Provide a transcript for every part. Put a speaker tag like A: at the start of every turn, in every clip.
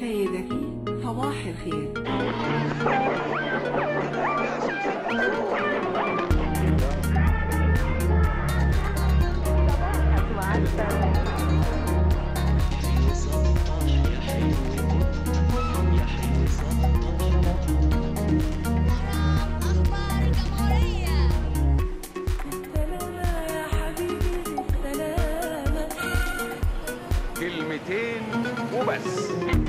A: سيدتي صباح الخير
B: أخبار الجمهورية
A: سلامة يا حبيبي سلامة
C: كلمتين وبس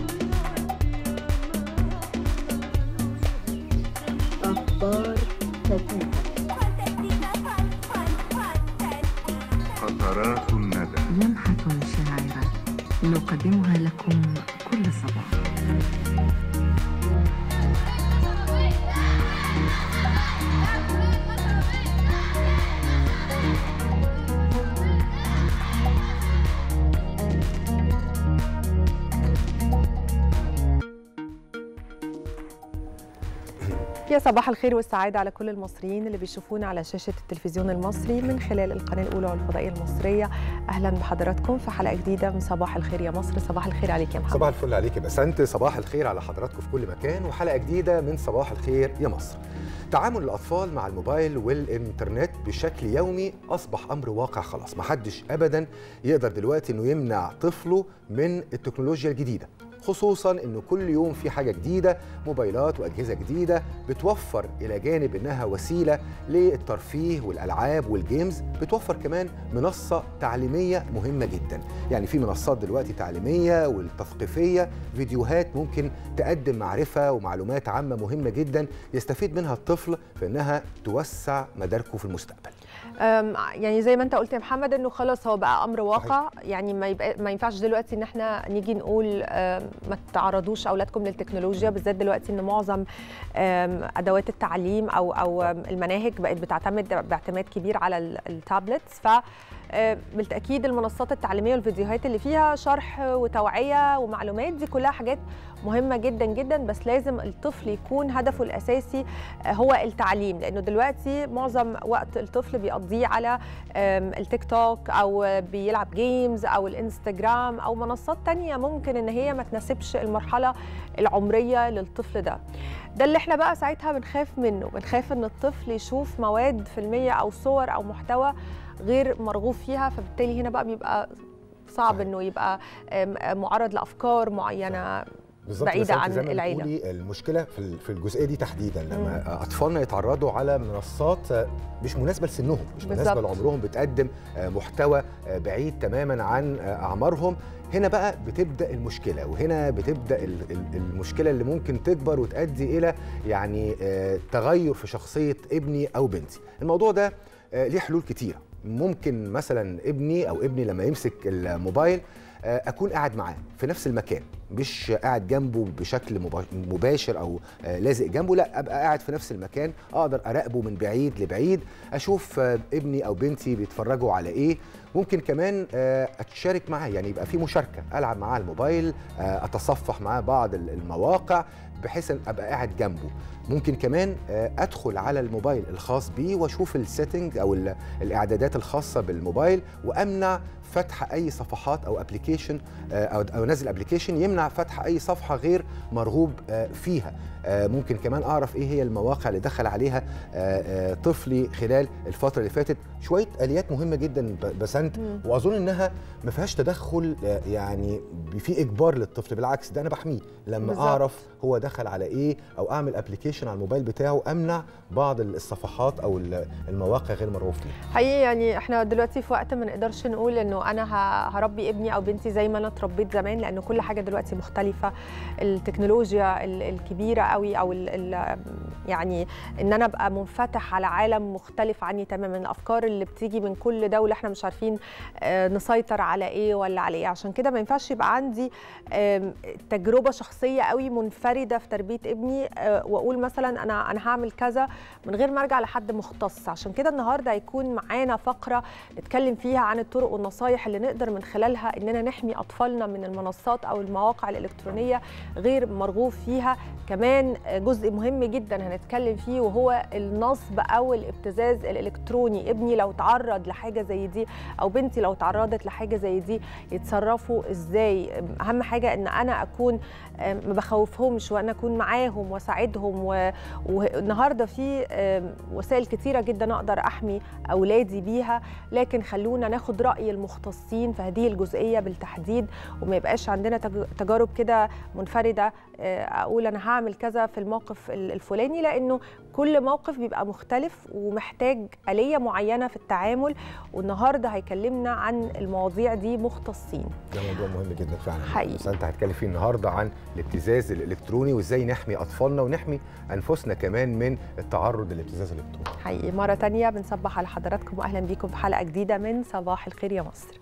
D: قطرات الندى
E: لمحة شاعرة نقدمها لكم كل صباح
F: يا صباح الخير والسعادة على كل المصريين اللي بيشوفونا على شاشة التلفزيون المصري من خلال القناة الأولى والفضائية المصرية أهلا بحضراتكم في حلقة جديدة من صباح الخير يا مصر صباح الخير عليك يا محمد
G: صباح الفل عليك يا بسنت صباح الخير على حضراتكم في كل مكان وحلقه جديده من صباح الخير يا مصر تعامل الاطفال مع الموبايل والانترنت بشكل يومي اصبح امر واقع خلاص محدش ابدا يقدر دلوقتي انه يمنع طفله من التكنولوجيا الجديده خصوصا انه كل يوم في حاجه جديده موبايلات واجهزه جديده بتوفر الى جانب انها وسيله للترفيه والالعاب والجيمز بتوفر كمان منصه تعليميه مهمه جدا يعني في منصات دلوقتي تعليميه والتثقيفيه فيديوهات ممكن تقدم معرفه ومعلومات عامه مهمه جدا يستفيد منها الطفل في انها توسع مداركه في المستقبل
F: أم، يعني زي ما انت قلت يا محمد انه خلاص هو بقى امر واقع يعني ما يبقى ما ينفعش دلوقتي ان احنا نيجي نقول أم، ما تعرضوش اولادكم للتكنولوجيا بالذات دلوقتي ان معظم أم، ادوات التعليم او او المناهج بقت بتعتمد باعتماد كبير على ال- التابلتس ف آه، بالتاكيد المنصات التعليميه والفيديوهات اللي فيها شرح وتوعيه ومعلومات دي كلها حاجات مهمه جدا جدا بس لازم الطفل يكون هدفه الاساسي آه، هو التعليم لانه دلوقتي معظم وقت الطفل بيقضيه على آم، التيك توك او بيلعب جيمز او الانستجرام او منصات تانية ممكن ان هي ما تناسبش المرحله العمريه للطفل ده ده اللي احنا بقى ساعتها بنخاف منه بنخاف ان الطفل يشوف مواد فيلميه او صور او محتوى غير مرغوب فيها فبالتالي هنا بقى بيبقى صعب
G: صحيح.
F: انه يبقى آم، معرض لافكار معينه
G: بالظبط
F: بعيدة
G: بس أنت
F: عن
G: زي ما
F: العيلة.
G: بتقولي المشكله في ال- في الجزئيه دي تحديدا لما اطفالنا يتعرضوا على منصات مش مناسبه لسنهم مش مناسبه
F: بالظبط.
G: لعمرهم بتقدم آه، محتوى آه، بعيد تماما عن آه، اعمارهم هنا بقى بتبدا المشكله وهنا بتبدا ال- ال- المشكله اللي ممكن تكبر وتؤدي الى يعني آه، تغير في شخصيه ابني او بنتي الموضوع ده آه، ليه حلول كتيره ممكن مثلا ابني او ابني لما يمسك الموبايل آه، اكون قاعد معاه في نفس المكان مش قاعد جنبه بشكل مبا- مباشر او آه، لازق جنبه لا ابقى قاعد في نفس المكان اقدر اراقبه من بعيد لبعيد اشوف آه، ابني او بنتي بيتفرجوا على ايه ممكن كمان آه، اتشارك معاه يعني يبقى في مشاركه العب معاه الموبايل آه، اتصفح معاه بعض ال- المواقع بحيث ان ابقى قاعد جنبه ممكن كمان آه، ادخل على الموبايل الخاص بيه واشوف السيتنج او ال- الاعدادات الخاصه بالموبايل وامنع فتح اي صفحات او ابلكيشن او او انزل ابلكيشن يمنع فتح اي صفحه غير مرغوب آه، فيها آه، ممكن كمان اعرف ايه هي المواقع اللي دخل عليها آه، آه، طفلي خلال الفتره اللي فاتت شويه اليات مهمه جدا ب- بسنت واظن انها ما فيهاش تدخل آه، يعني في اجبار للطفل بالعكس ده انا بحميه لما
F: بالظبط.
G: اعرف هو دخل على ايه او اعمل ابلكيشن على الموبايل بتاعه امنع بعض الصفحات او ال- المواقع غير مرغوب فيها
F: حقيقي يعني احنا دلوقتي في وقت ما نقدرش نقول انه انا ه- هربي ابني او بنتي زي ما انا اتربيت زمان لانه كل حاجه دلوقتي مختلفه التكنولوجيا ال- الكبيره قوي او ال ال يعني ان انا ابقى منفتح على عالم مختلف عني تماما الافكار اللي بتيجي من كل دوله احنا مش عارفين آه، نسيطر على ايه ولا على ايه عشان كده ما ينفعش يبقى عندي آم، تجربه شخصيه قوي منفرده في تربيه ابني آه، واقول مثلا انا انا هعمل كذا من غير ما ارجع لحد مختص عشان كده النهارده هيكون معانا فقره نتكلم فيها عن الطرق والنصايح اللي نقدر من خلالها اننا نحمي اطفالنا من المنصات او المواقع الالكترونيه غير مرغوب فيها كمان جزء مهم جدا هنتكلم فيه وهو النصب او الابتزاز الالكتروني ابني لو تعرض لحاجه زي دي او بنتي لو تعرضت لحاجه زي دي يتصرفوا ازاي اهم حاجه ان انا اكون آم، ما بخوفهمش وانا اكون معاهم واساعدهم و- والنهارده في آم، وسائل كتيره جدا اقدر احمي اولادي بيها لكن خلونا ناخد راي المختصين في هذه الجزئيه بالتحديد وما يبقاش عندنا تج- تجارب كده منفرده آه، اقول انا هعمل كذا في الموقف ال- الفلاني لانه كل موقف بيبقى مختلف ومحتاج آلية معينة في التعامل والنهارده هيكلمنا عن المواضيع دي مختصين
G: ده موضوع مهم جدا فعلا
F: حقيقي.
G: بس انت هتكلم فيه النهارده عن الابتزاز الالكتروني وازاي نحمي اطفالنا ونحمي انفسنا كمان من التعرض للابتزاز الالكتروني
F: حقيقي مرة تانية بنصبح على حضراتكم وأهلا بيكم في حلقة جديدة من صباح الخير يا مصر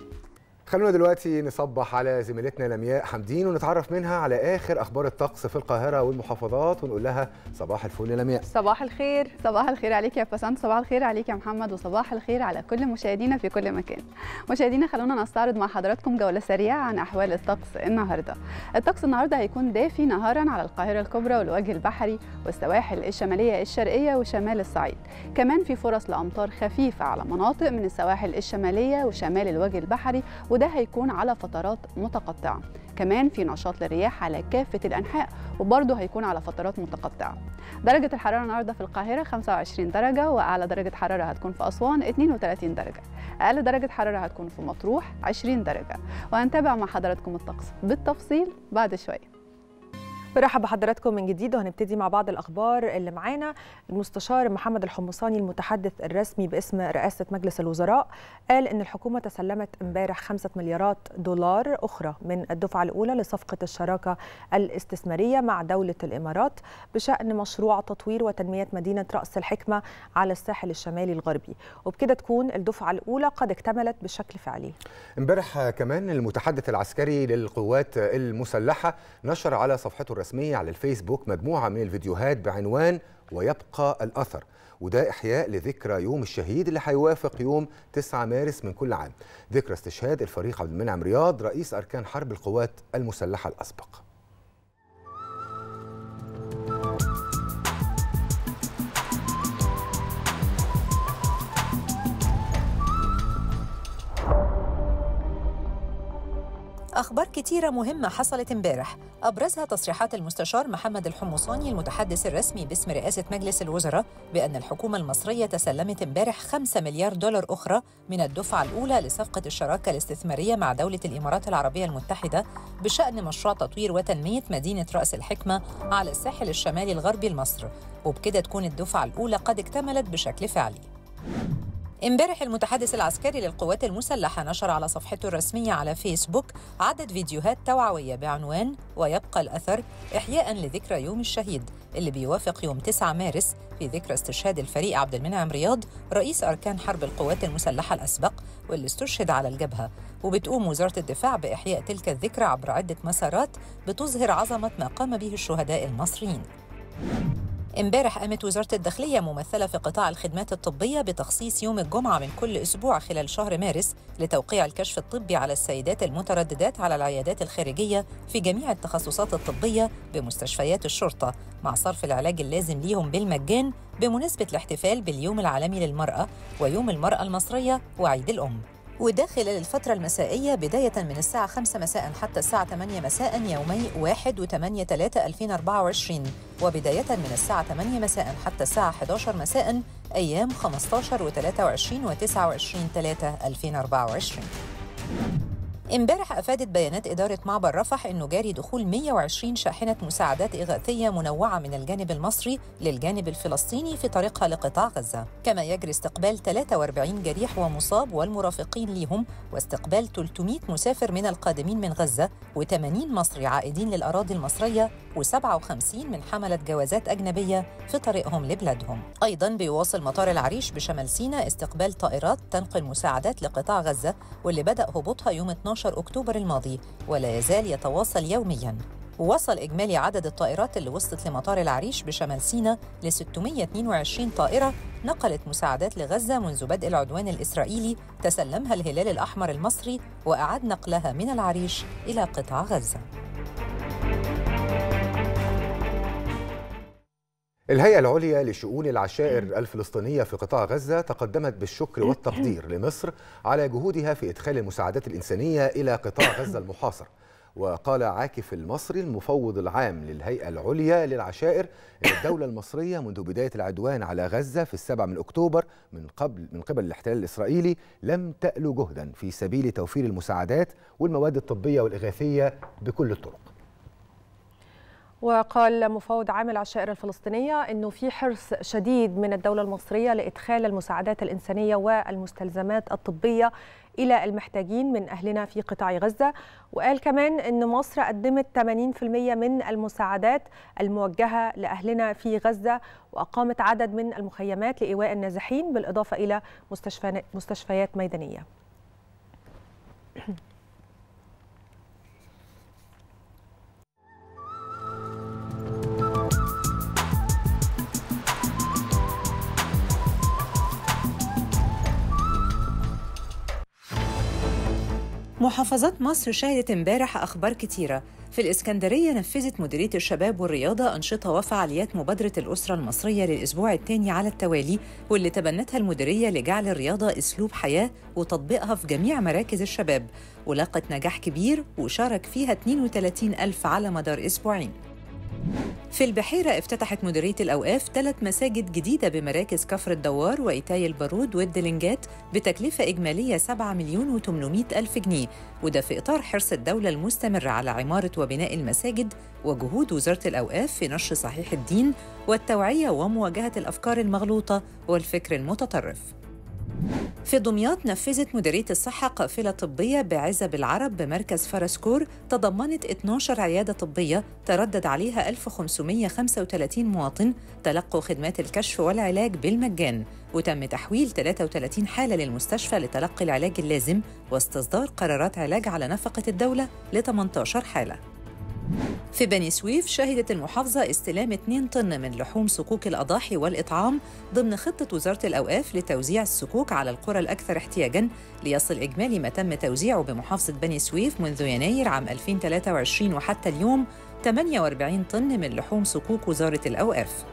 G: خلونا دلوقتي نصبح على زميلتنا لمياء حمدين ونتعرف منها على اخر اخبار الطقس في القاهره والمحافظات ونقول لها صباح الفل يا لمياء
F: صباح الخير
B: صباح الخير عليك يا بسنت صباح الخير عليك يا محمد وصباح الخير على كل مشاهدينا في كل مكان مشاهدينا خلونا نستعرض مع حضراتكم جولة سريعة عن أحوال الطقس النهاردة الطقس النهاردة هيكون دافي نهارا على القاهرة الكبرى والوجه البحري والسواحل الشمالية الشرقية وشمال الصعيد كمان في فرص لأمطار خفيفة على مناطق من السواحل الشمالية وشمال الوجه البحري وده هيكون على فترات متقطعة كمان في نشاط للرياح على كافة الأنحاء وبرضه هيكون على فترات متقطعة درجة الحرارة النهاردة في القاهرة 25 درجة وأعلى درجة حرارة هتكون في أسوان 32 درجة أقل درجة حرارة هتكون في مطروح 20 درجة وهنتابع مع حضراتكم الطقس بالتفصيل بعد شوية
F: برحب بحضراتكم من جديد وهنبتدي مع بعض الاخبار اللي معانا المستشار محمد الحمصاني المتحدث الرسمي باسم رئاسه مجلس الوزراء قال ان الحكومه تسلمت امبارح 5 مليارات دولار اخرى من الدفعه الاولى لصفقه الشراكه الاستثماريه مع دوله الامارات بشان مشروع تطوير وتنميه مدينه راس الحكمه على الساحل الشمالي الغربي وبكده تكون الدفعه الاولى قد اكتملت بشكل فعلي
G: امبارح كمان المتحدث العسكري للقوات المسلحه نشر على صفحته الرسميه على الفيسبوك مجموعه من الفيديوهات بعنوان ويبقى الاثر وده احياء لذكرى يوم الشهيد اللي هيوافق يوم 9 مارس من كل عام ذكرى استشهاد الفريق عبد المنعم رياض رئيس اركان حرب القوات المسلحه الاسبق
C: أخبار كتيرة مهمة حصلت امبارح أبرزها تصريحات المستشار محمد الحمصاني المتحدث الرسمي باسم رئاسة مجلس الوزراء بأن الحكومة المصرية تسلمت امبارح 5 مليار دولار أخرى من الدفعة الأولى لصفقة الشراكة الاستثمارية مع دولة الإمارات العربية المتحدة بشأن مشروع تطوير وتنمية مدينة رأس الحكمة على الساحل الشمالي الغربي لمصر وبكده تكون الدفعة الأولى قد اكتملت بشكل فعلي امبارح المتحدث العسكري للقوات المسلحة نشر على صفحته الرسمية على فيسبوك عدد فيديوهات توعوية بعنوان ويبقى الأثر إحياء لذكرى يوم الشهيد اللي بيوافق يوم 9 مارس في ذكرى استشهاد الفريق عبد المنعم رياض رئيس أركان حرب القوات المسلحة الأسبق واللي استشهد على الجبهة وبتقوم وزارة الدفاع بإحياء تلك الذكرى عبر عدة مسارات بتظهر عظمة ما قام به الشهداء المصريين امبارح قامت وزارة الداخلية ممثلة في قطاع الخدمات الطبية بتخصيص يوم الجمعة من كل أسبوع خلال شهر مارس لتوقيع الكشف الطبي على السيدات المترددات على العيادات الخارجية في جميع التخصصات الطبية بمستشفيات الشرطة مع صرف العلاج اللازم ليهم بالمجان بمناسبة الاحتفال باليوم العالمي للمرأة ويوم المرأة المصرية وعيد الأم وده خلال الفترة المسائية بداية من الساعة 5 مساء حتى الساعة 8 مساء يومي 1 و 8 3 2024 وبداية من الساعة 8 مساء حتى الساعة 11 مساء أيام 15 و 23 و 29 3 2024 امبارح افادت بيانات اداره معبر رفح انه جاري دخول 120 شاحنه مساعدات اغاثيه منوعه من الجانب المصري للجانب الفلسطيني في طريقها لقطاع غزه، كما يجري استقبال 43 جريح ومصاب والمرافقين ليهم واستقبال 300 مسافر من القادمين من غزه و80 مصري عائدين للاراضي المصريه و57 من حمله جوازات اجنبيه في طريقهم لبلادهم. ايضا بيواصل مطار العريش بشمال سيناء استقبال طائرات تنقل مساعدات لقطاع غزه واللي بدا هبوطها يوم 12 أكتوبر الماضي ولا يزال يتواصل يومياً ووصل إجمالي عدد الطائرات اللي وصلت لمطار العريش بشمال سيناء ل 622 طائرة نقلت مساعدات لغزة منذ بدء العدوان الإسرائيلي تسلمها الهلال الأحمر المصري وأعاد نقلها من العريش إلى قطاع غزة
G: الهيئة العليا لشؤون العشائر الفلسطينية في قطاع غزة تقدمت بالشكر والتقدير لمصر على جهودها في إدخال المساعدات الإنسانية إلى قطاع غزة المحاصر وقال عاكف المصري المفوض العام للهيئة العليا للعشائر أن الدولة المصرية منذ بداية العدوان على غزة في السابع من أكتوبر من قبل من قبل الاحتلال الإسرائيلي لم تألو جهدا في سبيل توفير المساعدات والمواد الطبية والإغاثية بكل الطرق
F: وقال مفوض عام العشائر الفلسطينية أنه في حرص شديد من الدولة المصرية لإدخال المساعدات الإنسانية والمستلزمات الطبية إلى المحتاجين من أهلنا في قطاع غزة وقال كمان أن مصر قدمت 80% من المساعدات الموجهة لأهلنا في غزة وأقامت عدد من المخيمات لإيواء النازحين بالإضافة إلى مستشفى- مستشفيات ميدانية
C: محافظات مصر شهدت امبارح أخبار كتيرة في الإسكندرية نفذت مديرية الشباب والرياضة أنشطة وفعاليات مبادرة الأسرة المصرية للأسبوع الثاني على التوالي واللي تبنتها المديرية لجعل الرياضة أسلوب حياة وتطبيقها في جميع مراكز الشباب ولاقت نجاح كبير وشارك فيها 32 ألف على مدار أسبوعين في البحيرة افتتحت مديرية الأوقاف ثلاث مساجد جديدة بمراكز كفر الدوار وإيتاي البارود والدلنجات بتكلفة إجمالية 7 مليون و800 ألف جنيه وده في إطار حرص الدولة المستمر على عمارة وبناء المساجد وجهود وزارة الأوقاف في نشر صحيح الدين والتوعية ومواجهة الأفكار المغلوطة والفكر المتطرف في دمياط نفذت مديرية الصحة قافلة طبية بعزب العرب بمركز فرسكور تضمنت 12 عيادة طبية تردد عليها 1535 مواطن تلقوا خدمات الكشف والعلاج بالمجان وتم تحويل 33 حالة للمستشفى لتلقي العلاج اللازم واستصدار قرارات علاج على نفقة الدولة ل 18 حالة في بني سويف شهدت المحافظة استلام 2 طن من لحوم صكوك الأضاحي والإطعام ضمن خطة وزارة الأوقاف لتوزيع الصكوك على القرى الأكثر احتياجاً ليصل إجمالي ما تم توزيعه بمحافظة بني سويف منذ يناير عام 2023 وحتى اليوم 48 طن من لحوم صكوك وزارة الأوقاف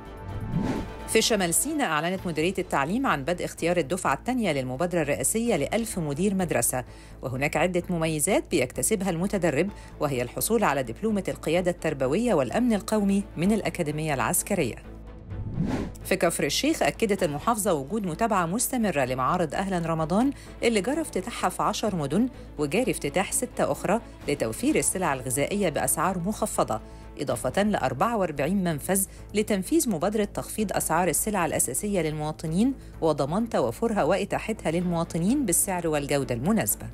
C: في شمال سيناء أعلنت مديرية التعليم عن بدء اختيار الدفعة الثانية للمبادرة الرئاسية لألف مدير مدرسة وهناك عدة مميزات بيكتسبها المتدرب وهي الحصول على دبلومة القيادة التربوية والأمن القومي من الأكاديمية العسكرية في كفر الشيخ أكدت المحافظة وجود متابعة مستمرة لمعارض أهلا رمضان اللي جرى افتتاحها في عشر مدن وجاري افتتاح ستة أخرى لتوفير السلع الغذائية بأسعار مخفضة إضافة ل 44 منفذ لتنفيذ مبادرة تخفيض أسعار السلع الأساسية للمواطنين وضمان توفرها وإتاحتها للمواطنين بالسعر والجودة المناسبة.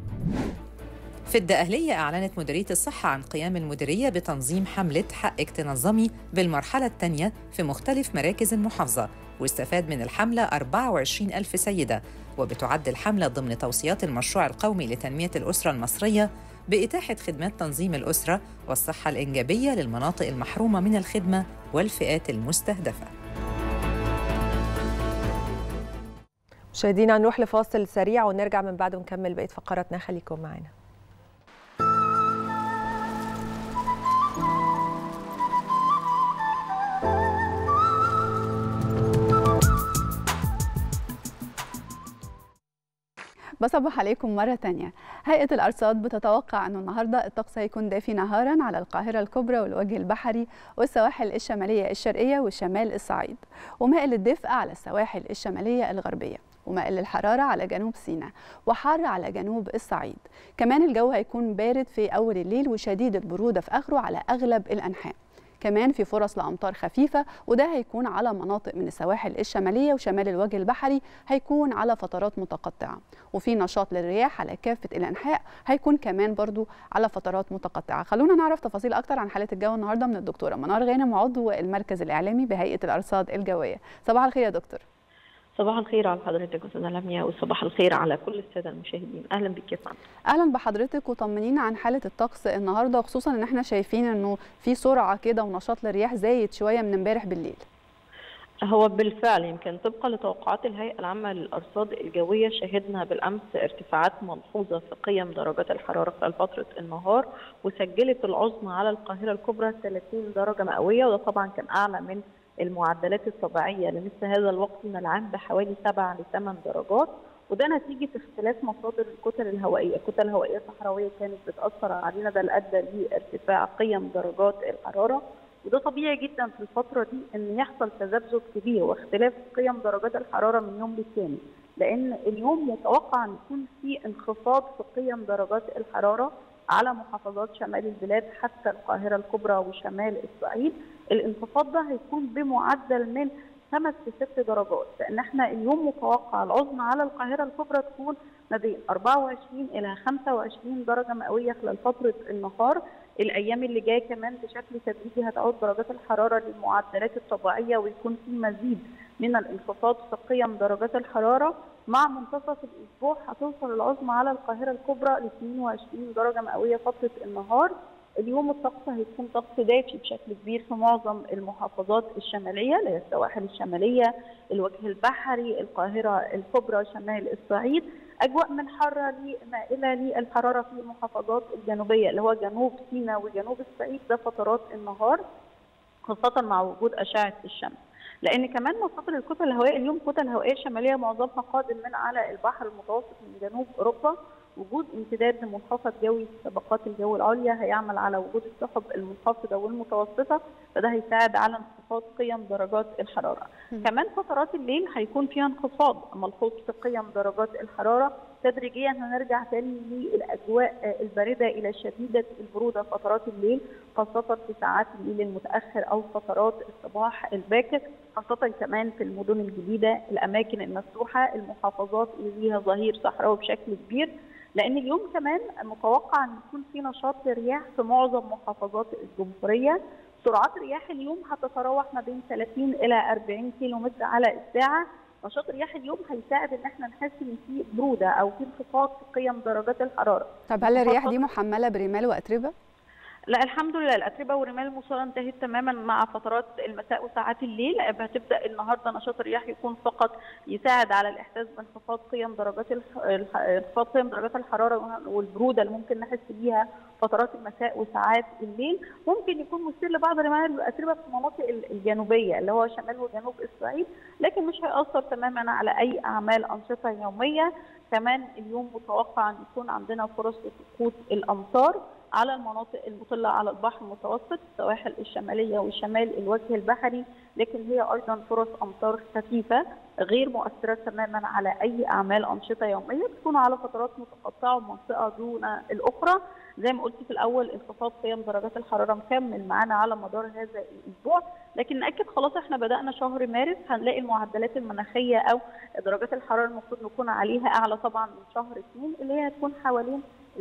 C: في الدقهلية أعلنت مديرية الصحة عن قيام المديرية بتنظيم حملة حقك تنظمي بالمرحلة الثانية في مختلف مراكز المحافظة واستفاد من الحملة 24 ألف سيدة وبتعد الحملة ضمن توصيات المشروع القومي لتنمية الأسرة المصرية بإتاحة خدمات تنظيم الأسرة والصحة الإنجابية للمناطق المحرومة من الخدمة والفئات المستهدفة
F: مشاهدينا نروح لفاصل سريع ونرجع من بعده نكمل بقيه فقراتنا خليكم معنا
B: بصبح عليكم مرة تانية هيئة الأرصاد بتتوقع أنه النهاردة الطقس هيكون دافي نهارا على القاهرة الكبرى والوجه البحري والسواحل الشمالية الشرقية وشمال الصعيد ومائل الدفء على السواحل الشمالية الغربية ومائل الحرارة على جنوب سيناء وحار على جنوب الصعيد كمان الجو هيكون بارد في أول الليل وشديد البرودة في آخره على أغلب الأنحاء كمان في فرص لأمطار خفيفة وده هيكون على مناطق من السواحل الشمالية وشمال الوجه البحري هيكون على فترات متقطعة وفي نشاط للرياح على كافة الأنحاء هيكون كمان برضو على فترات متقطعة خلونا نعرف تفاصيل أكتر عن حالة الجو النهاردة من الدكتورة منار غانم عضو المركز الإعلامي بهيئة الأرصاد الجوية صباح الخير يا دكتور
D: صباح الخير على حضرتك استاذه لميا وصباح الخير على كل الساده المشاهدين اهلا بك يا فندم
B: اهلا بحضرتك وطمنينا عن حاله الطقس النهارده وخصوصا ان احنا شايفين انه في سرعه كده ونشاط للرياح زايد شويه من امبارح بالليل
D: هو بالفعل يمكن طبقا لتوقعات الهيئة العامة للأرصاد الجوية شهدنا بالأمس ارتفاعات ملحوظة في قيم درجات الحرارة خلال فترة النهار وسجلت العظمى على القاهرة الكبرى 30 درجة مئوية وده طبعا كان أعلى من المعدلات الطبيعية لمثل هذا الوقت من العام بحوالي 7 ل 8 درجات وده نتيجة اختلاف مصادر الكتل الهوائية، الكتل الهوائية الصحراوية كانت بتأثر علينا ده اللي أدى لارتفاع قيم درجات الحرارة وده طبيعي جدا في الفترة دي إن يحصل تذبذب كبير واختلاف قيم درجات الحرارة من يوم للتاني، لأن اليوم متوقع أن يكون في انخفاض في قيم درجات الحرارة على محافظات شمال البلاد حتى القاهرة الكبرى وشمال الصعيد، الانخفاض ده هيكون بمعدل من خمس لست درجات لان احنا اليوم متوقع العظمى على القاهره الكبرى تكون ما بين 24 الى 25 درجه مئويه خلال فتره النهار الايام اللي جايه كمان بشكل تدريجي هتعود درجات الحراره للمعدلات الطبيعيه ويكون في مزيد من الانخفاض في قيم درجات الحراره مع منتصف الاسبوع هتوصل العظمى على القاهره الكبرى ل 22 درجه مئويه فتره النهار اليوم الطقس هيكون طقس دافي بشكل كبير في معظم المحافظات الشماليه اللي هي السواحل الشماليه، الوجه البحري، القاهره الكبرى، شمال الصعيد، اجواء من حاره مائله للحراره في المحافظات الجنوبيه اللي هو جنوب سيناء وجنوب الصعيد ده فترات النهار خاصه مع وجود اشعه الشمس. لان كمان مصادر الكتل الهوائيه اليوم كتل هوائيه شماليه معظمها قادم من على البحر المتوسط من جنوب اوروبا وجود امتداد لمنخفض جوي في طبقات الجو العليا هيعمل على وجود السحب المنخفضه والمتوسطه فده هيساعد على انخفاض قيم درجات الحراره. م. كمان فترات الليل هيكون فيها انخفاض ملحوظ في قيم درجات الحراره تدريجيا هنرجع تاني للاجواء البارده الى شديده البروده فترات الليل خاصه في ساعات الليل المتاخر او فترات الصباح الباكر خاصه كمان في المدن الجديده الاماكن المفتوحه المحافظات اللي فيها ظهير صحراوي بشكل كبير لان اليوم كمان متوقع ان يكون في نشاط للرياح في معظم محافظات الجمهوريه سرعات رياح اليوم هتتراوح ما بين 30 الى 40 كيلو متر على الساعه نشاط رياح اليوم هيساعد ان احنا نحس ان في بروده او في انخفاض في قيم درجات الحراره
B: طب هل الرياح دي محمله برمال واتربه
D: لا الحمد لله الاتربه والرمال المصاله انتهت تماما مع فترات المساء وساعات الليل هتبدا النهارده نشاط الرياح يكون فقط يساعد على الاحساس بانخفاض قيم درجات انخفاض قيم درجات الحراره والبروده اللي ممكن نحس بيها فترات المساء وساعات الليل ممكن يكون مثير لبعض الرمال والاتربه في المناطق الجنوبيه اللي هو شمال وجنوب الصعيد لكن مش هياثر تماما على اي اعمال انشطه يوميه كمان اليوم متوقع ان يكون عندنا فرص لسقوط الامطار على المناطق المطلة على البحر المتوسط السواحل الشمالية وشمال الوجه البحري لكن هي أيضا فرص أمطار خفيفة غير مؤثرة تماما على أي أعمال أنشطة يومية بتكون على فترات متقطعة ومنطقة دون الأخرى زي ما قلت في الأول انخفاض قيم درجات الحرارة مكمل معانا على مدار هذا الأسبوع لكن نأكد خلاص احنا بدأنا شهر مارس هنلاقي المعدلات المناخية أو درجات الحرارة المفروض نكون عليها أعلى طبعا من شهر اثنين اللي هي هتكون حوالين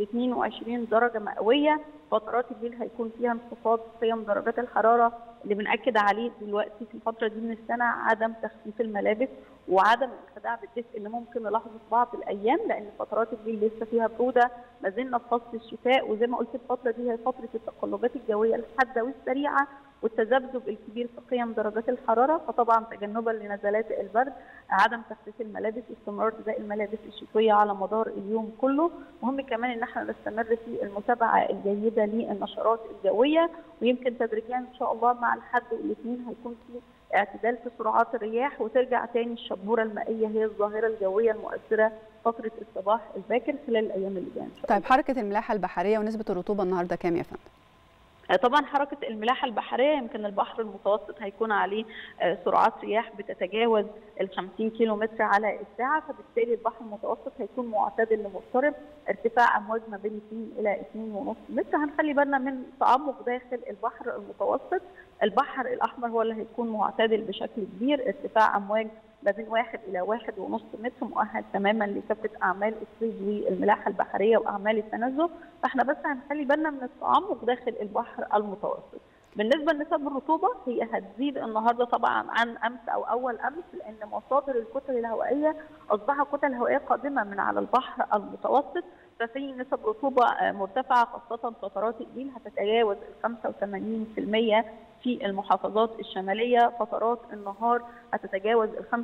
D: 22 درجة مئوية فترات الليل هيكون فيها انخفاض قيم درجات الحرارة اللي بنأكد عليه دلوقتي في الفترة دي من السنة عدم تخفيف الملابس وعدم الانخداع بالدفء اللي ممكن نلاحظه في بعض الأيام لأن فترات الليل لسه فيها برودة ما زلنا في فصل الشتاء وزي ما قلت الفترة دي هي فترة التقلبات الجوية الحادة والسريعة والتذبذب الكبير في قيم درجات الحراره فطبعا تجنبا لنزلات البرد عدم تخفيف الملابس استمرار ارتداء الملابس الشتويه على مدار اليوم كله مهم كمان ان احنا نستمر في المتابعه الجيده للنشرات الجويه ويمكن تدريجيا ان شاء الله مع الحد والاثنين هيكون في اعتدال في سرعات الرياح وترجع تاني الشبوره المائيه هي الظاهره الجويه المؤثره فتره الصباح الباكر خلال الايام اللي جايه
B: طيب حركه الملاحه البحريه ونسبه الرطوبه النهارده كام يا فندم؟
D: طبعا حركه الملاحه البحريه يمكن البحر المتوسط هيكون عليه سرعات رياح بتتجاوز ال 50 كيلو متر على الساعه فبالتالي البحر المتوسط هيكون معتدل لمضطرب ارتفاع امواج ما بين 2 الى 2.5 متر هنخلي بالنا من تعمق داخل البحر المتوسط البحر الاحمر هو اللي هيكون معتدل بشكل كبير ارتفاع امواج ما بين واحد الى واحد ونص متر مؤهل تماما لكافه اعمال الصيد والملاحه البحريه واعمال التنزه فاحنا بس هنخلي بالنا من التعمق داخل البحر المتوسط. بالنسبه لنسب الرطوبه هي هتزيد النهارده طبعا عن امس او اول امس لان مصادر الكتل الهوائيه اصبحت كتل هوائيه قادمه من على البحر المتوسط ففي نسب رطوبه مرتفعه خاصه فترات الليل هتتجاوز ال 85% في المحافظات الشماليه فترات النهار هتتجاوز ال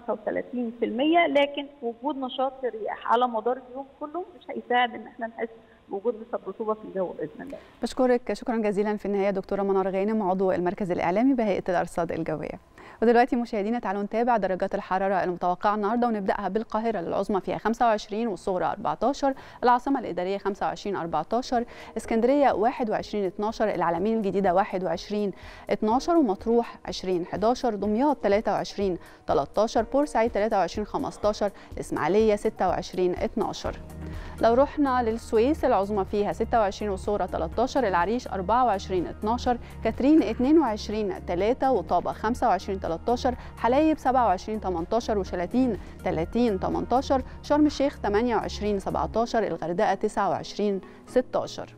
D: 35% لكن وجود نشاط للرياح على مدار اليوم كله مش هيساعد ان احنا نحس بوجود نسب رطوبه في الجو باذن الله.
B: بشكرك شكرا جزيلا في النهايه دكتوره منار غانم عضو المركز الاعلامي بهيئه الارصاد الجويه. ودلوقتي مشاهدينا تعالوا نتابع درجات الحراره المتوقعه النهارده ونبداها بالقاهره للعظمى فيها 25 والصغرى 14 العاصمه الاداريه 25 14 اسكندريه 21 12 العلمين الجديده 21 12 ومطروح 20 11 دمياط 23 13 بورسعيد 23 15 الاسماعيليه 26 12 لو رحنا للسويس العظمى فيها 26 والصغرى 13 العريش 24 12 كاترين 22 3 وطابة 25 13 حلايب 27 18 وشلاتين 30 18 شرم الشيخ 28 17 الغردقة 29 16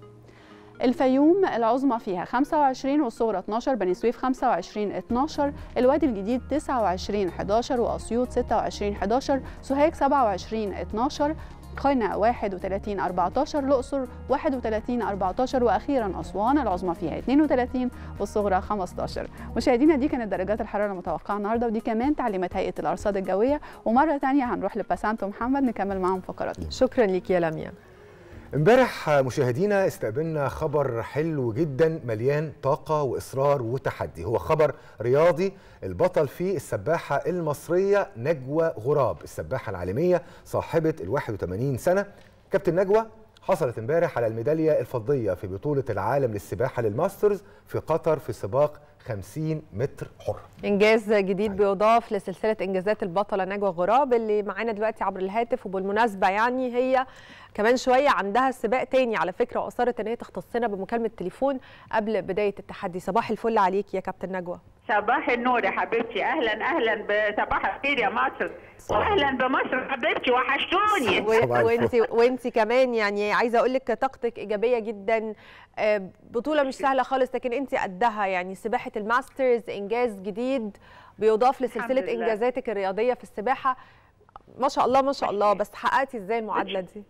B: الفيوم العظمى فيها 25 والصغرى 12 بني سويف 25 12 الوادي الجديد 29 11 واسيوط 26 11 سوهاج 27 12 قنا 31 14 الأقصر 31 14 وأخيرا أسوان العظمى فيها 32 والصغرى 15 مشاهدينا دي كانت درجات الحرارة المتوقعة النهاردة ودي كمان تعليمات هيئة الأرصاد الجوية ومرة تانية هنروح لباسانت ومحمد نكمل معاهم فقراتنا
F: شكرا ليك يا لميا
G: امبارح مشاهدينا استقبلنا خبر حلو جدا مليان طاقة وإصرار وتحدي هو خبر رياضي البطل فيه السباحة المصرية نجوى غراب السباحة العالمية صاحبة ال 81 سنة كابتن نجوى حصلت امبارح على الميدالية الفضية في بطولة العالم للسباحة للماسترز في قطر في سباق 50 متر حر
F: انجاز جديد بيضاف لسلسله انجازات البطله نجوى غراب اللي معانا دلوقتي عبر الهاتف وبالمناسبه يعني هي كمان شويه عندها سباق تاني على فكره واصرت ان هي تختصنا بمكالمه تليفون قبل بدايه التحدي صباح الفل عليك يا كابتن نجوى
H: صباح النور يا حبيبتي اهلا اهلا بصباح الخير يا مصر واهلا بمصر حبيبتي وحشتوني
F: وانت وانت كمان يعني عايزه اقول لك طاقتك ايجابيه جدا آه، بطوله مش سهله خالص لكن انت قدها يعني سباحه الماسترز انجاز جديد بيضاف لسلسله
H: لله.
F: انجازاتك الرياضيه في السباحه ما شاء الله ما شاء الله بس حققتي ازاي المعادله دي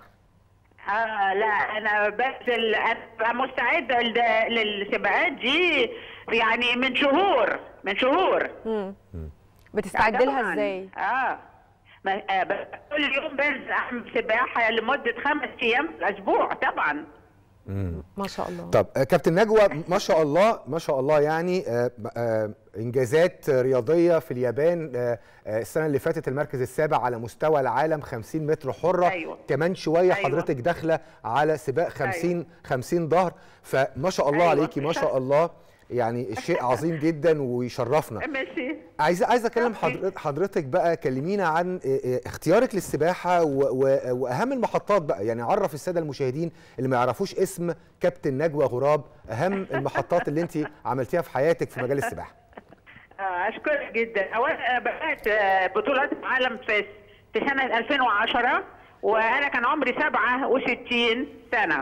H: اه لا انا بنزل انا مستعده لل- للسباقات دي يعني من شهور من شهور
F: مم. بتستعدي لها
H: طبعاً.
F: ازاي
H: اه ما- آه، بس كل يوم بنزل اعمل سباحه لمده خمس ايام في الاسبوع طبعا
F: ما شاء الله
G: طب آه، كابتن نجوى ما شاء الله ما شاء الله يعني آه، آه، انجازات رياضيه في اليابان آه، آه، السنه اللي فاتت المركز السابع على مستوى العالم 50 متر حره
H: أيوة.
G: كمان شويه
H: أيوة.
G: حضرتك داخله على سباق 50 50 ظهر فما شاء الله
H: أيوة.
G: عليكي ما شاء الله يعني شيء عظيم جدا ويشرفنا
H: ماشي
G: عايز عايز اكلم حضرتك حضرتك بقى كلمينا عن إيه إيه اختيارك للسباحه و- و- واهم المحطات بقى يعني عرف الساده المشاهدين اللي ما يعرفوش اسم كابتن نجوى غراب اهم المحطات اللي انت عملتيها في حياتك في مجال السباحه
H: آه، اشكرك جدا اولا بدات آه، بطولات العالم في في سنه 2010 وانا كان عمري 67 سنه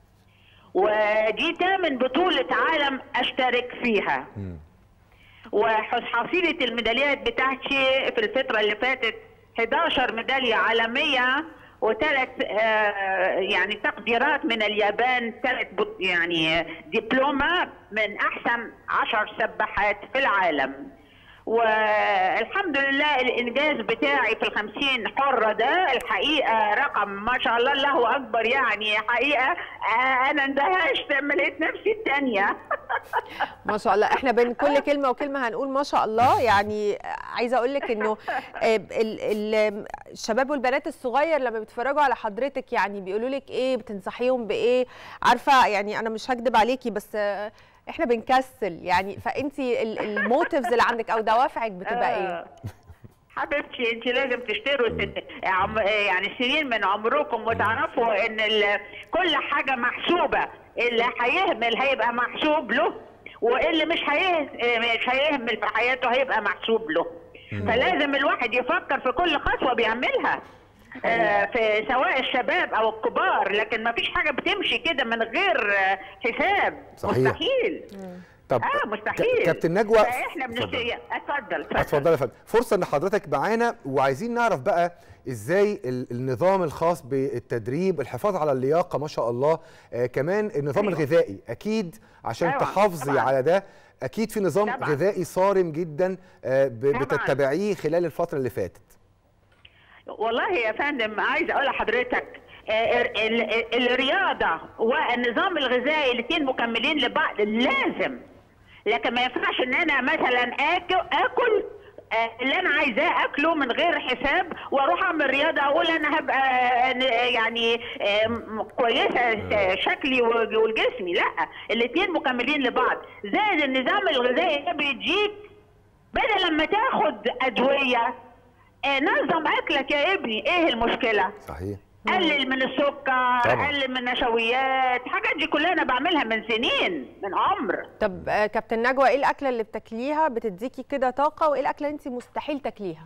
H: ودي تامن بطوله عالم اشترك فيها وحصيله الميداليات بتاعتي في الفتره اللي فاتت 11 ميداليه عالميه وثلاث آه، يعني تقديرات من اليابان ثلاث بط- يعني دبلومه من احسن عشر سباحات في العالم والحمد لله الانجاز بتاعي في الخمسين حرة ده الحقيقة رقم ما شاء الله الله اكبر يعني حقيقة آه، انا اندهشت لما لقيت نفسي الثانية
F: ما شاء الله احنا بين كل كلمه وكلمه هنقول ما شاء الله يعني عايزه اقول لك انه آه، ال- ال- الشباب والبنات الصغير لما بيتفرجوا على حضرتك يعني بيقولوا لك ايه بتنصحيهم بايه عارفه يعني انا مش هكدب عليكي بس آه، احنا بنكسل يعني فانت الموتيفز اللي عندك او دوافعك بتبقى ايه
H: آه. حبيبتي انت لازم تشتروا ست... عم... يعني سنين من عمركم وتعرفوا ان ال... كل حاجه محسوبه اللي هيهمل هيبقى محسوب له واللي مش هيه... مش هيهمل في حياته هيبقى محسوب له فلازم الواحد يفكر في كل خطوه بيعملها آه، في سواء الشباب او الكبار لكن ما فيش حاجه بتمشي كده من غير آه، حساب
G: صحيح.
H: مستحيل
G: طب
H: اه مستحيل
G: ك- كابتن نجوى
H: فاحنا بنشتري اتفضل
G: اتفضل يا فندم فرصه ان حضرتك معانا وعايزين نعرف بقى ازاي ال- النظام الخاص بالتدريب الحفاظ على اللياقه ما شاء الله آه كمان النظام
H: أيوة.
G: الغذائي اكيد عشان
H: أيوة،
G: تحافظي
H: طبعاً.
G: على ده اكيد في نظام
H: طبعاً.
G: غذائي صارم جدا آه ب-
H: طبعاً.
G: بتتبعيه خلال الفتره اللي فاتت
H: والله يا فندم عايز اقول لحضرتك آه، ال- ال- الرياضه والنظام الغذائي الاثنين مكملين لبعض لازم لكن ما ينفعش ان انا مثلا اكل اكل آه، اللي انا عايزاه اكله من غير حساب واروح اعمل رياضه اقول انا هبقى آه، يعني آه، م- كويسه آه، شكلي وج- وجسمي لا الاثنين مكملين لبعض زائد النظام الغذائي ده بيديك بدل لما تاخد ادويه آه، نظم اكلك يا ابني ايه المشكله
G: صحيح
H: قلل من السكر
G: طبعا.
H: قلل من النشويات الحاجات دي كلها انا بعملها من سنين من عمر
F: طب آه، كابتن نجوى ايه الاكله اللي بتاكليها بتديكي كده طاقه وايه الاكله اللي انت مستحيل تاكليها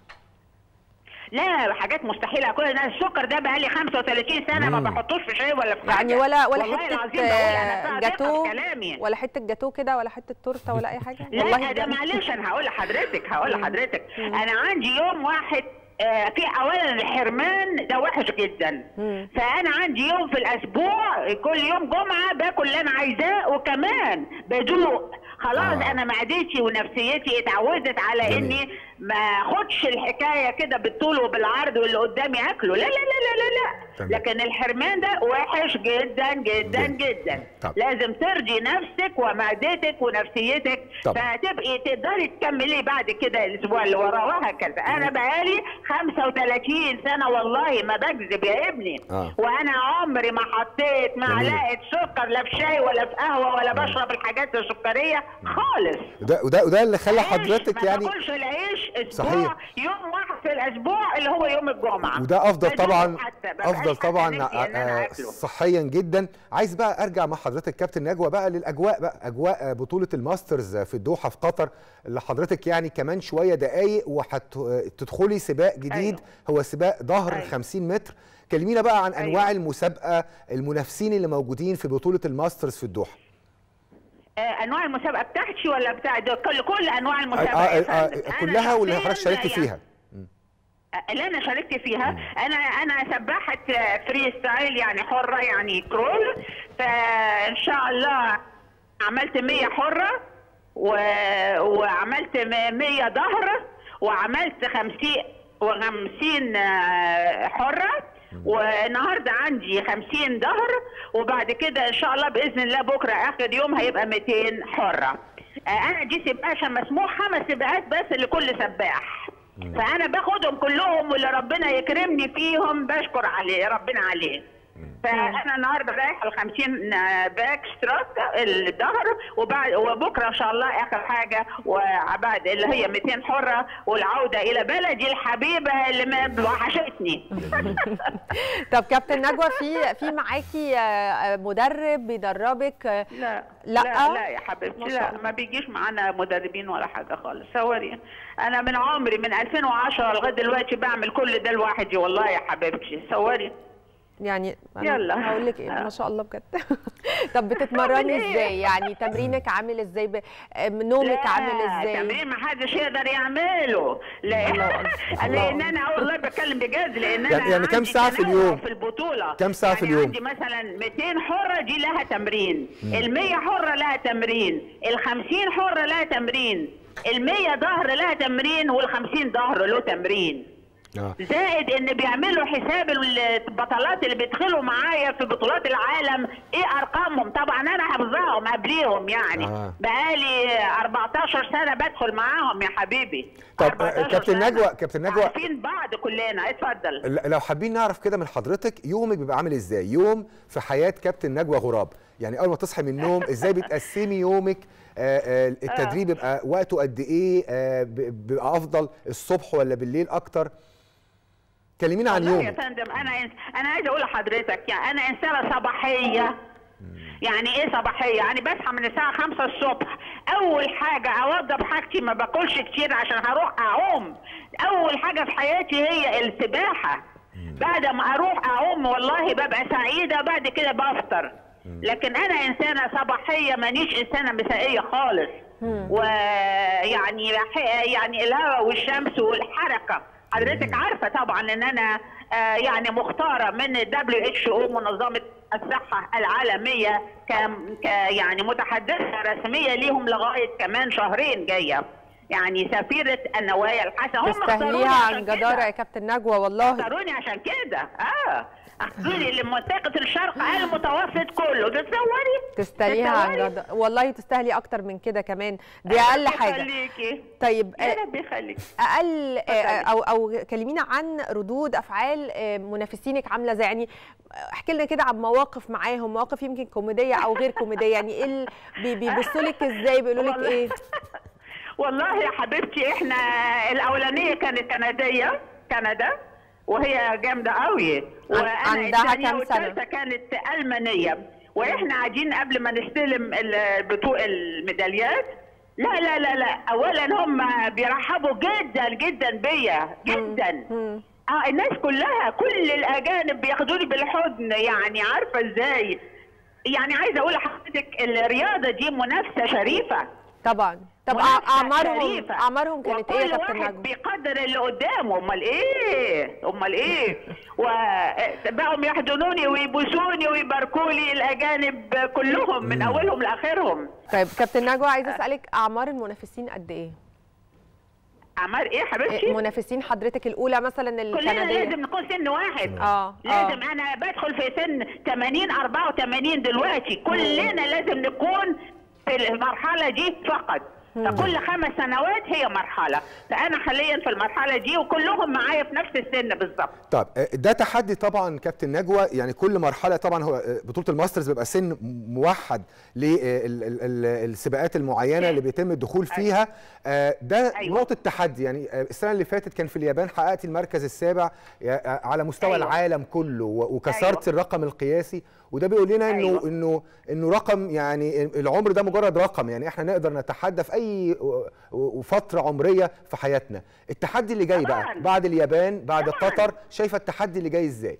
H: لا حاجات مستحيله اكلها انا السكر ده بقى لي 35 سنه ما
G: مم.
H: بحطوش في شاي ولا في
F: يعني
H: حاجة.
F: ولا ولا
H: والله
F: حته
H: العظيم بقول انا
F: آه،
H: فيها ثقة
F: جاتو
H: في كلامي
F: ولا حته جاتو كده ولا حته تورته ولا اي حاجه
H: لا ده
F: بجد.
H: معلش انا هقول لحضرتك هقول
F: مم.
H: لحضرتك
F: مم.
H: انا عندي يوم واحد آه، في اولا الحرمان ده وحش جدا
F: مم.
H: فانا عندي يوم في الاسبوع كل يوم جمعه باكل اللي انا عايزاه وكمان بدوق خلاص
G: آه.
H: انا معدتي ونفسيتي اتعودت على
G: جميل.
H: اني ما اخدش الحكايه كده بالطول وبالعرض واللي قدامي اكله لا لا لا لا لا لا
G: تمام.
H: لكن الحرمان ده وحش جدا جدا
G: جدا.
H: جدا
G: طب.
H: لازم ترضي نفسك ومعدتك ونفسيتك
G: طب.
H: فهتبقي تقدري تكملي بعد كده الاسبوع اللي وراه وهكذا انا بقالي 35 سنه والله ما بكذب يا ابني
G: آه.
H: وانا عمري ما حطيت معلقه سكر لا في شاي ولا في قهوه ولا بشرب الحاجات السكريه خالص
G: وده وده وده اللي خلى
H: عيش،
G: حضرتك
H: ما
G: يعني
H: باكلش العيش اسبوع
G: صحيح.
H: يوم واحد في الاسبوع اللي هو يوم الجمعه
G: وده افضل
H: بدوق
G: طبعا
H: حتى، ما بقاش
G: افضل
H: حتى
G: طبعا
H: نفسي إن أنا
G: آه،
H: أكله.
G: صحيا جدا عايز بقى ارجع مع حضرتك كابتن نجوى بقى للاجواء بقى اجواء آه، بطوله الماسترز في الدوحه في قطر اللي حضرتك يعني كمان شويه دقائق وهتدخلي سباق جديد
H: أيوة.
G: هو سباق ظهر
H: أيوة.
G: 50 متر كلمينا بقى عن
H: أيوة.
G: انواع المسابقه المنافسين اللي موجودين في بطوله الماسترز في الدوحه
H: آه، انواع المسابقه بتاعتي ولا بتاع ده؟ كل كل انواع
G: آه،
H: المسابقه
G: آه،
H: يا
G: آه،
H: فندم. أنا
G: كلها واللي
H: شخصياً
G: حضرتك شاركتي
H: يعني-
G: فيها
H: اللي انا شاركت فيها انا انا سباحه فري ستايل يعني حره يعني كرول فان شاء الله عملت 100 حره و... وعملت 100 ظهر وعملت 50 و50 حره والنهارده عندي 50 ظهر وبعد كده ان شاء الله باذن الله بكره اخر يوم هيبقى 200 حره آه، انا دي سباقه مسموح خمس سباقات بس لكل سباح فانا باخدهم كلهم واللي ربنا يكرمني فيهم بشكر عليه ربنا عليه فانا النهارده رايح ال 50 باك ستروك الظهر وبعد وبكره ان شاء الله اخر حاجه وبعد اللي هي 200 حره والعوده الى بلدي الحبيبه اللي ما وحشتني
F: طب كابتن نجوى في في معاكي آه، مدرب بيدربك آه،
H: لا
F: لا.
H: لا, لا يا
F: ما
H: حبيبتي
F: شاء
H: لا
F: الله.
H: ما بيجيش معانا مدربين ولا حاجه خالص سوري انا من عمري من 2010 لغايه دلوقتي بعمل كل ده لوحدي والله يا حبيبتي سوري
F: يعني
H: يلا.
F: هقول لك ايه ما شاء الله بجد طب بتتمرني ازاي يعني تمرينك عامل ازاي ب... آه، نومك
H: لا،
F: عامل ازاي
H: تمرين ما حدش يقدر يعمله لان
F: الله أكبر.
H: لان انا والله بتكلم بجد لان انا
G: يعني- يعني كم
H: عندي
G: ساعة في
H: تنوع
G: اليوم؟
H: في البطوله
G: كم ساعة في
H: يعني
G: اليوم؟
H: عندي مثلا 200 حره دي لها تمرين ال 100 حره لها تمرين ال 50 حره لها تمرين ال 100 ظهر لها تمرين وال 50 ظهر له تمرين
G: اه
H: زائد ان بيعملوا حساب البطلات اللي بيدخلوا معايا في بطولات العالم ايه ارقامهم طبعا انا حافظاهم قبليهم يعني
G: آه.
H: بقالي 14 سنه بدخل معاهم يا حبيبي
G: طب
H: 14
G: كابتن
H: سنة.
G: نجوى كابتن نجوى
H: عارفين بعض كلنا اتفضل
G: ل- لو حابين نعرف كده من حضرتك يومك بيبقى عامل ازاي يوم في حياه كابتن نجوى غراب يعني اول ما تصحي من النوم ازاي بتقسمي يومك آه، آه، التدريب بيبقى وقته قد ايه آه، ب- بيبقى افضل الصبح ولا بالليل اكتر كلمينا عن
H: والله يا
G: يومك
H: فندم انا إنس- انا عايزه اقول لحضرتك يعني انا انسانه صباحيه يعني ايه صباحيه يعني بصحى من الساعه 5 الصبح اول حاجه اوضب حاجتي ما باكلش كتير عشان هروح اعوم اول حاجه في حياتي هي السباحه بعد ما اروح اعوم والله ببقى سعيده بعد كده بفطر لكن انا انسانه صباحيه مانيش انسانه مسائيه خالص ويعني بح- يعني الهواء والشمس والحركه حضرتك عارفه طبعا ان انا آه، يعني مختاره من دبليو اتش او منظمه الصحه العالميه ك ك- يعني متحدثه رسميه ليهم لغايه كمان شهرين جايه يعني سفيره النوايا الحسنه هم اختاروني
F: تستاهليها
H: عشان
F: عن
H: كده.
F: جداره يا كابتن نجوى والله
H: اختاروني عشان كده اه اخذوني لمنطقه الشرق المتوسط كله تتصوري
F: تستاهليها عن
H: تتصوري؟
F: جداره والله تستاهلي اكتر من كده كمان دي اقل حاجه
H: يخليكي
F: طيب
H: يا
F: آه،
H: رب يخليكي
F: اقل آه،
H: اتفضلي.
F: او او كلمينا عن ردود افعال آه، منافسينك عامله ازاي يعني احكي لنا كده عن مواقف معاهم مواقف يمكن كوميديه او غير كوميديه يعني ايه ال- بي- بيبصوا لك ازاي بيقولوا لك
H: والله.
F: ايه
H: والله يا حبيبتي احنا الاولانيه كانت كنديه كندا وهي جامده قوي وانا
F: عندها
H: الثانيه
F: كام سنة؟
H: والثالثه كانت المانيه واحنا قاعدين قبل ما نستلم ال- بطوق الميداليات لا لا لا لا اولا هم بيرحبوا جدا جدا بيا جدا
F: مم.
H: اه الناس كلها كل الاجانب بياخدوني بالحضن يعني عارفه ازاي يعني عايزه اقول لحضرتك الرياضه دي منافسه شريفه
F: طبعا طب
H: منافسة
F: أع- اعمارهم
H: شريفة.
F: اعمارهم كانت ايه يا
H: وكل
F: كابتن
H: واحد
F: نجوى
H: بيقدر اللي قدامه امال ايه امال ايه وبقوا يحضنوني ويبوسوني ويباركوا لي الاجانب كلهم من اولهم لاخرهم
F: طيب كابتن نجوى عايزه اسالك اعمار المنافسين قد ايه
H: عمار ايه يا
F: إيه
H: حبيبتي
F: منافسين حضرتك الاولى مثلا
H: كلنا لازم
F: الكنديه
H: نكون سن واحد
F: اه
H: لازم
F: اه
H: انا بدخل في سن 80 84 دلوقتي كلنا لازم نكون في المرحله دي فقط فكل خمس سنوات هي مرحله فانا حاليا في المرحله دي وكلهم معايا في نفس السن بالظبط
G: طب آه، ده تحدي طبعا كابتن نجوى يعني كل مرحله طبعا هو آه، بطوله الماسترز بيبقى سن موحد للسباقات المعينه اللي بيتم الدخول فيها آه، ده
H: أيوة.
G: نقطه تحدي يعني آه، السنه اللي فاتت كان في اليابان حققتي المركز السابع آه، على مستوى
H: أيوة.
G: العالم كله و- وكسرت
H: أيوة.
G: الرقم القياسي وده بيقول لنا انه
H: أيوة.
G: انه انه رقم يعني العمر ده مجرد رقم يعني احنا نقدر نتحدى في اي و- و- فتره عمريه في حياتنا التحدي اللي جاي بقى
H: طبعاً.
G: بعد اليابان بعد
H: طبعاً.
G: قطر شايفه التحدي اللي جاي ازاي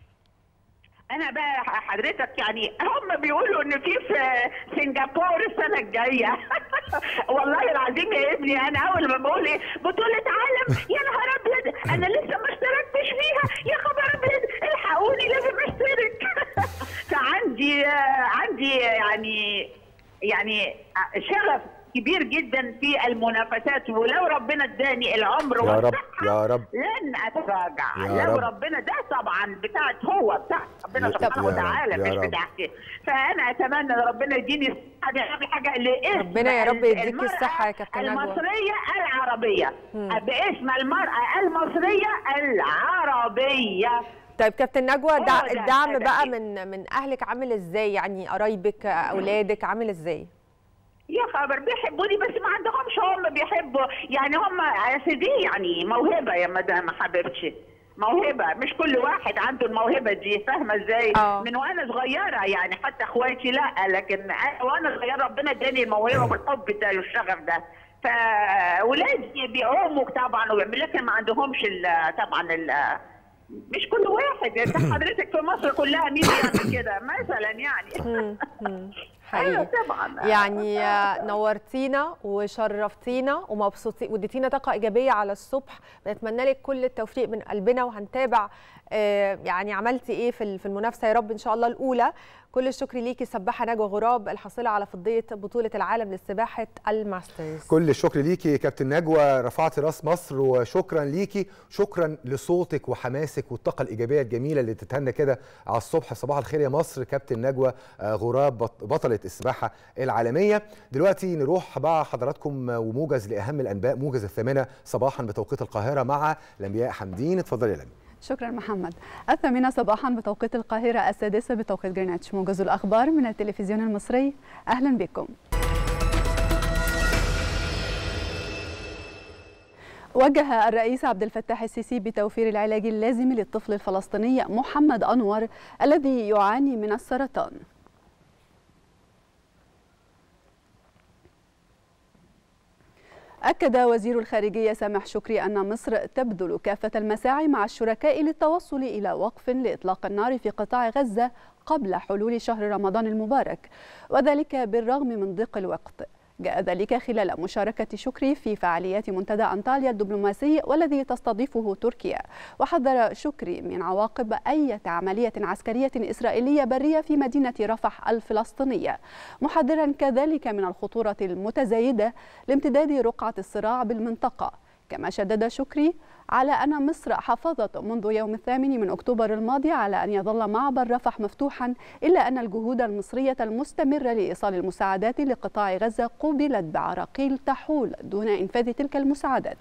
H: انا بقى حضرتك يعني هم بيقولوا ان في في سنغافور السنه الجايه والله العظيم يا ابني انا اول ما بقول ايه بطوله عالم يا نهار ابيض انا لسه ما اشتركتش فيها يا خبر ابيض الحقوني لازم اشترك فعندي آه، عندي يعني يعني شغف كبير جدا في المنافسات ولو ربنا اداني العمر
G: يا رب
H: والصحة
G: يا رب
H: لن اتراجع
G: يا
H: لو
G: رب.
H: ربنا ده طبعا بتاعت هو بتاع ربنا
G: يا-
H: سبحانه
G: يا رب،
H: وتعالى
G: يا
H: مش
G: رب.
H: بتاعتي فانا اتمنى ان ربنا يديني الصحه دي اهم حاجه لاسم
F: ربنا يا رب يديكي
H: المرأة
F: الصحة يا كابتن نجوى.
H: المصريه العربيه باسم المراه المصريه العربيه
F: طيب كابتن نجوى
H: هو
F: دع-
H: ده
F: الدعم بقى
H: هدفي.
F: من من اهلك عامل ازاي يعني قرايبك اولادك عامل ازاي
H: يا خبر بيحبوني بس ما عندهمش هم بيحبوا يعني هم أصل دي يعني موهبه يا مدام حبيبتي موهبه مش كل واحد عنده الموهبه دي فاهمه ازاي
F: آه.
H: من وانا صغيره يعني حتى اخواتي لا لكن أنا وانا صغيره ربنا اداني الموهبه والحب ده والشغف ده فولادي بيعوموا طبعا وبيعملوا لكن ما عندهمش ال- طبعا ال مش كل واحد انت حضرتك في مصر كلها مين بيعمل كده مثلا يعني
F: مم، مم،
H: ايوه
F: حقيقي
H: طبعا
F: يعني آه، نورتينا وشرفتينا ومبسوطين واديتينا طاقه ايجابيه على الصبح بنتمنى لك كل التوفيق من قلبنا وهنتابع آه، يعني عملتي ايه في ال- في المنافسه يا رب ان شاء الله الاولى كل الشكر ليكي سباحه نجوى غراب الحاصله على فضيه بطوله العالم للسباحه الماسترز
G: كل الشكر ليكي كابتن نجوى رفعتي راس مصر وشكرا ليكي شكرا لصوتك وحماسك والطاقه الايجابيه الجميله اللي تتهنى كده على الصبح صباح الخير يا مصر كابتن نجوى آه، غراب بط- بطله السباحه العالميه دلوقتي نروح مع حضراتكم وموجز لاهم الانباء موجز الثامنه صباحا بتوقيت القاهره مع لمياء حمدين اتفضلي يا لمياء
B: شكرا محمد الثامنة صباحا بتوقيت القاهرة السادسة بتوقيت جرينتش موجز الأخبار من التلفزيون المصري أهلا بكم وجه الرئيس عبد الفتاح السيسي بتوفير العلاج اللازم للطفل الفلسطيني محمد أنور الذي يعاني من السرطان أكد وزير الخارجية سامح شكري أن مصر تبذل كافة المساعي مع الشركاء للتوصل إلى وقف لإطلاق النار في قطاع غزة قبل حلول شهر رمضان المبارك وذلك بالرغم من ضيق الوقت جاء ذلك خلال مشاركة شكري في فعاليات منتدى أنطاليا الدبلوماسي والذي تستضيفه تركيا وحذر شكري من عواقب أي عملية عسكرية إسرائيلية برية في مدينة رفح الفلسطينية محذرا كذلك من الخطورة المتزايدة لامتداد رقعة الصراع بالمنطقة كما شدد شكري على أن مصر حافظت منذ يوم الثامن من أكتوبر الماضي على أن يظل معبر رفح مفتوحا إلا أن الجهود المصرية المستمرة لإيصال المساعدات لقطاع غزة قوبلت بعراقيل تحول دون إنفاذ تلك المساعدات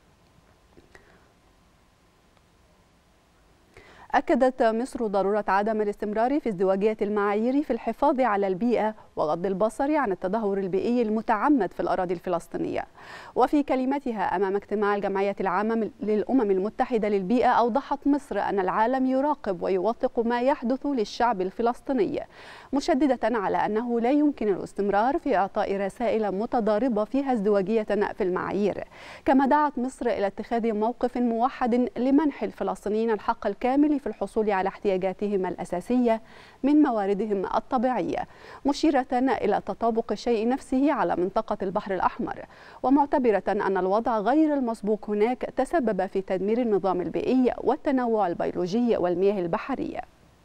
B: أكدت مصر ضرورة عدم الاستمرار في ازدواجية المعايير في الحفاظ على البيئة وغض البصر عن التدهور البيئي المتعمد في الأراضي الفلسطينية وفي كلمتها أمام اجتماع الجمعية العامة للأمم المتحدة للبيئة أوضحت مصر أن العالم يراقب ويوثق ما يحدث للشعب الفلسطيني مشددة على أنه لا يمكن الاستمرار في إعطاء رسائل متضاربة فيها ازدواجية في المعايير كما دعت مصر إلى اتخاذ موقف موحد لمنح الفلسطينيين الحق الكامل في الحصول على احتياجاتهم الأساسية من مواردهم الطبيعية مشيرة إلى تطابق الشيء نفسه على منطقة البحر الأحمر ومعتبرة أن الوضع غير المسبوق هناك تسبب في تدمير النظام البيئي والتنوع البيولوجي والمياه البحرية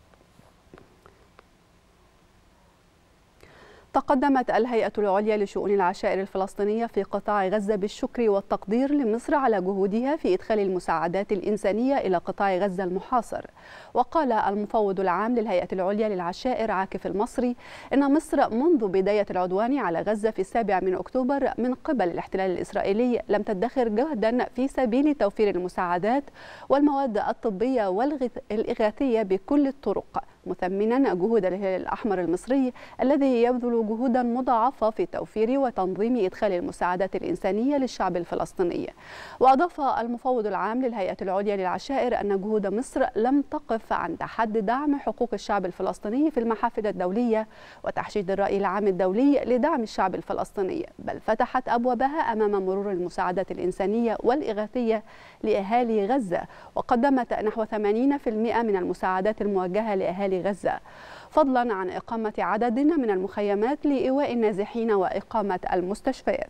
B: تقدمت الهيئة العليا لشؤون العشائر الفلسطينية في قطاع غزة بالشكر والتقدير لمصر على جهودها في إدخال المساعدات الإنسانية إلى قطاع غزة المحاصر وقال المفوض العام للهيئة العليا للعشائر عاكف المصري إن مصر منذ بداية العدوان على غزة في السابع من أكتوبر من قبل الاحتلال الإسرائيلي لم تدخر جهدا في سبيل توفير المساعدات والمواد الطبية والإغاثية بكل الطرق مثمنا جهود الهلال الأحمر المصري الذي يبذل جهودا مضاعفة في توفير وتنظيم إدخال المساعدات الإنسانية للشعب الفلسطيني وأضاف المفوض العام للهيئة العليا للعشائر أن جهود مصر لم تقف عند حد دعم حقوق الشعب الفلسطيني في المحافل الدولية وتحشيد الرأي العام الدولي لدعم الشعب الفلسطيني بل فتحت أبوابها أمام مرور المساعدات الإنسانية والإغاثية لأهالي غزة وقدمت نحو 80% من المساعدات الموجهة لأهالي غزة فضلا عن إقامة عدد من المخيمات لإيواء النازحين وإقامة المستشفيات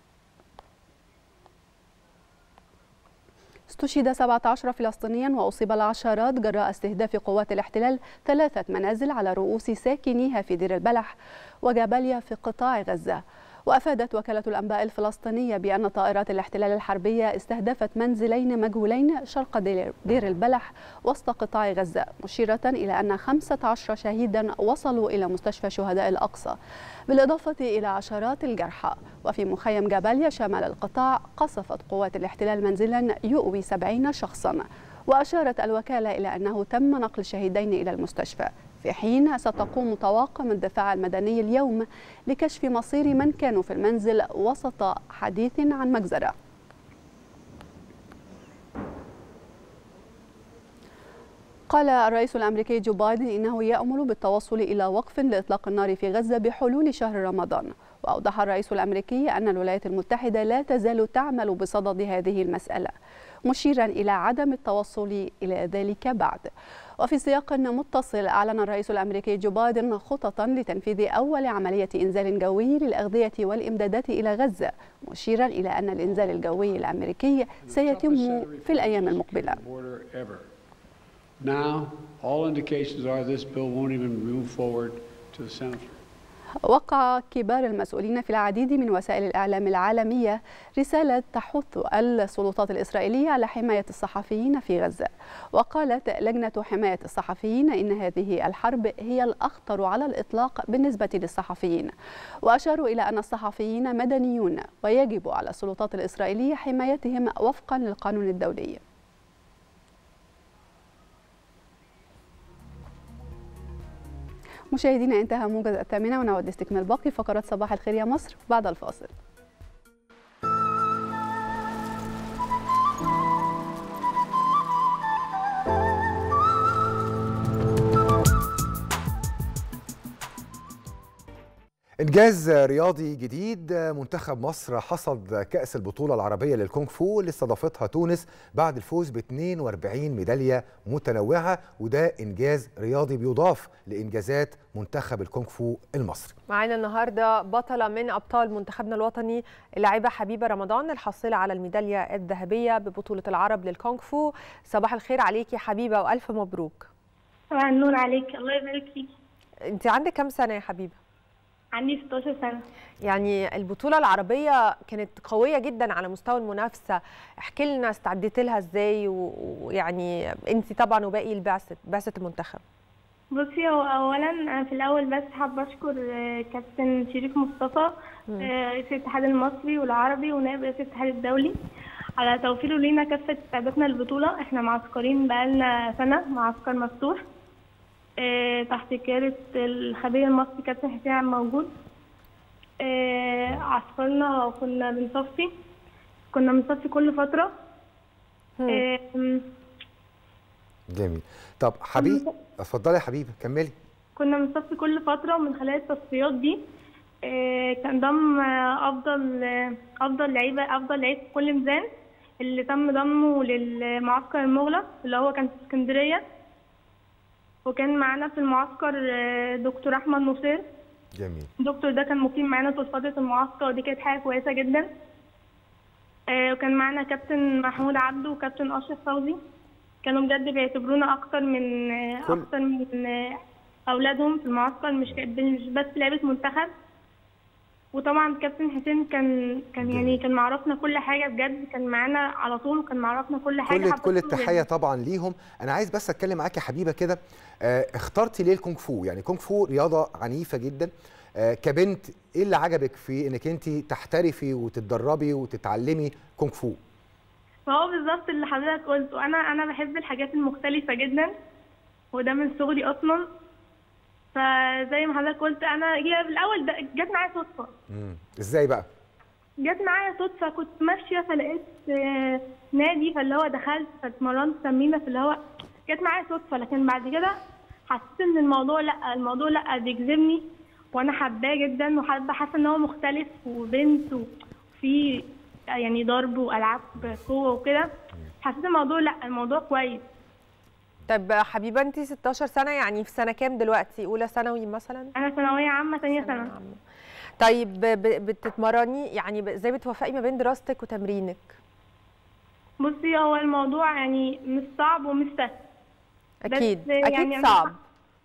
B: استشهد 17 فلسطينيا وأصيب العشرات جراء استهداف قوات الاحتلال ثلاثة منازل على رؤوس ساكنيها في دير البلح وجباليا في قطاع غزة وأفادت وكالة الأنباء الفلسطينية بأن طائرات الاحتلال الحربية استهدفت منزلين مجهولين شرق دير البلح وسط قطاع غزة مشيرة إلى أن 15 شهيدا وصلوا إلى مستشفى شهداء الأقصى بالإضافة إلى عشرات الجرحى وفي مخيم جباليا شمال القطاع قصفت قوات الاحتلال منزلا يؤوي 70 شخصا وأشارت الوكالة إلى أنه تم نقل الشهيدين إلى المستشفى في حين ستقوم طواقم الدفاع المدني اليوم لكشف مصير من كانوا في المنزل وسط حديث عن مجزرة قال الرئيس الأمريكي جو بايدن إنه يأمل بالتوصل إلى وقف لإطلاق النار في غزة بحلول شهر رمضان وأوضح الرئيس الأمريكي أن الولايات المتحدة لا تزال تعمل بصدد هذه المسألة مشيرا إلى عدم التوصل إلى ذلك بعد وفي سياق متصل أعلن الرئيس الأمريكي جو بايدن خططا لتنفيذ أول عملية إنزال جوي للأغذية والإمدادات إلى غزة مشيرا إلى أن الإنزال الجوي الأمريكي سيتم في الأيام المقبلة
I: Now, all indications are this bill won't even move forward to the Senate.
B: وقع كبار المسؤولين في العديد من وسائل الإعلام العالمية رسالة تحث السلطات الإسرائيلية على حماية الصحفيين في غزة وقالت لجنة حماية الصحفيين إن هذه الحرب هي الأخطر على الإطلاق بالنسبة للصحفيين وأشاروا إلى أن الصحفيين مدنيون ويجب على السلطات الإسرائيلية حمايتهم وفقا للقانون الدولي مشاهدينا انتهى موجز الثامنة ونعود لاستكمال باقي فقرات صباح الخير يا مصر بعد الفاصل
G: إنجاز رياضي جديد منتخب مصر حصد كأس البطولة العربية للكونغ فو اللي استضافتها تونس بعد الفوز ب 42 ميدالية متنوعة وده إنجاز رياضي بيضاف لإنجازات منتخب الكونغ فو المصري
F: معانا النهارده بطله من ابطال منتخبنا الوطني اللاعبه حبيبه رمضان الحاصله على الميداليه الذهبيه ببطوله العرب للكونغ فو صباح الخير عليكي حبيبه والف مبروك
J: طبعا النور عليك الله يبارك فيك
F: انت عندك كام سنه يا حبيبه
J: عندي 16 سنة
F: يعني البطوله العربيه كانت قويه جدا على مستوى المنافسه احكي لنا استعديت لها ازاي و- ويعني انت طبعا وباقي البعثه بعثه المنتخب
J: بصي هو أولا أنا في الأول بس حابة أشكر آه، كابتن شريف مصطفى
F: مم.
J: آه، رئيس الاتحاد المصري والعربي ونائب رئيس الاتحاد الدولي على توفيره لينا كافة استعداداتنا للبطولة احنا معسكرين بقالنا سنة معسكر مفتوح آه، تحت قيادة الخبير المصري كابتن حسين عبد موجود آه، عسكرنا وكنا بنصفي كنا بنصفي كل فترة آه،
G: جميل طب حبيب اتفضلي يا حبيبي كملي
J: كنا بنصفي كل فترة ومن خلال التصفيات دي آه، كان ضم آه، أفضل آه، أفضل لعيبة أفضل لعيب في كل ميزان اللي تم ضمه للمعسكر المغلق اللي هو كان في اسكندرية وكان معانا في المعسكر آه، دكتور أحمد نصير
G: جميل
J: الدكتور ده كان مقيم معانا طول فترة المعسكر ودي كانت حاجة كويسة جدا آه، وكان معانا كابتن محمود عبده وكابتن أشرف فوزي كانوا بجد بيعتبرونا أكتر من آه،
G: كل-
J: أكتر من آه، أولادهم في المعسكر مش مش بس لعيبة منتخب وطبعا كابتن حسين كان كان يعني كان معرفنا كل حاجة بجد كان معانا على طول وكان معرفنا كل حاجة
G: كل
J: حتى
G: كل
J: الصور
G: التحيه طبعا ليهم انا عايز بس اتكلم معاك يا حبيبه كده آه، اخترتي ليه الكونغ فو يعني كونغ فو رياضه عنيفه جدا آه، كبنت ايه اللي عجبك في انك انت تحترفي وتتدربي وتتعلمي كونغ فو
J: فهو بالظبط اللي حضرتك قلته انا انا بحب الحاجات المختلفه جدا وده من صغري اصلا فزي ما حضرتك قلت انا هي في الاول ده جت معايا صدفه
G: مم. ازاي بقى
J: جت معايا صدفه كنت ماشيه فلقيت آه، نادي فاللي هو دخلت فاتمرنت تمرينه في اللي هو جت معايا صدفه لكن بعد كده حسيت ان الموضوع لا الموضوع لا بيجذبني وانا حباه جدا وحابه حاسه ان هو مختلف وبنت وفي يعني ضرب والعاب قوه وكده حسيت الموضوع لا الموضوع كويس
F: طب حبيبه انت 16 سنه يعني في سنه كام دلوقتي اولى ثانوي مثلا
J: انا ثانويه عامه ثانيه سنه
F: طيب ب- ب- بتتمرني يعني ب- ازاي بتوفقي ما بين دراستك وتمرينك
J: بصي هو الموضوع يعني مش صعب ومش سهل بس
F: اكيد
J: يعني
F: اكيد
J: أنا-
F: صعب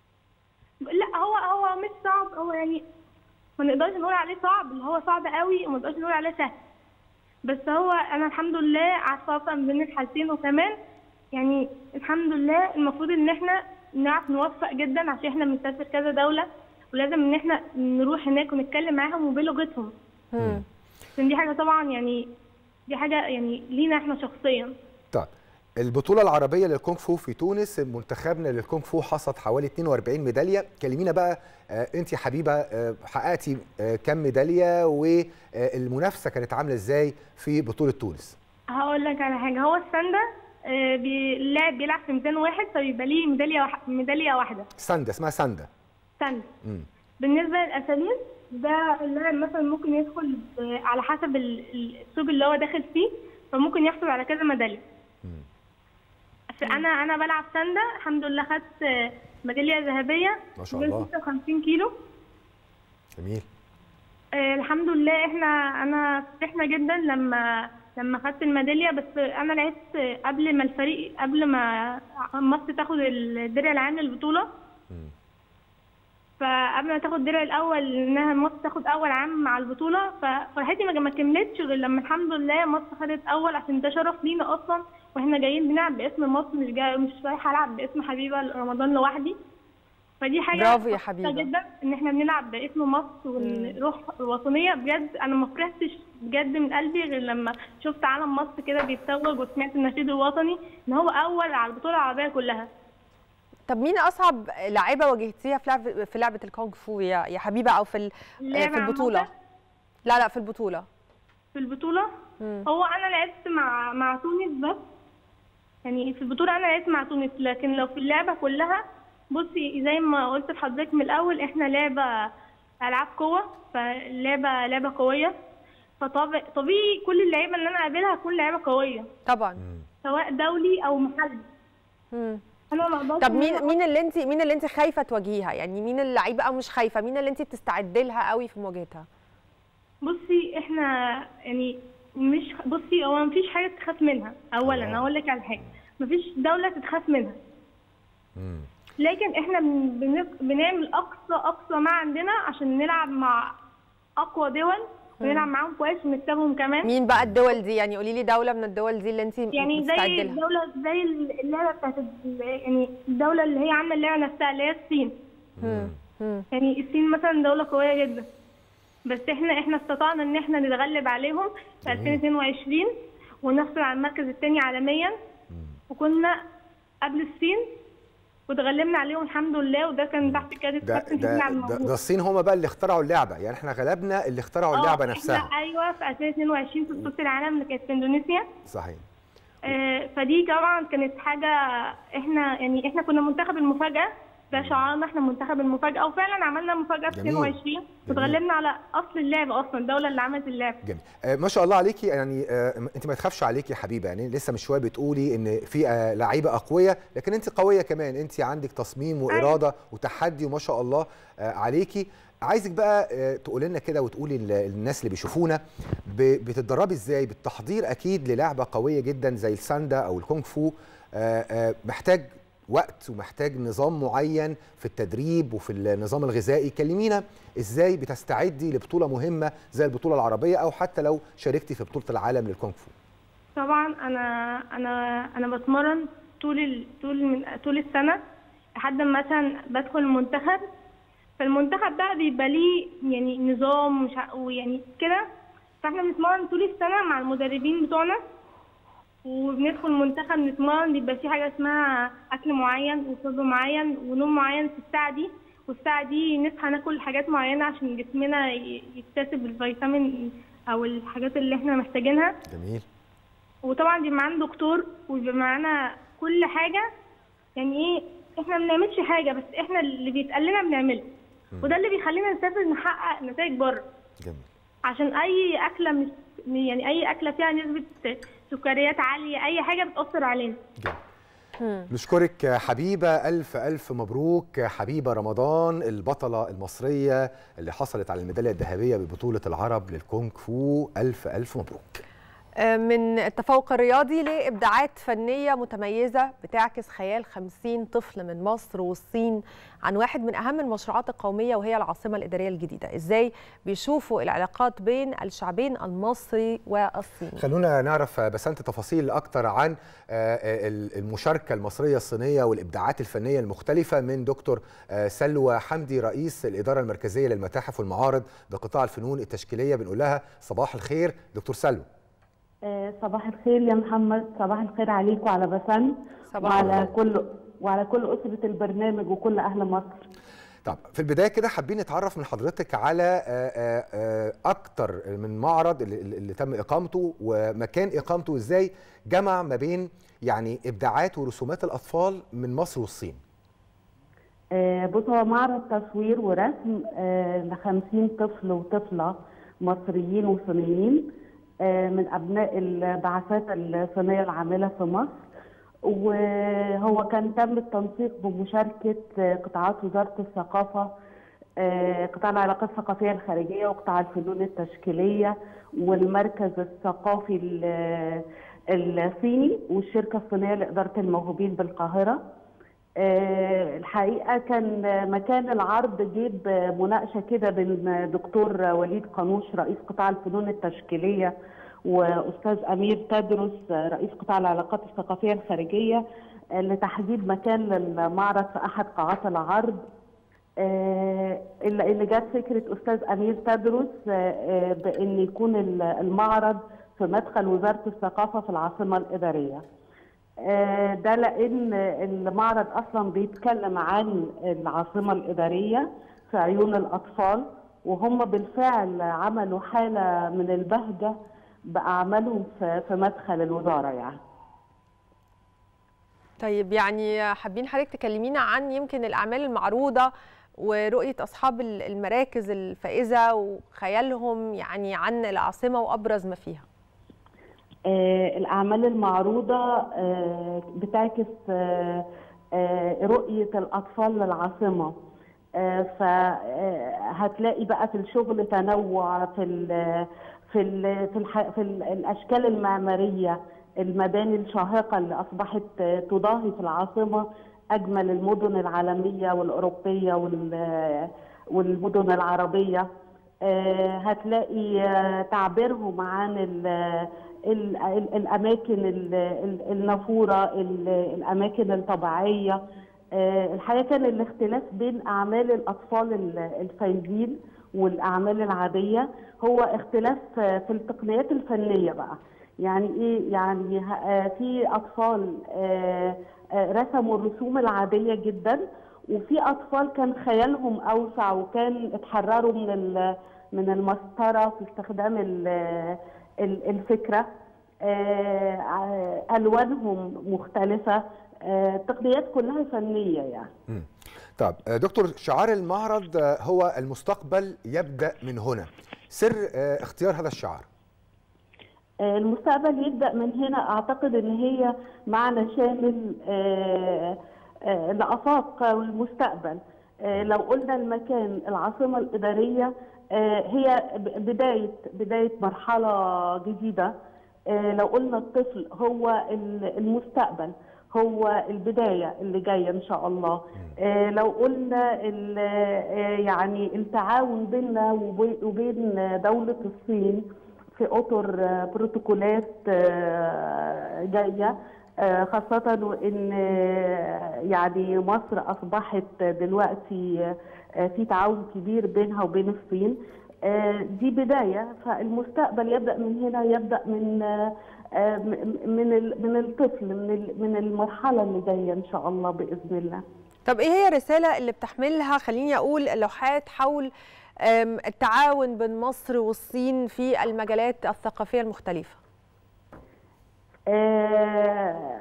J: لا هو هو مش صعب هو يعني ما نقدرش نقول عليه صعب اللي هو صعب قوي وما نقدرش نقول عليه سهل بس هو انا الحمد لله عارفه اوفق ما بين الحالتين وكمان يعني الحمد لله المفروض ان احنا نعرف نوفق جدا عشان احنا بنسافر كذا دوله ولازم ان احنا نروح هناك ونتكلم معاهم وبلغتهم عشان دي حاجه طبعا يعني دي حاجه يعني لينا احنا شخصيا
G: طيب البطوله العربيه للكونغ فو في تونس منتخبنا للكونغ فو حصد حوالي 42 ميداليه كلمينا بقى آه، انت يا حبيبه آه، حققتي آه، كم ميداليه والمنافسه كانت عامله ازاي في بطوله تونس
J: هقول لك على حاجه هو السنده آه، بي- اللاعب بيلعب في ميزان واحد فبيبقى ليه ميداليه واحد ميداليه واحده
G: ساندا اسمها ساندا
J: سنده
G: مم.
J: بالنسبه للاساليب ده اللاعب مثلا ممكن يدخل ب- على حسب ال- ال- السوق اللي هو داخل فيه فممكن يحصل على كذا ميداليه انا انا بلعب سنده الحمد لله خدت آه، ميداليه ذهبيه
G: ما شاء
J: بين
G: الله.
J: 56 كيلو
G: جميل
J: آه، الحمد لله احنا انا فرحنا جدا لما لما خدت الميداليه بس انا لعبت قبل ما الفريق قبل ما مصر تاخد الدرع العام للبطوله فقبل ما تاخد الدرع الاول انها مصر تاخد اول عام مع البطوله ففرحتي ما ما كملتش غير لما الحمد لله مصر خدت اول عشان ده شرف لينا اصلا واحنا جايين بنلعب باسم مصر مش جاي مش رايحه العب باسم حبيبه رمضان لوحدي فدي حاجه
F: برافو يا
J: مبسوطة
F: حبيبة.
J: جدا ان احنا بنلعب باسم مصر والروح الوطنيه بجد انا ما فرحتش بجد من قلبي غير لما شفت علم مصر كده بيتوج وسمعت النشيد الوطني ان هو اول على البطوله العربيه كلها
F: طب مين اصعب لعيبه واجهتيها في لعب في لعبه الكونغ فو يا يا حبيبه او في ال-
J: اللعبة
F: في البطوله
J: عامة؟
F: لا لا في البطوله
J: في البطوله
F: مم.
J: هو انا لعبت مع مع تونس بس يعني في البطوله انا لعبت مع تونس لكن لو في اللعبه كلها بصي زي ما قلت لحضرتك من الاول احنا لعبه العاب قوه فاللعبه لعبه قويه فطبيعي كل اللعيبه اللي انا اقابلها تكون لعيبه قويه
F: طبعا
J: سواء دولي او محلي
F: مم.
J: انا ما اقدرش
F: طب
J: إن
F: مين
J: أنا
F: مين اللي انت مين اللي انت خايفه تواجهيها يعني مين اللعيبه او مش خايفه مين اللي انت بتستعدي لها قوي في مواجهتها
J: بصي احنا يعني مش بصي هو مفيش حاجه تخاف منها اولا اقول لك على حاجه مفيش دوله تتخاف منها
G: مم.
J: لكن احنا بن- بن- بنعمل اقصى اقصى ما عندنا عشان نلعب مع اقوى دول ونلعب معاهم كويس ونكسبهم كمان
F: مين بقى الدول دي يعني قولي لي دوله من الدول دي اللي انت
J: يعني زي
F: مستعده لها
J: الدوله زي اللعبه بتاعت ال- يعني الدوله اللي هي عامله اللعبه نفسها اللي هي الصين
F: مم. مم.
J: يعني الصين مثلا دوله قويه جدا بس احنا احنا استطعنا ان احنا نتغلب عليهم في 2022 ونحصل على المركز الثاني عالميا وكنا قبل الصين وتغلبنا عليهم الحمد لله وده كان تحت قياده
G: ده
J: كابتن
G: ده
J: حسني عبد
G: ده,
J: الموجود
G: ده الصين هم بقى اللي اخترعوا اللعبه يعني احنا غلبنا اللي اخترعوا اللعبه
J: آه،
G: نفسها
J: احنا ايوه في 2022 في بطوله العالم اللي كانت في اندونيسيا
G: صحيح
J: آه، فدي طبعا كانت حاجه احنا يعني احنا كنا منتخب المفاجاه ده شعارنا احنا منتخب المفاجاه وفعلا عملنا مفاجاه في
G: جميل.
J: 22 وتغلبنا على اصل اللعبه اصلا الدوله اللي عملت اللعبه
G: جميل آه ما شاء الله عليكي يعني آه انت ما تخافش عليكي يا حبيبه يعني لسه من شويه بتقولي ان في آه لعيبه اقوياء لكن انت قويه كمان انت عندك تصميم واراده وتحدي وما شاء الله آه عليكي عايزك بقى آه تقولي لنا كده وتقولي للناس اللي بيشوفونا ب- بتتدربي ازاي بالتحضير اكيد للعبه قويه جدا زي الساندا او الكونغ فو آه آه محتاج وقت ومحتاج نظام معين في التدريب وفي النظام الغذائي كلمينا ازاي بتستعدي لبطوله مهمه زي البطوله العربيه او حتى لو شاركتي في بطوله العالم للكونغ فو
J: طبعا انا انا انا بتمرن طول ال... طول من طول السنه لحد ما مثلا بدخل المنتخب فالمنتخب بقى بيبقى ليه يعني نظام مش ع- ويعني كده فاحنا بنتمرن طول السنه مع المدربين بتوعنا وبندخل المنتخب نتمرن بيبقى في حاجه اسمها اكل معين وشرب معين ونوم معين في الساعه دي والساعه دي نصحى ناكل حاجات معينه عشان جسمنا ي- يكتسب الفيتامين او الحاجات اللي احنا محتاجينها
G: جميل
J: وطبعا بيبقى معانا دكتور وبيبقى معانا كل حاجه يعني ايه احنا ما بنعملش حاجه بس احنا اللي بيتقال لنا بنعمله وده اللي بيخلينا نسافر نحقق نتائج بره
G: جميل
J: عشان اي اكله مش يعني اي اكله فيها نسبه سكريات عاليه اي حاجه بتاثر علينا
G: نشكرك حبيبة ألف ألف مبروك حبيبة رمضان البطلة المصرية اللي حصلت على الميدالية الذهبية ببطولة العرب للكونغ فو ألف ألف مبروك
F: من التفوق الرياضي لابداعات فنيه متميزه بتعكس خيال 50 طفل من مصر والصين عن واحد من اهم المشروعات القوميه وهي العاصمه الاداريه الجديده ازاي بيشوفوا العلاقات بين الشعبين المصري والصيني
G: خلونا نعرف بسنت تفاصيل أكتر عن آه، المشاركة المصرية الصينية والإبداعات الفنية المختلفة من دكتور آه، سلوى حمدي رئيس الإدارة المركزية للمتاحف والمعارض بقطاع الفنون التشكيلية بنقول لها صباح الخير دكتور سلوى
K: آه، صباح الخير يا محمد صباح الخير عليك وعلى بسن
F: صباح
K: وعلى
F: الخير.
K: كل وعلى كل أسرة البرنامج وكل أهل مصر
G: طب في البدايه كده حابين نتعرف من حضرتك على آه، آه، آه، اكتر من معرض اللي, اللي تم اقامته ومكان اقامته ازاي جمع ما بين يعني ابداعات ورسومات الاطفال من مصر والصين
K: آه، بص هو معرض تصوير ورسم ل 50 طفل وطفلة مصريين وصينيين آه، من أبناء البعثات الصينية العاملة في مصر وهو كان تم التنسيق بمشاركة آه، قطاعات وزارة الثقافة آه، قطاع العلاقات الثقافية الخارجية وقطاع الفنون التشكيلية والمركز الثقافي ال- الصيني والشركة الصينية لإدارة الموهوبين بالقاهرة آه، الحقيقه كان مكان العرض جيب مناقشه كده بين دكتور وليد قانوش رئيس قطاع الفنون التشكيليه واستاذ امير تدرس رئيس قطاع العلاقات الثقافيه الخارجيه آه، لتحديد مكان للمعرض في احد قاعات العرض آه، اللي اللي جت فكره استاذ امير تدرس آه، آه، بان يكون المعرض في مدخل وزاره الثقافه في العاصمه الاداريه. آه، ده لان المعرض اصلا بيتكلم عن العاصمه الاداريه في عيون الاطفال وهم بالفعل عملوا حاله من البهجه باعمالهم في في مدخل الوزاره يعني
F: طيب يعني حابين حضرتك تكلمينا عن يمكن الاعمال المعروضه ورؤيه اصحاب ال- المراكز الفائزه وخيالهم يعني عن العاصمه وابرز ما فيها
K: آه، الأعمال المعروضة آه، بتعكس آه، آه، رؤية الأطفال للعاصمة فهتلاقي بقى في الشغل تنوع في ال في ال في, الح في ال الأشكال المعمارية المباني الشاهقة اللي أصبحت آه، تضاهي في العاصمة أجمل المدن العالمية والأوروبية وال- والمدن العربية آه، هتلاقي آه، تعبيرهم عن ال ال ال الاماكن ال- ال- النافوره ال- الاماكن الطبيعيه آه، الحقيقه كان الاختلاف بين اعمال الاطفال ال- الفايزين والاعمال العاديه هو اختلاف آه، في التقنيات الفنيه بقى يعني ايه يعني ه- آه، في اطفال آه، آه، رسموا الرسوم العاديه جدا وفي اطفال كان خيالهم اوسع وكان اتحرروا من ال- من المسطره في استخدام ال- ال- الفكره آه، ع- الوانهم مختلفه آه، التقنيات كلها فنيه يعني
G: مم. طب آه، دكتور شعار المعرض آه، هو المستقبل يبدأ من هنا سر آه، اختيار هذا الشعار
K: آه، المستقبل يبدأ من هنا أعتقد إن هي معنى شامل آه، آه، لآفاق المستقبل آه، لو قلنا المكان العاصمة الإدارية آه، هي ب- بداية بداية مرحلة جديدة آه، لو قلنا الطفل هو ال- المستقبل هو البداية اللي جاية إن شاء الله آه، لو قلنا ال- آه، يعني التعاون بيننا وبي- وبين دولة الصين في اطر آه، بروتوكولات آه، جايه آه، خاصة وإن آه، يعني مصر أصبحت دلوقتي آه، في تعاون كبير بينها وبين الصين آه، دي بداية فالمستقبل يبدأ من هنا يبدأ من آه، آه، م- من ال- من الطفل من ال- من المرحلة اللي جاية إن شاء الله بإذن الله
F: طب ايه هي الرساله اللي بتحملها خليني اقول اللوحات حول آم، التعاون بين مصر والصين في المجالات الثقافيه المختلفه
K: آه،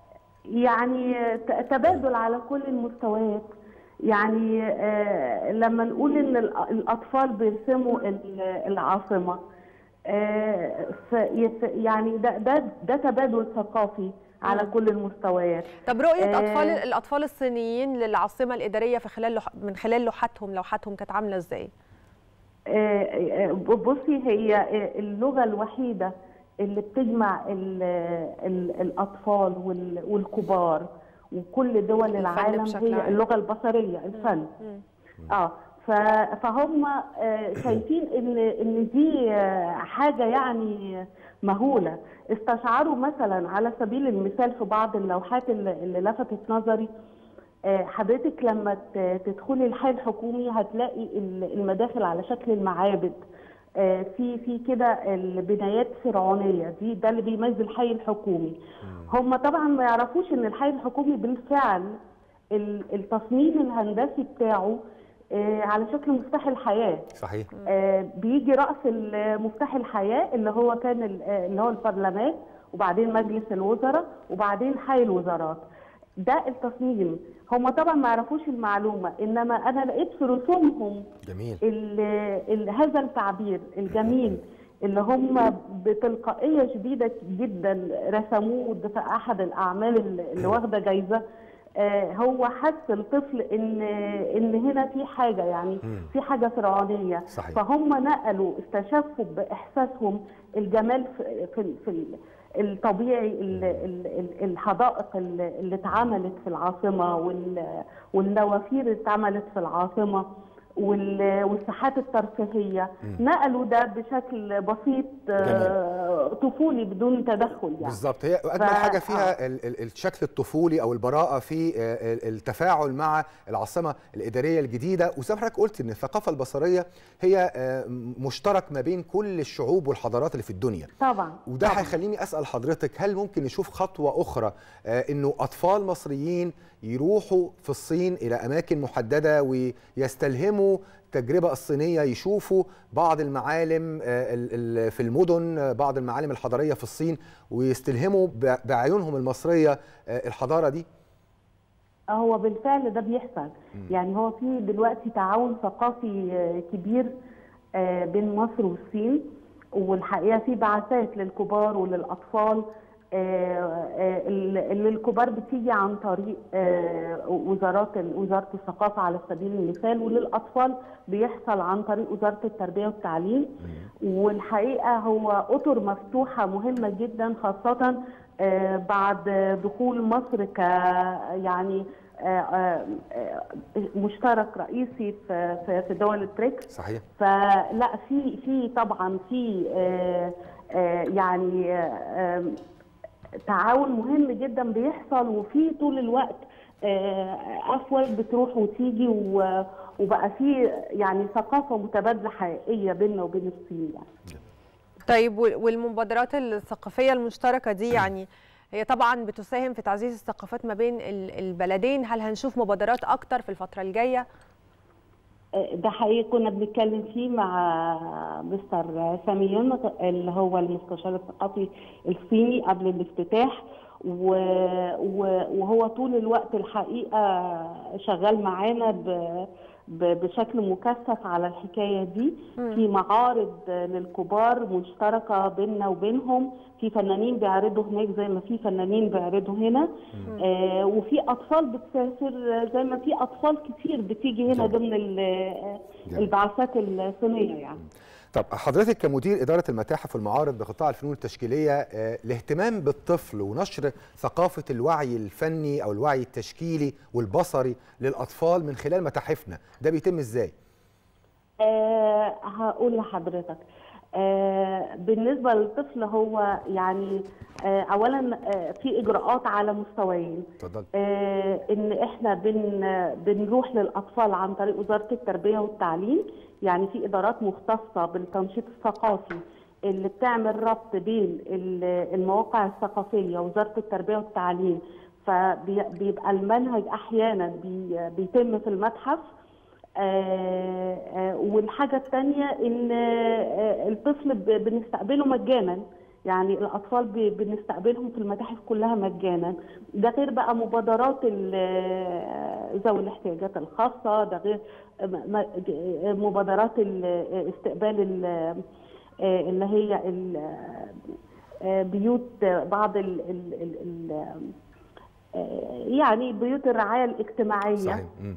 K: يعني ت- تبادل على كل المستويات يعني آه، لما نقول ان الأ- الاطفال بيرسموا ال- العاصمه آه، ف- يف- يعني ده ده ده تبادل ثقافي على
F: مم.
K: كل المستويات
F: طب رؤيه
K: آه،
F: اطفال الاطفال الصينيين للعاصمه الاداريه في خلال لوح... من خلال لوحاتهم لوحاتهم كانت عامله ازاي
K: آه، آه، بصي هي آه، اللغة الوحيدة اللي بتجمع ال ال الأطفال وال- والكبار وكل دول
F: الفن
K: العالم
F: بشكل
K: هي
F: عام.
K: اللغة البصرية الفن
F: مم.
K: اه ف- فهم آه، شايفين ان ان دي آه، حاجه يعني مهوله استشعروا مثلا على سبيل المثال في بعض اللوحات اللي اللي لفتت نظري آه، حضرتك لما ت- تدخلي الحي الحكومي هتلاقي ال- المداخل على شكل المعابد آه، في في كده البنايات فرعونيه دي ده اللي بيميز الحي الحكومي هم طبعا ما يعرفوش ان الحي الحكومي بالفعل ال- التصميم الهندسي بتاعه آه، على شكل مفتاح الحياه
G: صحيح
K: آه، بيجي راس ال- مفتاح الحياه اللي هو كان ال- آه، اللي هو البرلمان وبعدين مجلس الوزراء وبعدين حي الوزارات ده التصميم هم طبعا ما يعرفوش المعلومه انما انا لقيت في رسومهم
G: جميل
K: ال ال هذا التعبير الجميل اللي هم بتلقائيه شديده جدا رسموه ده في احد الاعمال اللي اللي واخده جايزه آه، هو حس الطفل ان ان هنا في حاجه يعني
G: مم.
K: في حاجه فرعونيه
G: صحيح.
K: فهم نقلوا استشفوا باحساسهم الجمال في في, في ال- الطبيعي ال- ال- ال- الحدائق اللي اللي اتعملت في العاصمه وال- والنوافير اللي اتعملت في العاصمه وال- والساحات الترفيهيه نقلوا ده بشكل بسيط آه، طفولي بدون تدخل يعني
G: بالظبط هي اجمل
K: ف-
G: حاجه فيها ال- ال- الشكل الطفولي او البراءه في آه، ال- التفاعل مع العاصمه الاداريه الجديده وزي ما حضرتك قلت ان الثقافه البصريه هي آه، مشترك ما بين كل الشعوب والحضارات اللي في الدنيا
K: طبعا
G: وده
K: طبعاً.
G: هيخليني اسال حضرتك هل ممكن نشوف خطوه اخرى آه، انه اطفال مصريين يروحوا في الصين الى اماكن محدده ويستلهموا التجربه الصينيه يشوفوا بعض المعالم آه، ال- ال- في المدن آه، بعض المعالم الحضاريه في الصين ويستلهموا ب- باعينهم المصريه آه، الحضاره دي
K: هو بالفعل ده بيحصل يعني هو في دلوقتي تعاون ثقافي آه، كبير آه، بين مصر والصين والحقيقه في بعثات للكبار وللاطفال آه، آه، اللي الكبار بتيجي عن طريق آه، وزارات وزاره الثقافه على سبيل المثال وللاطفال بيحصل عن طريق وزاره التربيه والتعليم والحقيقه هو اطر مفتوحه مهمه جدا خاصه آه، بعد دخول مصر ك يعني آه، آه، آه، مشترك رئيسي في في- في دول البريكس
G: صحيح
K: فلا في في طبعا في آه، آه، يعني آه، آم، تعاون مهم جدا بيحصل وفي طول الوقت آه، افواج بتروح وتيجي و- وبقى في يعني ثقافه متبادله حقيقيه بيننا وبين الصين يعني.
F: طيب وال- والمبادرات الثقافية المشتركة دي يعني هي طبعا بتساهم في تعزيز الثقافات ما بين ال- البلدين هل هنشوف مبادرات أكتر في الفترة الجاية؟
K: ده حقيقي كنا بنتكلم فيه مع مستر سامي يونغ اللي هو المستشار الثقافي الصيني قبل الافتتاح و... و... وهو طول الوقت الحقيقه شغال معانا ب... ب... بشكل مكثف على الحكايه دي في معارض للكبار مشتركه بيننا وبينهم في فنانين بيعرضوا هناك زي ما في فنانين بيعرضوا هنا آه وفي اطفال بتسافر زي ما في اطفال كتير بتيجي هنا ضمن ال- البعثات الصينيه يعني
G: طب حضرتك كمدير إدارة المتاحف والمعارض بقطاع الفنون التشكيلية آه، الاهتمام بالطفل ونشر ثقافة الوعي الفني أو الوعي التشكيلي والبصري للأطفال من خلال متاحفنا ده بيتم إزاي؟
K: آه هقول لحضرتك آه بالنسبه للطفل هو يعني آه اولا آه في اجراءات على مستويين
G: اتفضل
K: آه ان احنا بن بنروح للاطفال عن طريق وزاره التربيه والتعليم يعني في ادارات مختصه بالتنشيط الثقافي اللي بتعمل ربط بين ال- المواقع الثقافيه ووزاره التربيه والتعليم فبيبقى المنهج احيانا بي- بيتم في المتحف آه، آه، والحاجة الثانية إن آه، الطفل ب- بنستقبله مجانا يعني الأطفال ب- بنستقبلهم في المتاحف كلها مجانا ده غير بقى مبادرات ال- آه، ذوي الاحتياجات الخاصة ده غير م- م- مبادرات ال- استقبال ال- آه، اللي هي ال- آه، بيوت بعض ال ال ال ال آه، يعني بيوت الرعاية الاجتماعية
G: صحيح مم.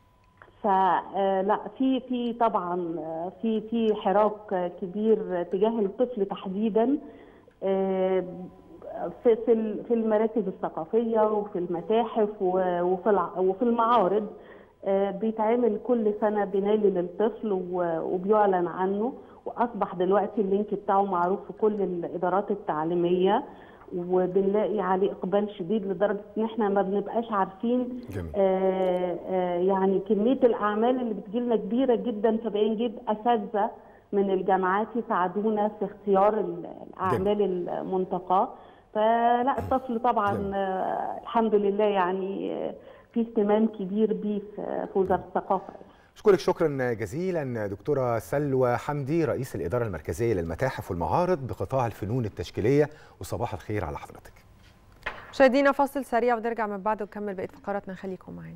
K: فلا في في طبعا آه، في في حراك آه، كبير تجاه الطفل تحديدا آه، في في ال- في المراكز الثقافيه وفي المتاحف و- وفي الع- وفي المعارض آه، بيتعمل كل سنه بنالي للطفل و- وبيعلن عنه واصبح دلوقتي اللينك بتاعه معروف في كل الادارات التعليميه وبنلاقي عليه اقبال شديد لدرجه ان احنا ما بنبقاش عارفين
G: جميل.
K: آه، آه، يعني كميه الاعمال اللي بتجيلنا كبيره جدا فبنجيب اساتذه من الجامعات يساعدونا في اختيار ال- الاعمال المنتقاه فلا الطفل طبعا
G: جميل.
K: آه، الحمد لله يعني آه، في اهتمام كبير بيه في في وزاره الثقافه
G: أشكرك شكرا جزيلا دكتورة سلوى حمدي رئيس الإدارة المركزية للمتاحف والمعارض بقطاع الفنون التشكيلية وصباح الخير على حضرتك
F: مشاهدينا فاصل سريع ونرجع من بعد ونكمل بقية فقراتنا خليكم معانا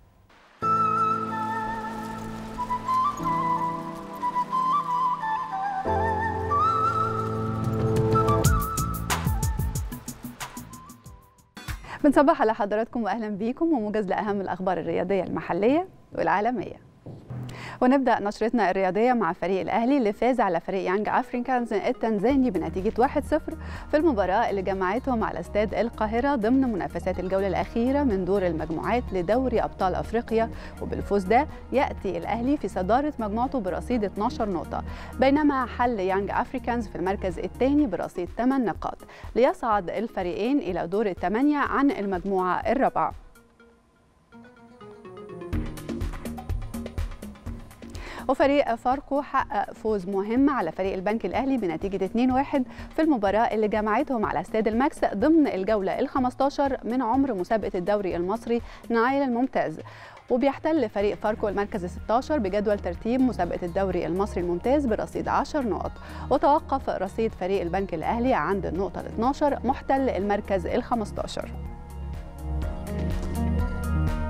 B: بنصبح على حضراتكم واهلا بيكم وموجز لاهم الاخبار الرياضيه المحليه والعالميه ونبدا نشرتنا الرياضيه مع فريق الاهلي اللي فاز على فريق يانج افريكانز التنزاني بنتيجه 1-0 في المباراه اللي جمعتهم على استاد القاهره ضمن منافسات الجوله الاخيره من دور المجموعات لدوري ابطال افريقيا وبالفوز ده ياتي الاهلي في صداره مجموعته برصيد 12 نقطه بينما حل يانج افريكانز في المركز الثاني برصيد 8 نقاط ليصعد الفريقين الى دور الثمانيه عن المجموعه الرابعه وفريق فاركو حقق فوز مهم على فريق البنك الأهلي بنتيجة 2-1 في المباراة اللي جمعتهم على استاد الماكس ضمن الجولة ال 15 من عمر مسابقة الدوري المصري نايل الممتاز وبيحتل فريق فاركو المركز 16 بجدول ترتيب مسابقة الدوري المصري الممتاز برصيد 10 نقط وتوقف رصيد فريق البنك الأهلي عند النقطة ال 12 محتل المركز ال 15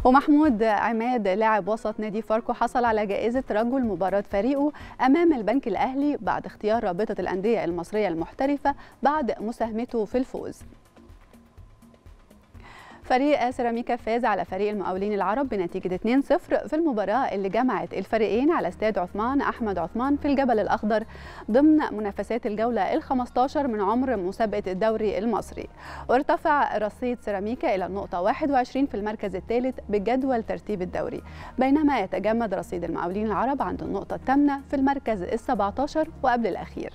B: ومحمود عماد لاعب وسط نادي فاركو حصل على جائزة رجل مباراة فريقه أمام البنك الأهلي بعد اختيار رابطة الأندية المصرية المحترفة بعد مساهمته في الفوز فريق سيراميكا فاز على فريق المقاولين العرب بنتيجة 2-0 في المباراة اللي جمعت الفريقين على استاد عثمان أحمد عثمان في الجبل الأخضر ضمن منافسات الجولة ال 15 من عمر مسابقة الدوري المصري وارتفع رصيد سيراميكا إلى النقطة 21 في المركز الثالث بجدول ترتيب الدوري بينما يتجمد رصيد المقاولين العرب عند النقطة الثامنة في المركز ال 17 وقبل الأخير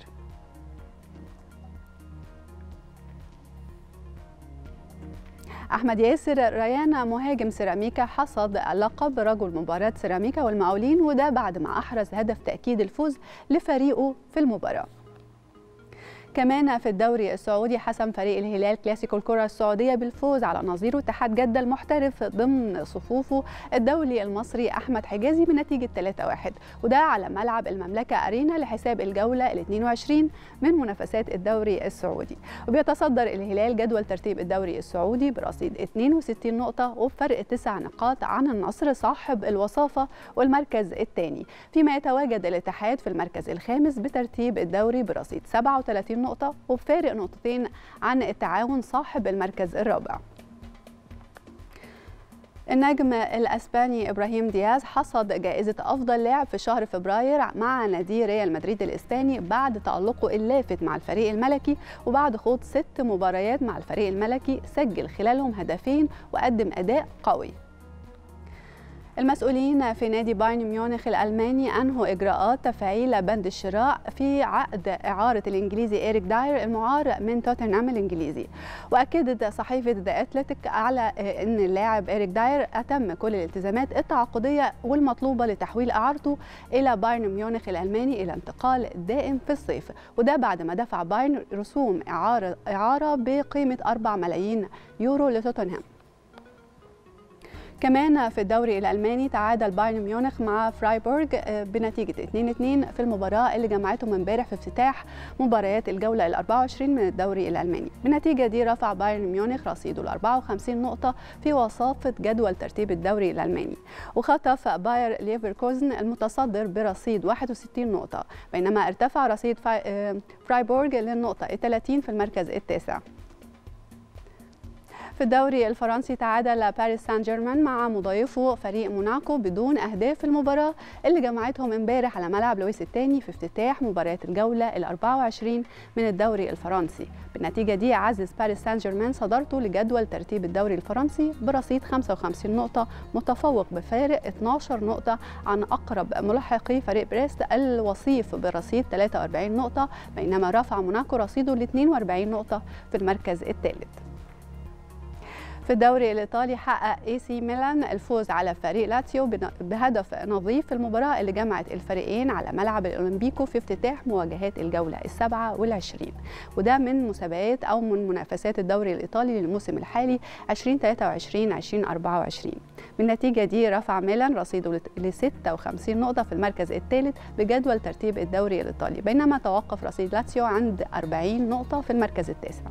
B: احمد ياسر ريان مهاجم سيراميكا حصد لقب رجل مباراه سيراميكا والمقاولين وده بعد ما احرز هدف تاكيد الفوز لفريقه في المباراه كمان في الدوري السعودي حسم فريق الهلال كلاسيكو الكرة السعودية بالفوز على نظيره اتحاد جدة المحترف ضمن صفوفه الدولي المصري أحمد حجازي بنتيجة 3-1 وده على ملعب المملكة أرينا لحساب الجولة ال 22 من منافسات الدوري السعودي وبيتصدر الهلال جدول ترتيب الدوري السعودي برصيد 62 نقطة وبفرق 9 نقاط عن النصر صاحب الوصافة والمركز الثاني فيما يتواجد الاتحاد في المركز الخامس بترتيب الدوري برصيد 37 نقطة وبفارق نقطتين عن التعاون صاحب المركز الرابع النجم الاسباني ابراهيم دياز حصد جائزه افضل لاعب في شهر فبراير مع نادي ريال مدريد الاسباني بعد تالقه اللافت مع الفريق الملكي وبعد خوض ست مباريات مع الفريق الملكي سجل خلالهم هدفين وقدم اداء قوي المسؤولين في نادي بايرن ميونخ الألماني أنهوا إجراءات تفعيل بند الشراء في عقد إعارة الإنجليزي إيريك داير المعار من توتنهام الإنجليزي وأكدت صحيفة ذا أتلتيك على أن اللاعب إيريك داير أتم كل الالتزامات التعاقدية والمطلوبة لتحويل إعارته إلى بايرن ميونخ الألماني إلى انتقال دائم في الصيف وده بعد ما دفع بايرن رسوم إعارة, إعارة بقيمة 4 ملايين يورو لتوتنهام كمان في الدوري الألماني تعادل بايرن ميونخ مع فرايبورغ بنتيجة 2-2 في المباراة اللي جمعتهم امبارح في افتتاح مباريات الجولة ال 24 من الدوري الألماني بالنتيجة دي رفع بايرن ميونخ رصيده ل 54 نقطة في وصافة جدول ترتيب الدوري الألماني وخطف باير ليفركوزن المتصدر برصيد 61 نقطة بينما ارتفع رصيد فرايبورغ للنقطة 30 في المركز التاسع في الدوري الفرنسي تعادل باريس سان جيرمان مع مضيفه فريق موناكو بدون اهداف في المباراه اللي جمعتهم امبارح على ملعب لويس الثاني في افتتاح مباريات الجوله ال 24 من الدوري الفرنسي بالنتيجه دي عزز باريس سان جيرمان صدارته لجدول ترتيب الدوري الفرنسي برصيد 55 نقطه متفوق بفارق 12 نقطه عن اقرب ملحقي فريق بريست الوصيف برصيد 43 نقطه بينما رفع موناكو رصيده ل 42 نقطه في المركز الثالث في الدوري الايطالي حقق اي سي ميلان الفوز على فريق لاتسيو بهدف نظيف في المباراه اللي جمعت الفريقين على ملعب الاولمبيكو في افتتاح مواجهات الجوله السابعه والعشرين وده من مسابقات او من منافسات الدوري الايطالي للموسم الحالي 2023 2024 بالنتيجه دي رفع ميلان رصيده ل 56 نقطه في المركز الثالث بجدول ترتيب الدوري الايطالي بينما توقف رصيد لاتسيو عند 40 نقطه في المركز التاسع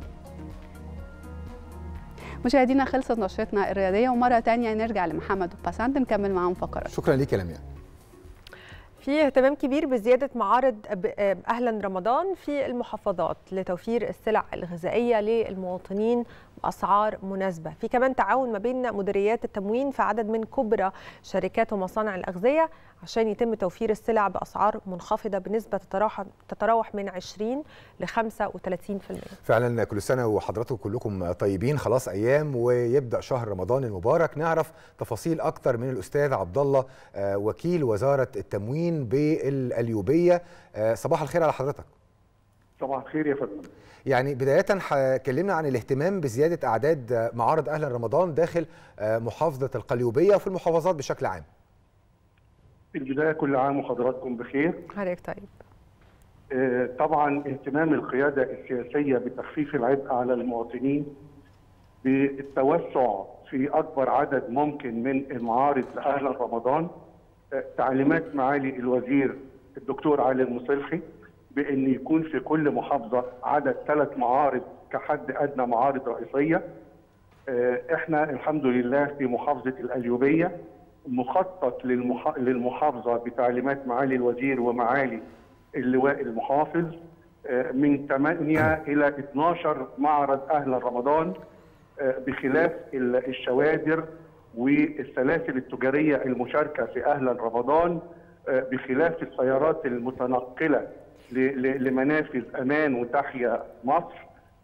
B: مشاهدينا خلصت نشرتنا الرياضيه ومره تانية نرجع لمحمد وباسانت نكمل معاهم فقرات
G: شكرا ليك يا لمياء
F: في اهتمام كبير بزياده معارض اهلا رمضان في المحافظات لتوفير السلع الغذائيه للمواطنين باسعار مناسبه في كمان تعاون ما بين مديريات التموين في عدد من كبرى شركات ومصانع الاغذيه عشان يتم توفير السلع باسعار منخفضه بنسبه تتراوح تتراوح من 20 ل 35%
G: فعلا كل سنه وحضراتكم كلكم طيبين خلاص ايام ويبدا شهر رمضان المبارك نعرف تفاصيل اكتر من الاستاذ عبد الله وكيل وزاره التموين بالقليوبيه صباح الخير على حضرتك
L: صباح الخير يا فندم
G: يعني بداية كلمنا عن الاهتمام بزيادة أعداد معارض أهلا رمضان داخل محافظة القليوبية وفي المحافظات بشكل عام
L: في البداية كل عام وحضراتكم بخير
F: حضرتك طيب
L: طبعا اهتمام القيادة السياسية بتخفيف العبء على المواطنين بالتوسع في أكبر عدد ممكن من المعارض أهلا رمضان تعليمات معالي الوزير الدكتور علي المصلحي بان يكون في كل محافظه عدد ثلاث معارض كحد ادنى معارض رئيسيه آه، احنا الحمد لله في محافظه القليوبيه مخطط للمح... للمحافظه بتعليمات معالي الوزير ومعالي اللواء المحافظ آه، من 8 الى 12 معرض اهل رمضان آه، بخلاف ال- الشوادر والسلاسل التجاريه المشاركه في اهل رمضان آه، بخلاف السيارات المتنقله ل- ل- لمنافذ امان وتحيا مصر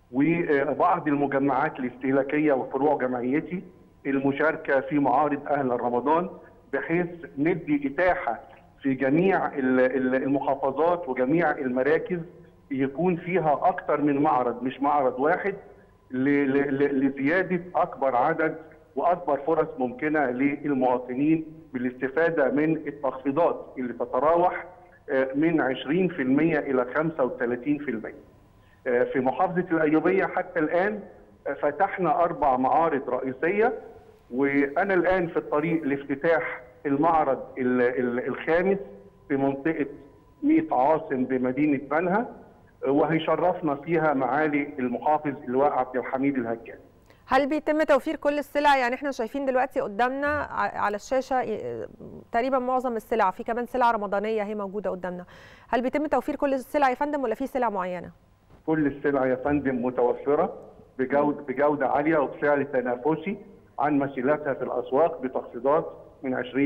L: وبعض المجمعات الاستهلاكيه وفروع جمعيتي المشاركه في معارض اهل رمضان بحيث ندي اتاحه في جميع ال- ال- المحافظات وجميع المراكز يكون فيها اكثر من معرض مش معرض واحد ل- ل- ل- لزياده اكبر عدد واكبر فرص ممكنه للمواطنين بالاستفاده من التخفيضات اللي تتراوح آه، من 20% الى 35%. آه، في محافظه القليوبيه حتى الان آه، فتحنا اربع معارض رئيسيه وانا الان في الطريق لافتتاح المعرض ال- ال- الخامس في منطقه ميت عاصم بمدينه بنها آه، وهيشرفنا فيها معالي المحافظ اللواء عبد الحميد الهجان.
F: هل بيتم توفير كل السلع يعني احنا شايفين دلوقتي قدامنا ع- على الشاشه ي- تقريبا معظم السلع في كمان سلع رمضانيه هي موجوده قدامنا هل بيتم توفير كل السلع يا فندم ولا في سلع معينه
L: كل السلع يا فندم متوفره بجوده بجوده عاليه وبسعر تنافسي عن مثيلاتها في الاسواق بتخفيضات من 20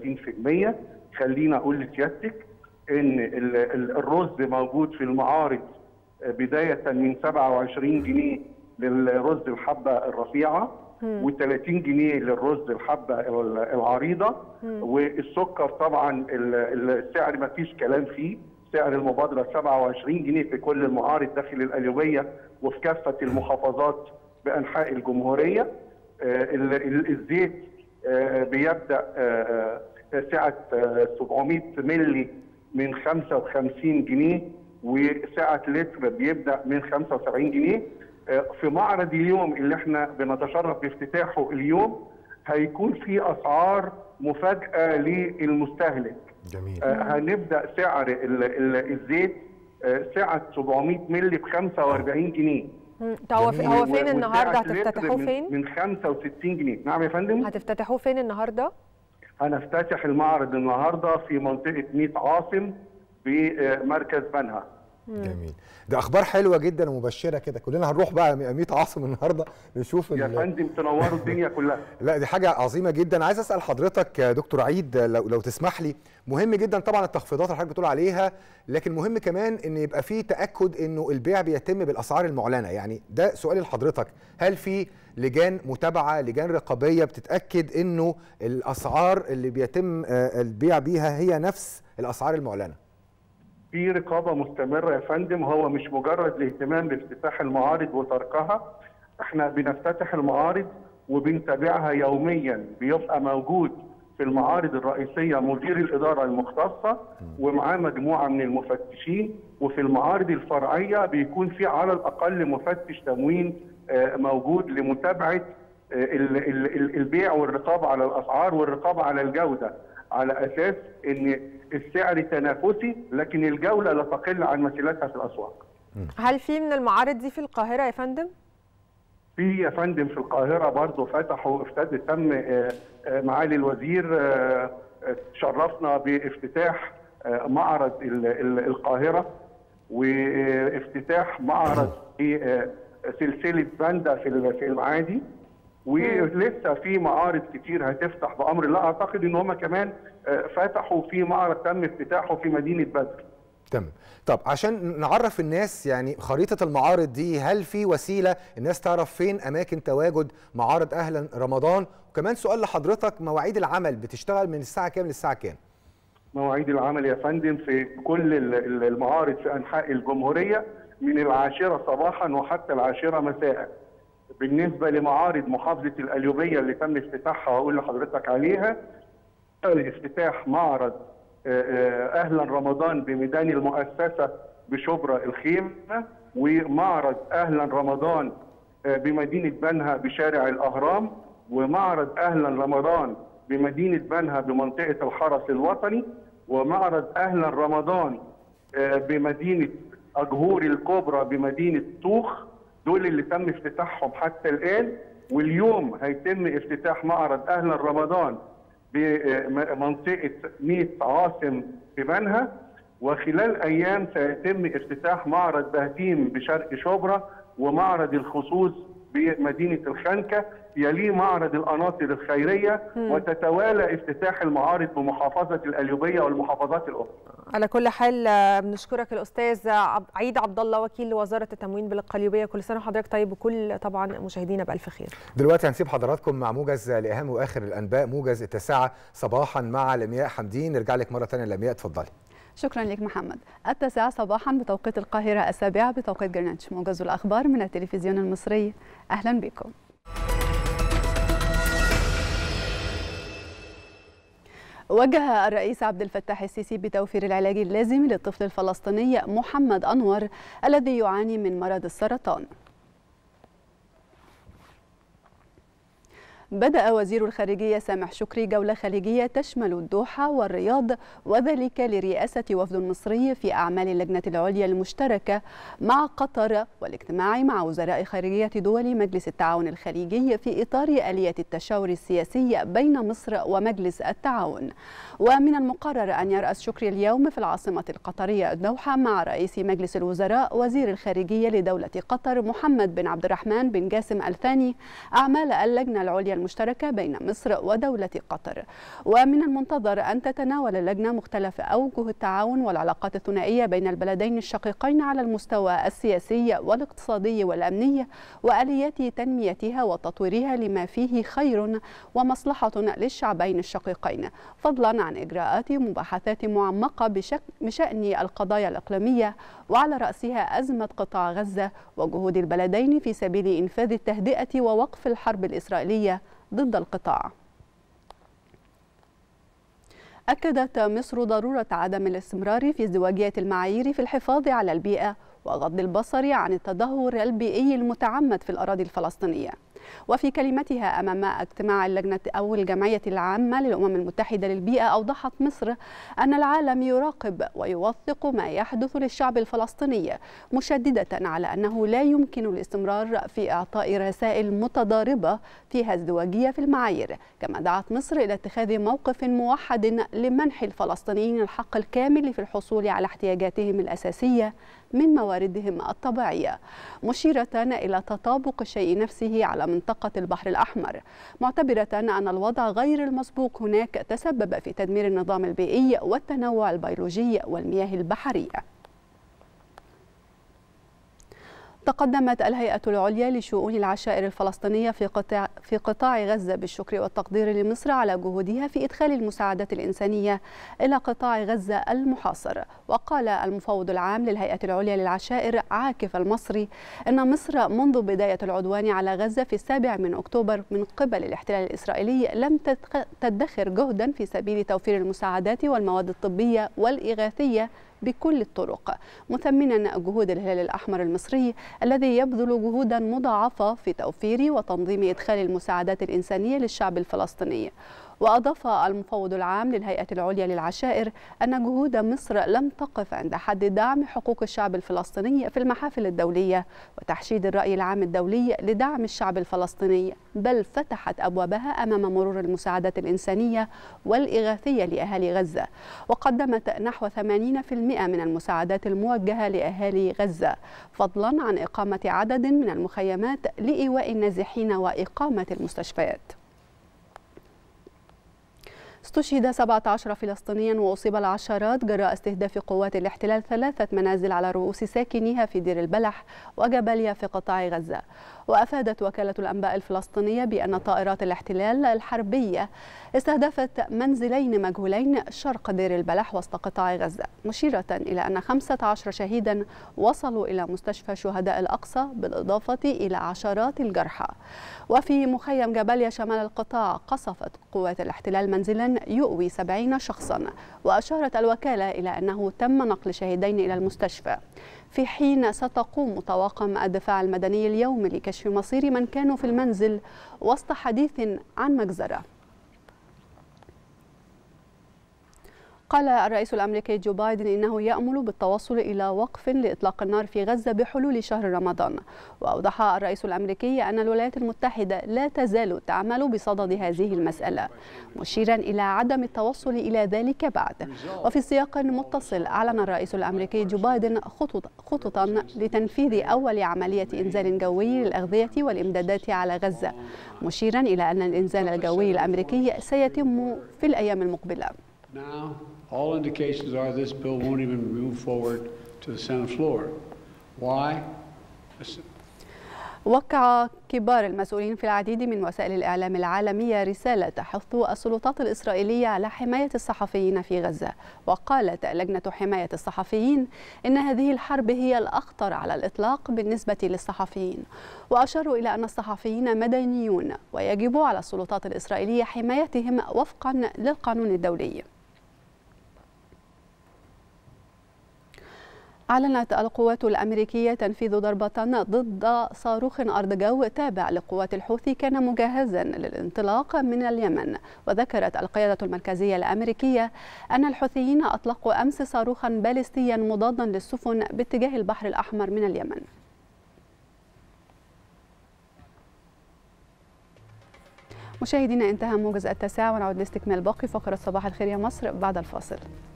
L: ل 30% خلينا اقول لسيادتك ان ال- ال- الرز موجود في المعارض بدايه من 27 جنيه للرز الحبه الرفيعه و30 جنيه للرز الحبه ال- العريضه
M: مم.
L: والسكر طبعا ال- ال- السعر ما فيش كلام فيه سعر المبادره 27 جنيه في كل المعارض داخل القليوبيه وفي كافه المحافظات بانحاء الجمهوريه آه، ال- ال- الزيت آه، بيبدا آه، آه، سعه آه، 700 مللي من 55 جنيه وسعه لتر بيبدا من 75 جنيه آه، في معرض اليوم اللي احنا بنتشرف بافتتاحه اليوم هيكون في اسعار مفاجاه للمستهلك
G: جميل
L: آه، هنبدا سعر ال- ال- الزيت آه، سعه 700 مللي ب 45 جنيه
F: مم. طب هو في- هو فين
L: و-
F: النهارده
L: وسعة لتر
F: هتفتتحوه
L: من-
F: فين
L: من 65 جنيه نعم يا فندم
F: هتفتتحوه فين النهارده
L: هنفتتح المعرض النهارده في منطقه ميت عاصم بمركز بنها
G: جميل ده اخبار حلوه جدا ومبشره كده كلنا هنروح بقى 100 عاصم النهارده نشوف
L: يا
G: ال-
L: فندم تنوروا الدنيا كلها
G: لا دي حاجة عظيمة جدا عايز أسأل حضرتك يا دكتور عيد لو, لو تسمح لي مهم جدا طبعا التخفيضات اللي حضرتك بتقول عليها لكن مهم كمان ان يبقى في تأكد انه البيع بيتم بالأسعار المعلنة يعني ده سؤالي لحضرتك هل في لجان متابعة لجان رقابية بتتأكد انه الأسعار اللي بيتم آه، البيع بيها هي نفس الأسعار المعلنة
L: في رقابه مستمره يا فندم هو مش مجرد الاهتمام بافتتاح المعارض وتركها احنا بنفتتح المعارض وبنتابعها يوميا بيبقى موجود في المعارض الرئيسيه مدير الاداره المختصه ومعاه مجموعه من المفتشين وفي المعارض الفرعيه بيكون في على الاقل مفتش تموين آه، موجود لمتابعه آه، ال- ال- ال- البيع والرقابه على الاسعار والرقابه على الجوده على اساس ان السعر تنافسي لكن الجوله لا تقل عن مثيلاتها في الاسواق.
F: هل في من المعارض دي في القاهره يا فندم
L: في يا فندم في القاهره برضه فتحوا افتتح تم آه، آه، معالي الوزير آه، آه، شرفنا بافتتاح آه، معرض ال- ال- القاهره وافتتاح معرض في آه، سلسله باندا في ال- في المعادي ولسه في معارض كتير هتفتح بامر الله اعتقد ان هم كمان آه، فتحوا في معرض تم افتتاحه في مدينه بدر
G: تمام طب عشان نعرف الناس يعني خريطة المعارض دي هل في وسيلة الناس تعرف فين أماكن تواجد معارض أهلا رمضان وكمان سؤال لحضرتك مواعيد العمل بتشتغل من الساعة كام للساعة كام
L: مواعيد العمل يا فندم في كل ال- ال- المعارض في انحاء الجمهوريه من العاشره صباحا وحتى العاشره مساء. بالنسبه لمعارض محافظه القليوبيه اللي تم افتتاحها واقول لحضرتك عليها افتتاح معرض آه، آه، اهلا رمضان بميدان المؤسسه بشبرا الخيمه ومعرض اهلا رمضان آه، بمدينه بنها بشارع الاهرام ومعرض اهلا رمضان بمدينه بنها بمنطقه الحرس الوطني ومعرض اهلا رمضان آه، بمدينه اجهور الكبرى بمدينه طوخ دول اللي تم افتتاحهم حتى الان واليوم هيتم افتتاح معرض اهلا رمضان بمنطقه 100 عاصم في بنها وخلال ايام سيتم افتتاح معرض بهتيم بشرق شبرا ومعرض الخصوص بمدينه الخنكه يليه معرض القناطر الخيريه
F: مم.
L: وتتوالى افتتاح المعارض بمحافظه القليوبيه والمحافظات الاخرى.
F: على كل حال آه، بنشكرك الاستاذ عب- عيد عبد الله وكيل وزاره التموين بالقليوبيه كل سنه وحضرتك طيب وكل طبعا مشاهدينا بالف خير
G: دلوقتي هنسيب حضراتكم مع موجز لاهم واخر الانباء موجز التاسعه صباحا مع لمياء حمدين نرجع لك مره ثانيه لمياء اتفضلي
B: شكرا لك محمد التاسعة صباحا بتوقيت القاهرة السابعة بتوقيت جرينتش موجز الأخبار من التلفزيون المصري أهلا بكم وجه الرئيس عبد الفتاح السيسي بتوفير العلاج اللازم للطفل الفلسطيني محمد أنور الذي يعاني من مرض السرطان بدأ وزير الخارجية سامح شكري جولة خارجية تشمل الدوحة والرياض وذلك لرئاسة وفد مصري في أعمال اللجنة العليا المشتركة مع قطر والاجتماع مع وزراء خارجية دول مجلس التعاون الخليجي في إطار آلية التشاور السياسي بين مصر ومجلس التعاون ومن المقرر أن يرأس شكري اليوم في العاصمة القطرية الدوحة مع رئيس مجلس الوزراء وزير الخارجية لدولة قطر محمد بن عبد الرحمن بن جاسم الثاني أعمال اللجنة العليا المشتركة بين مصر ودولة قطر ومن المنتظر أن تتناول اللجنة مختلف أوجه التعاون والعلاقات الثنائية بين البلدين الشقيقين على المستوى السياسي والاقتصادي والأمني وآليات تنميتها وتطويرها لما فيه خير ومصلحة للشعبين الشقيقين فضلا عن إجراءات مباحثات معمقة بشك- بشأن القضايا الإقليمية وعلى رأسها أزمة قطاع غزة وجهود البلدين في سبيل إنفاذ التهدئة ووقف الحرب الإسرائيلية ضد القطاع أكدت مصر ضرورة عدم الاستمرار في ازدواجية المعايير في الحفاظ على البيئة وغض البصر عن التدهور البيئي المتعمد في الأراضي الفلسطينية وفي كلمتها أمام اجتماع اللجنة أو الجمعية العامة للأمم المتحدة للبيئة أوضحت مصر أن العالم يراقب ويوثق ما يحدث للشعب الفلسطيني مشددة على أنه لا يمكن الاستمرار في إعطاء رسائل متضاربة فيها ازدواجية في المعايير كما دعت مصر إلى اتخاذ موقف موحد لمنح الفلسطينيين الحق الكامل في الحصول على احتياجاتهم الأساسية من مواردهم الطبيعية مشيرة إلى تطابق الشيء نفسه على منطقة البحر الأحمر معتبرة أن الوضع غير المسبوق هناك تسبب في تدمير النظام البيئي والتنوع البيولوجي والمياه البحرية تقدمت الهيئة العليا لشؤون العشائر الفلسطينية في قطاع في قطاع غزة بالشكر والتقدير لمصر على جهودها في إدخال المساعدات الإنسانية إلى قطاع غزة المحاصر وقال المفوض العام للهيئة العليا للعشائر عاكف المصري أن مصر منذ بداية العدوان على غزة في السابع من أكتوبر من قبل الاحتلال الإسرائيلي لم تدخ- تدخر جهدا في سبيل توفير المساعدات والمواد الطبية والإغاثية بكل الطرق مثمنا جهود الهلال الأحمر المصري الذي يبذل جهودا مضاعفة في توفير وتنظيم إدخال المساعدات الإنسانية للشعب الفلسطيني وأضاف المفوض العام للهيئة العليا للعشائر أن جهود مصر لم تقف عند حد دعم حقوق الشعب الفلسطيني في المحافل الدولية وتحشيد الرأي العام الدولي لدعم الشعب الفلسطيني بل فتحت أبوابها أمام مرور المساعدات الإنسانية والإغاثية لأهالي غزة وقدمت نحو 80% من المساعدات الموجهة لأهالي غزة فضلا عن إقامة عدد من المخيمات لإيواء النازحين وإقامة المستشفيات استشهد 17 فلسطينيا وأصيب العشرات جراء استهداف قوات الاحتلال ثلاثة منازل على رؤوس ساكنيها في دير البلح وجباليا في قطاع غزة وأفادت وكالة الأنباء الفلسطينية بأن طائرات الاحتلال الحربية استهدفت منزلين مجهولين شرق دير البلح وسط قطاع غزة مشيرة إلى أن 15 شهيدا وصلوا إلى مستشفى شهداء الأقصى بالإضافة إلى عشرات الجرحى وفي مخيم جباليا شمال القطاع قصفت قوات الاحتلال منزلا يؤوي 70 شخصا وأشارت الوكالة إلى أنه تم نقل شهيدين إلى المستشفى في حين ستقوم طواقم الدفاع المدني اليوم لكشف مصير من كانوا في المنزل وسط حديث عن مجزرة قال الرئيس الأمريكي جو بايدن إنه يأمل بالتوصل إلى وقف لإطلاق النار في غزة بحلول شهر رمضان وأوضح الرئيس الأمريكي أن الولايات المتحدة لا تزال تعمل بصدد هذه المسألة مشيرا إلى عدم التوصل إلى ذلك بعد وفي سياق متصل أعلن الرئيس الأمريكي جو بايدن خطط خططا لتنفيذ أول عملية إنزال جوي للأغذية والإمدادات على غزة مشيرا إلى أن الإنزال الجوي الأمريكي سيتم في الأيام المقبلة
I: Now, all indications are this bill won't even move forward to the Senate floor. Why?
B: وقع كبار المسؤولين في العديد من وسائل الإعلام العالمية رسالة تحث السلطات الإسرائيلية على حماية الصحفيين في غزة وقالت لجنة حماية الصحفيين إن هذه الحرب هي الأخطر على الإطلاق بالنسبة للصحفيين وأشاروا إلى أن الصحفيين مدنيون ويجب على السلطات الإسرائيلية حمايتهم وفقا للقانون الدولي أعلنت القوات الأمريكية تنفيذ ضربة ضد صاروخ أرض جو تابع لقوات الحوثي كان مجهزا للانطلاق من اليمن وذكرت القيادة المركزية الأمريكية أن الحوثيين أطلقوا أمس صاروخا باليستيا مضادا للسفن باتجاه البحر الأحمر من اليمن مشاهدينا انتهى موجز التاسعة ونعود لاستكمال باقي فقرة صباح الخير يا مصر بعد الفاصل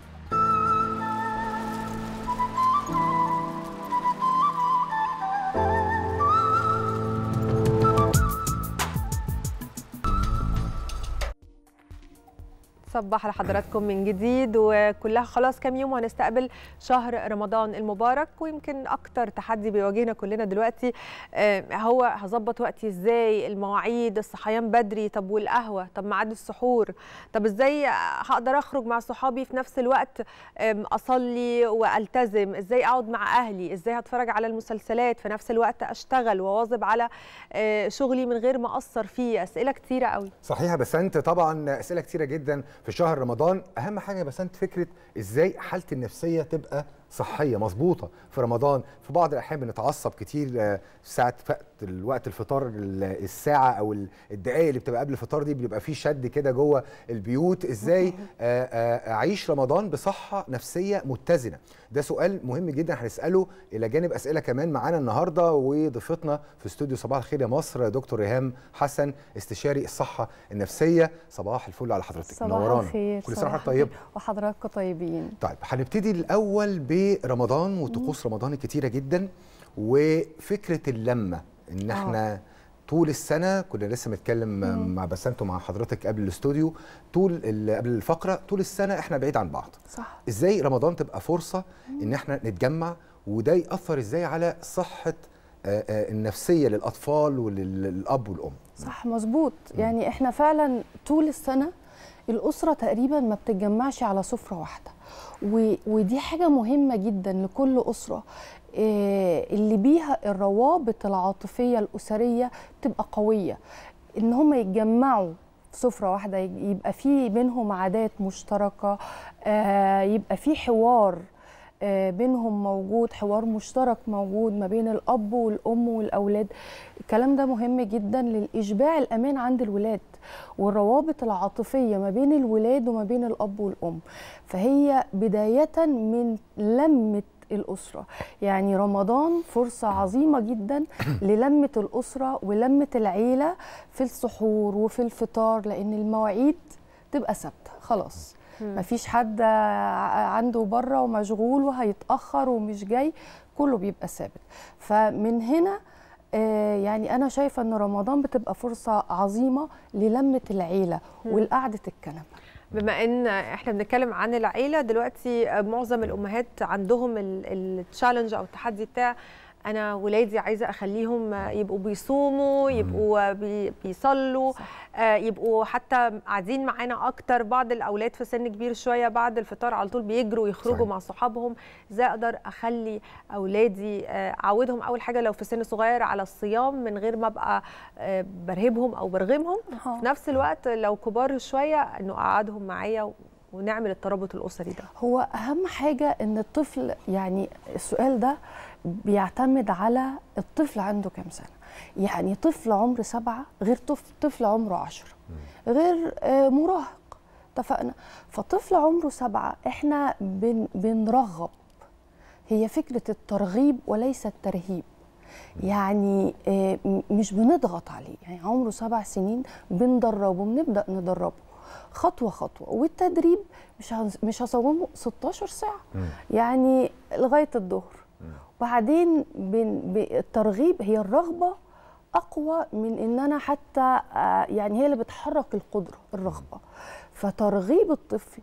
F: صباح لحضراتكم من جديد وكلها خلاص كام يوم وهنستقبل شهر رمضان المبارك ويمكن اكتر تحدي بيواجهنا كلنا دلوقتي هو هظبط وقتي ازاي المواعيد الصحيان بدري طب والقهوه طب ميعاد السحور طب ازاي هقدر اخرج مع صحابي في نفس الوقت اصلي والتزم ازاي اقعد مع اهلي ازاي هتفرج على المسلسلات في نفس الوقت اشتغل واواظب على شغلي من غير ما اقصر فيه اسئله كتيره قوي
G: صحيح بس انت طبعا اسئله كتيره جدا في شهر رمضان اهم حاجه بس انت فكره ازاي حالتي النفسيه تبقى صحيه مظبوطه في رمضان في بعض الاحيان بنتعصب كتير في ساعه الوقت الفطار الساعه او الدقائق اللي بتبقى قبل الفطار دي بيبقى في شد كده جوه البيوت ازاي اعيش رمضان بصحه نفسيه متزنه ده سؤال مهم جدا هنساله الى جانب اسئله كمان معانا النهارده وضيفتنا في استوديو صباح الخير يا مصر دكتور ريهام حسن استشاري الصحه النفسيه صباح الفل على حضرتك
M: صباح الخير
G: كل سنه وحضرتك طيب
M: وحضراتكم طيبين
G: طيب هنبتدي الاول برمضان وطقوس رمضان الكتيره جدا وفكره اللمه ان احنا آه. طول السنه كنا لسه بنتكلم مع بسنت ومع حضرتك قبل الاستوديو طول قبل الفقره طول السنه احنا بعيد عن بعض
M: صح
G: ازاي رمضان تبقى فرصه ان احنا نتجمع وده ياثر ازاي على صحه النفسيه للاطفال وللاب والام
M: صح مظبوط يعني احنا فعلا طول السنه الاسره تقريبا ما بتتجمعش على سفره واحده ودي حاجه مهمه جدا لكل اسره اللي بيها الروابط العاطفيه الاسريه تبقى قويه ان هم يتجمعوا في سفره واحده يبقى في بينهم عادات مشتركه يبقى في حوار بينهم موجود حوار مشترك موجود ما بين الاب والام والاولاد الكلام ده مهم جدا للاشباع الامان عند الولاد والروابط العاطفيه ما بين الولاد وما بين الاب والام فهي بدايه من لمه الأسرة يعني رمضان فرصة عظيمة جدا للمة الأسرة ولمة العيلة في السحور وفي الفطار لأن المواعيد تبقى ثابتة خلاص مفيش حد عنده بره ومشغول وهيتأخر ومش جاي كله بيبقى ثابت فمن هنا يعني أنا شايفة أن رمضان بتبقى فرصة عظيمة للمة العيلة والقعدة الكنبة
F: بما ان احنا بنتكلم عن العيله دلوقتي معظم الامهات عندهم التشالنج او التحدي بتاع انا ولادي عايزه اخليهم يبقوا بيصوموا يبقوا بي بيصلوا آه يبقوا حتى قاعدين معانا اكتر بعض الاولاد في سن كبير شويه بعد الفطار على طول بيجروا يخرجوا صحيح. مع صحابهم ازاي اقدر اخلي اولادي آه اعودهم اول حاجه لو في سن صغير على الصيام من غير ما ابقى آه برهبهم او برغمهم في نفس الوقت لو كبار شويه انه اقعدهم معايا ونعمل الترابط الاسري ده
M: هو اهم حاجه ان الطفل يعني السؤال ده بيعتمد على الطفل عنده كام سنه يعني طفل عمر سبعة غير طفل عمره عشرة غير مراهق اتفقنا فطفل عمره سبعة احنا بن بنرغب هي فكرة الترغيب وليس الترهيب يعني آه، م- مش بنضغط عليه يعني عمره سبع سنين بندربه بنبدأ ندربه خطوة خطوة والتدريب مش هنز- مش هصومه 16 ساعة يعني لغاية الظهر وبعدين بن- ب- الترغيب هي الرغبة أقوى من إن أنا حتى آه، يعني هي اللي بتحرك القدرة الرغبة فترغيب الطفل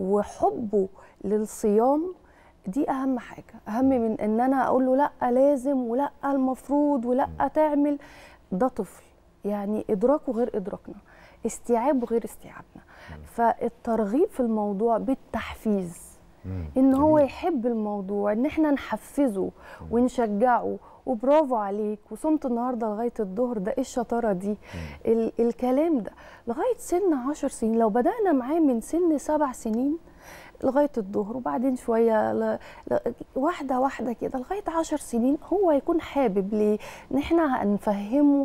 M: وحبه للصيام دي أهم حاجة أهم من إن أنا أقول له لأ لازم ولأ المفروض ولأ تعمل ده طفل يعني إدراكه غير إدراكنا استيعابه غير استيعابنا فالترغيب في الموضوع بالتحفيز ان هو يحب الموضوع ان احنا نحفزه ونشجعه وبرافو عليك وصمت النهارده لغايه الظهر ده ايه الشطاره دي ال الكلام ده لغايه سن عشر سنين لو بدانا معاه من سن سبع سنين لغايه الظهر وبعدين شويه ل... ل... واحده واحده كده لغايه عشر سنين هو هيكون حابب ليه ان احنا هنفهمه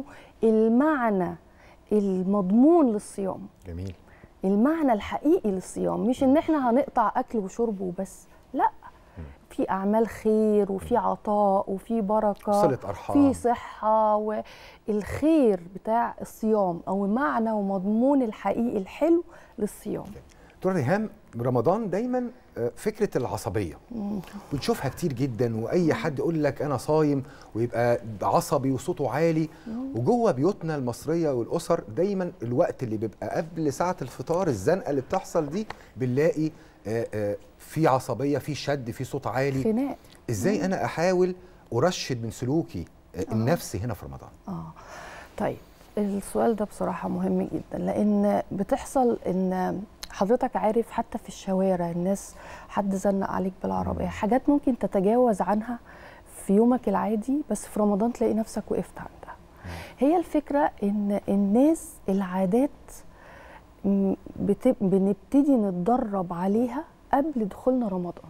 M: المعنى المضمون للصيام
G: جميل
M: المعنى الحقيقي للصيام مش ان احنا هنقطع اكل وشرب وبس لا في اعمال خير وفي عطاء وفي بركه
G: صلة أرحام.
M: في صحه والخير بتاع الصيام او معنى ومضمون الحقيقي الحلو للصيام
G: دكتور ريهام رمضان دايما آه، فكره العصبيه
M: مم.
G: بنشوفها كتير جدا واي حد يقول لك انا صايم ويبقى عصبي وصوته عالي وجوه بيوتنا المصريه والاسر دايما الوقت اللي بيبقى قبل ساعه الفطار الزنقه اللي بتحصل دي بنلاقي آه، آه، في عصبيه في شد في صوت عالي
M: خناق
G: ازاي انا احاول ارشد من سلوكي آه، النفسي هنا في رمضان
M: اه طيب السؤال ده بصراحة مهم جدا لأن بتحصل إن حضرتك عارف حتى في الشوارع الناس حد زنق عليك بالعربية حاجات ممكن تتجاوز عنها في يومك العادي بس في رمضان تلاقي نفسك وقفت عندها هي الفكرة إن الناس العادات م- بت- بنبتدي نتدرب عليها قبل دخولنا رمضان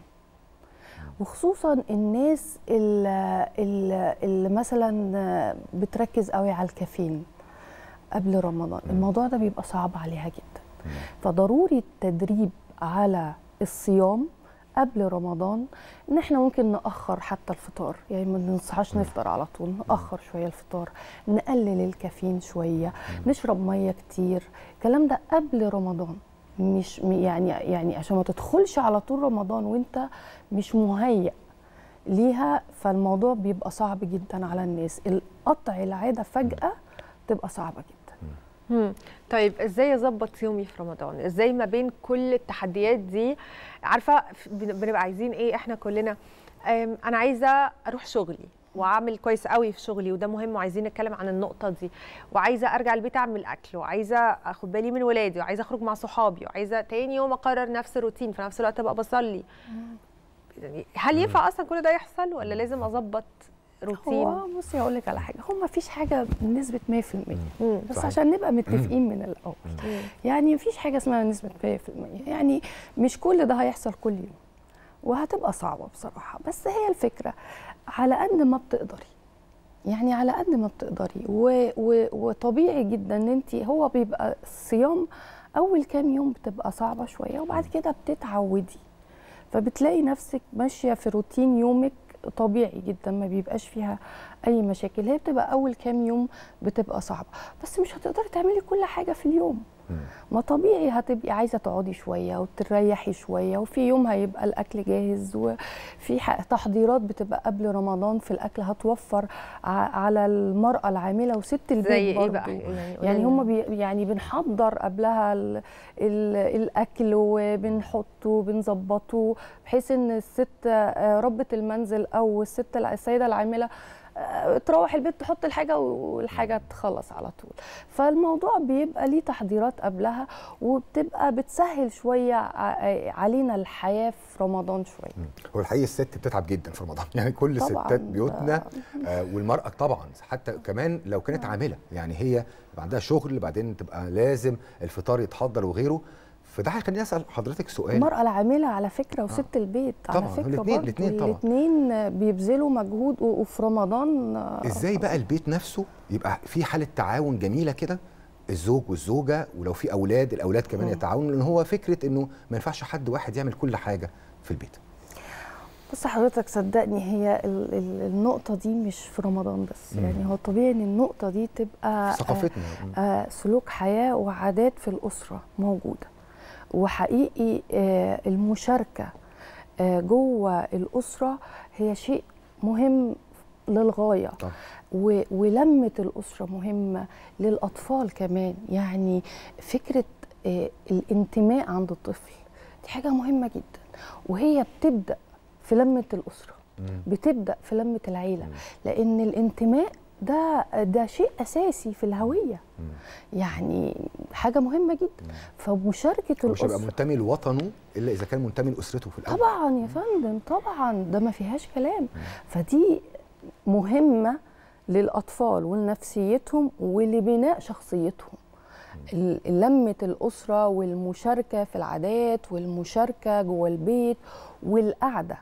M: وخصوصا الناس اللي, اللي, اللي مثلا بتركز قوي على الكافيين قبل رمضان الموضوع ده بيبقى صعب عليها جدا فضروري التدريب على الصيام قبل رمضان ان احنا ممكن ناخر حتى الفطار يعني ما نصحاش نفطر على طول ناخر شويه الفطار نقلل الكافيين شويه نشرب ميه كتير الكلام ده قبل رمضان مش م- يعني يعني عشان ما تدخلش على طول رمضان وانت مش مهيأ ليها فالموضوع بيبقى صعب جدا على الناس القطع العاده فجاه تبقى صعبه جدا
F: مم. طيب ازاي اظبط يومي في رمضان ازاي ما بين كل التحديات دي عارفه ف- بن- بنبقى عايزين ايه احنا كلنا أم، انا عايزه اروح شغلي واعمل كويس قوي في شغلي وده مهم وعايزين نتكلم عن النقطه دي وعايزه ارجع البيت اعمل اكل وعايزه اخد بالي من ولادي وعايزه اخرج مع صحابي وعايزه تاني يوم اقرر نفس الروتين في نفس الوقت ابقى بصلي يعني هل ينفع اصلا كل ده يحصل ولا لازم اظبط روتين
M: هو بصي هقول لك على حاجه هو ما فيش حاجه بنسبه 100% بس
F: صحيح.
M: عشان نبقى متفقين من الاول يعني ما فيش حاجه اسمها نسبه 100% يعني مش كل ده هيحصل كل يوم وهتبقى صعبه بصراحه بس هي الفكره على قد ما بتقدري يعني على قد ما بتقدري و و وطبيعي جدا ان انت هو بيبقى الصيام اول كام يوم بتبقى صعبه شويه وبعد كده بتتعودي فبتلاقي نفسك ماشيه في روتين يومك طبيعي جدا ما بيبقاش فيها اي مشاكل هي بتبقى اول كام يوم بتبقى صعبه بس مش هتقدري تعملي كل حاجه في اليوم ما طبيعي هتبقي عايزه تقعدي شويه وتريحي شويه وفي يوم هيبقى الاكل جاهز وفي ح- تحضيرات بتبقى قبل رمضان في الاكل هتوفر ع- على المراه العامله وست البيت
F: زي إيه
M: برضو.
F: بقى؟ يعني قولي
M: يعني
F: لنا.
M: هم بي يعني بنحضر قبلها ال ال الاكل وبنحطه وبنظبطه بحيث ان الست آه، ربة المنزل او الست الع- السيده العامله آه، تروح البيت تحط الحاجه والحاجه تخلص على طول فالموضوع بيبقى ليه تحضيرات قبلها وبتبقى بتسهل شويه ع- علينا الحياه في رمضان شويه
G: هو الحقيقه الست بتتعب جدا في رمضان يعني كل
M: طبعاً،
G: ستات بيوتنا آه والمراه طبعا حتى كمان لو كانت عامله يعني هي يبقى عندها شغل بعدين تبقى لازم الفطار يتحضر وغيره فده هيخليني اسال حضرتك سؤال
M: المرأة العاملة على فكرة وست البيت على
G: طبعاً،
M: فكرة
G: الاتنين-
M: برضو
G: الاتنين طبعاً.
M: الاتنين بيبذلوا مجهود و- وفي رمضان آه،
G: ازاي بقى البيت نفسه يبقى في حاله تعاون جميله كده الزوج والزوجه ولو في اولاد الاولاد كمان
M: مم.
G: يتعاونوا لان هو فكره انه ما ينفعش حد واحد يعمل كل حاجه في البيت
M: بص حضرتك صدقني هي ال ال النقطة دي مش في رمضان بس
G: مم.
M: يعني هو طبيعي ان النقطة دي تبقى
G: في ثقافتنا.
M: آه آه سلوك حياة وعادات في الأسرة موجودة وحقيقي آه المشاركة آه جوه الأسرة هي شيء مهم للغاية
G: طبعا.
M: و- ولمة الأسرة مهمة للأطفال كمان يعني فكرة آه، الانتماء عند الطفل دي حاجة مهمة جدا وهي بتبدأ في لمة الأسرة بتبدأ في لمة العيلة لأن الانتماء ده ده شيء أساسي في الهوية يعني حاجة مهمة جدا فمشاركة
G: مش هيبقى
M: الأسرة
G: منتمي لوطنه الا اذا كان منتمي لاسرته في الاول
M: طبعا يا فندم طبعا ده ما فيهاش كلام فدي مهمة للأطفال ولنفسيتهم ولبناء شخصيتهم ال- لمة الأسرة والمشاركة في العادات والمشاركة جوه البيت والقعدة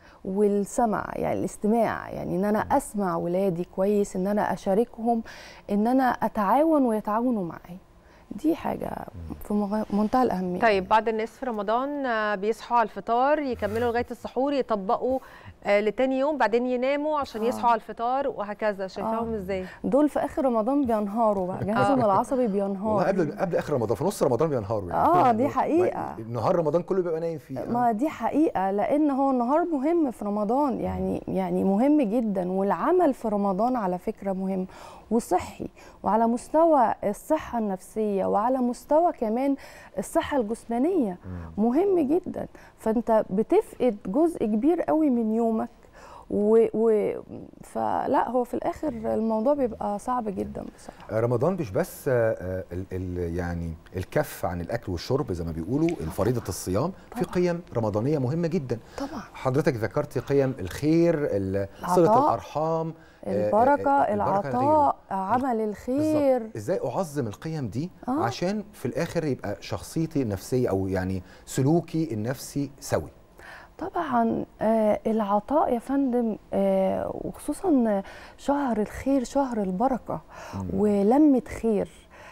M: والسمع يعني الاستماع يعني ان انا اسمع ولادي كويس ان انا اشاركهم ان انا اتعاون ويتعاونوا معي دي حاجه في مغ- منتهى الاهميه
F: طيب بعض الناس في رمضان آه، بيصحوا على الفطار يكملوا لغايه السحور يطبقوا آه، لتاني يوم بعدين يناموا عشان
M: آه.
F: يصحوا على الفطار وهكذا شايفاهم
M: آه.
F: ازاي
M: دول في اخر رمضان بينهاروا بقى جهازهم
F: آه.
M: العصبي بينهار
G: والله قبل قبل اخر رمضان في نص رمضان بينهاروا
M: آه، دي حقيقة.
G: نهار رمضان كله بيبقى نايم فيه
M: ما دي حقيقة لأن هو النهار مهم في رمضان يعني يعني مهم جدا والعمل في رمضان على فكرة مهم وصحي وعلى مستوى الصحة النفسية وعلى مستوى كمان الصحة الجسمانية مهم جدا فأنت بتفقد جزء كبير قوي من يومك و, و فلا هو في الآخر الموضوع بيبقى صعب جدا بصراحة
G: رمضان مش بس آه، آه، ال ال يعني الكف عن الاكل والشرب زي ما بيقولوا فريضه الصيام في قيم رمضانيه مهمه جدا
M: طبعا
G: حضرتك ذكرتي قيم الخير ال- صله
M: العطاء،
G: الارحام آه،
M: البركة
G: آه،
M: العطاء
G: غيره.
M: عمل الخير
G: بالظبط. ازاي اعظم القيم دي
M: آه.
G: عشان في الاخر يبقى شخصيتي النفسيه او يعني سلوكي النفسي سوي
M: طبعا آه العطاء يا فندم آه وخصوصا شهر الخير شهر البركة ولمة خير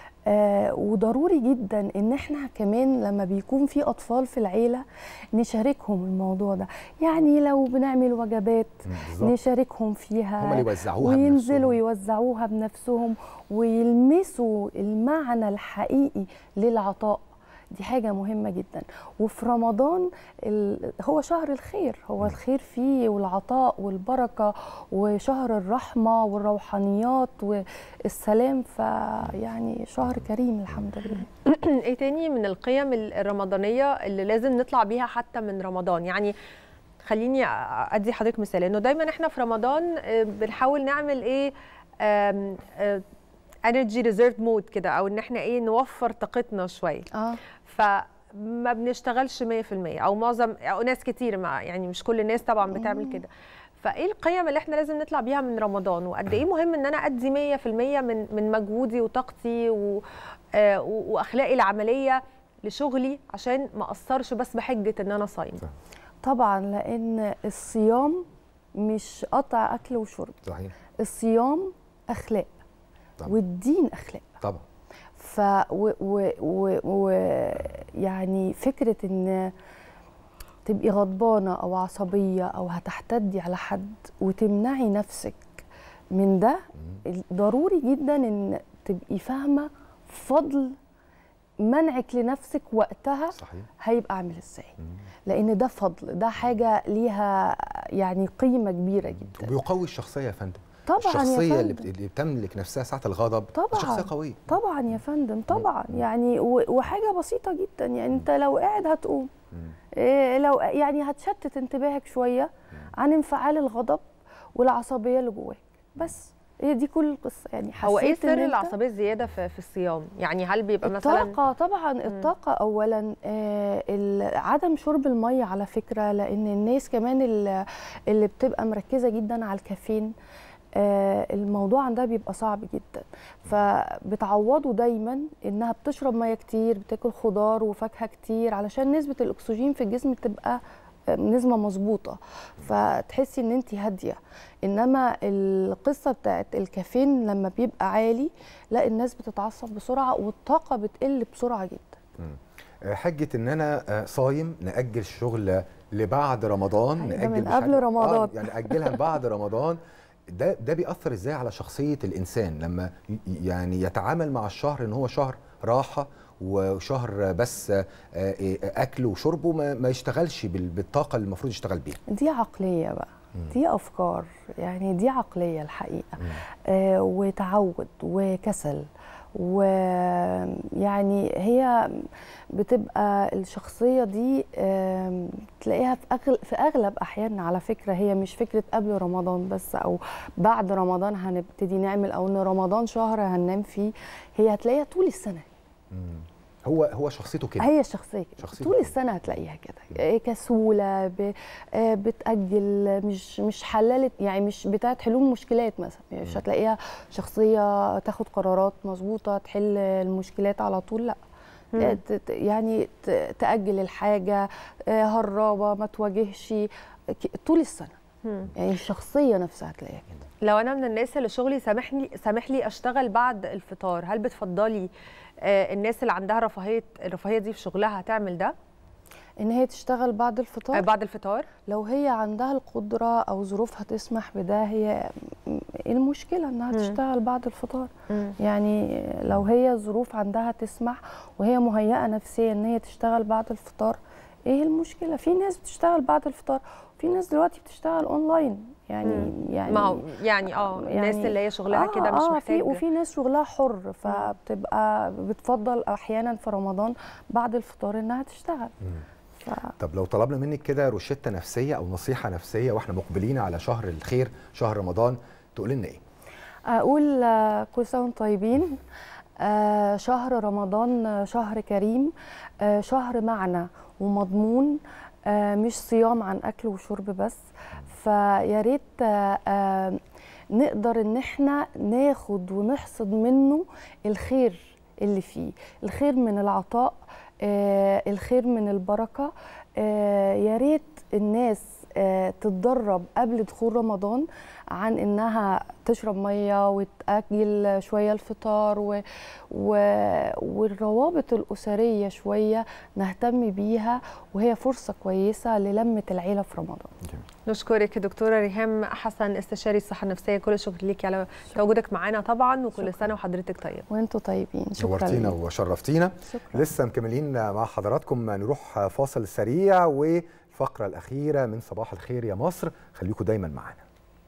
M: آه وضروري جدا ان احنا كمان لما بيكون في اطفال في العيله نشاركهم الموضوع ده يعني لو بنعمل وجبات
G: بالظبط.
M: نشاركهم فيها
G: هم اللي يوزعوها
M: وينزلوا يوزعوها بنفسهم ويلمسوا المعنى الحقيقي للعطاء دي حاجة مهمة جدا وفي رمضان ال- هو شهر الخير هو الخير فيه والعطاء والبركة وشهر الرحمة والروحانيات والسلام فيعني شهر كريم الحمد لله
F: ايه تاني من القيم ال- الرمضانيه اللي لازم نطلع بيها حتى من رمضان يعني خليني أ- ادي حضرتك مثال انه دايما احنا في رمضان آه، بنحاول نعمل ايه انرجي ريزيرف مود كده او ان احنا ايه نوفر طاقتنا شويه
M: اه
F: فما بنشتغلش 100% او معظم او ناس كتير ما يعني مش كل الناس طبعا بتعمل كده فايه القيم اللي احنا لازم نطلع بيها من رمضان وقد ايه مهم ان انا ادي 100% من من مجهودي وطاقتي و آه، و- واخلاقي العمليه لشغلي عشان ما اثرش بس بحجه ان انا صايم
M: طبعا لأن الصيام مش قطع أكل وشرب
G: صحيح
M: الصيام أخلاق
G: طبعا.
M: والدين أخلاق
G: طبعا
M: ف و و و و يعني فكره ان تبقي غضبانه او عصبيه او هتحتدي على حد وتمنعي نفسك من ده ضروري جدا ان تبقي فاهمه فضل منعك لنفسك وقتها
G: صحيح
M: هيبقى عامل ازاي لان ده فضل ده حاجه ليها يعني قيمه كبيره جدا
G: وبيقوي الشخصيه يا فندم
M: طبعا يا
G: الشخصيه اللي,
M: فندم.
G: بت... اللي بتملك نفسها ساعه الغضب
M: طبعا
G: شخصيه قويه
M: طبعا يا فندم طبعا يعني و- وحاجه بسيطه جدا يعني انت لو قاعد هتقوم إيه لو يعني هتشتت انتباهك شويه عن انفعال الغضب والعصبيه اللي جواك بس هي دي كل القصه يعني
F: هو ايه
M: حسيت إن
F: سر
M: أنت-
F: العصبيه الزياده في, في الصيام يعني هل بيبقى مثلا
M: الطاقة طبعا الطاقة أولا آه، ال- عدم شرب المية على فكرة لأن الناس كمان ال- اللي بتبقى مركزة جدا على الكافيين آه، الموضوع عندها بيبقى صعب جدا فبتعوضه دايما انها بتشرب ميه كتير بتاكل خضار وفاكهه كتير علشان نسبه الاكسجين في الجسم تبقى نسبه مظبوطه فتحسي ان انت هاديه انما القصه بتاعت الكافيين لما بيبقى عالي لا الناس بتتعصب بسرعه والطاقه بتقل بسرعه جدا
G: آه، حجه ان انا آه، صايم ناجل الشغل لبعد رمضان
M: أيوة،
G: ناجل
M: من
G: مش
M: قبل
G: عارف-
M: رمضان.
G: آه يعني اجلها لبعد رمضان ده ده بيأثر ازاي على شخصيه الانسان لما ي- يعني يتعامل مع الشهر ان هو شهر راحه وشهر بس آه، آه، اكل وشرب وما ما يشتغلش بال- بالطاقه اللي المفروض يشتغل بيها
M: دي عقليه بقى دي افكار يعني دي عقليه الحقيقه آه وتعود وكسل ويعني هي بتبقى الشخصيه دي آم، تلاقيها في أغلب في اغلب احياننا على فكره هي مش فكره قبل رمضان بس او بعد رمضان هنبتدي نعمل او ان رمضان شهر هننام فيه هي هتلاقيها طول السنه
G: هو هو شخصيته كده
M: هي الشخصيه كده
G: شخصيته
M: طول السنه هتلاقيها كده إيه كسوله ب... آه، بتاجل مش مش حلاله يعني مش بتاعت حلول مشكلات مثلا يعني مش هتلاقيها شخصيه تاخد قرارات مظبوطه تحل المشكلات على طول لا
F: مم.
M: آه، ت- ت- يعني ت- تاجل الحاجه آه، هرابه ما تواجهش ك- طول السنه
F: مم.
M: يعني الشخصيه نفسها هتلاقيها كده
F: لو انا من الناس اللي شغلي سامحني سامح لي اشتغل بعد الفطار هل بتفضلي آه، الناس اللي عندها رفاهيه الرفاهيه دي في شغلها هتعمل ده
M: ان هي تشتغل بعد الفطار
F: آه، بعد الفطار
M: لو هي عندها القدره او ظروفها تسمح بده هي م- ايه المشكله انها
F: مم.
M: تشتغل بعد الفطار
F: مم.
M: يعني لو هي الظروف عندها تسمح وهي مهيئه نفسيا ان هي تشتغل بعد الفطار ايه المشكله في ناس بتشتغل بعد الفطار وفي ناس دلوقتي بتشتغل اونلاين يعني
F: مم.
M: يعني
F: ما هو يعني اه الناس اللي هي شغلها كده مش
M: آه
F: محتاج
M: في وفي ناس شغلها حر فبتبقى بتفضل احيانا في رمضان بعد الفطار انها تشتغل ف...
G: طب لو طلبنا منك كده روشته نفسيه او نصيحه نفسيه واحنا مقبلين على شهر الخير شهر رمضان تقول لنا ايه
M: اقول آه، كل سنه وانتم طيبين آه، شهر رمضان آه، شهر كريم آه، شهر معنى ومضمون آه، مش صيام عن اكل وشرب بس فيا ريت آه، آه، نقدر ان احنا ناخد ونحصد منه الخير اللي فيه الخير من العطاء آه، الخير من البركه آه، يا ريت الناس آه، تتدرب قبل دخول رمضان عن انها تشرب ميه وتاجل شويه الفطار و... و... والروابط الاسريه شويه نهتم بيها وهي فرصه كويسه للمه العيله في رمضان
F: نشكرك دكتوره ريهام حسن استشاري الصحه النفسيه كل الشكر ليكي على تواجدك معانا طبعا وكل سنه وحضرتك طيب
M: وانتم طيبين شكرا
G: نورتينا
M: ليك.
G: وشرفتينا
M: شكرا.
G: لسه مكملين مع حضراتكم نروح فاصل سريع والفقره الاخيره من صباح الخير يا مصر خليكم دايما معانا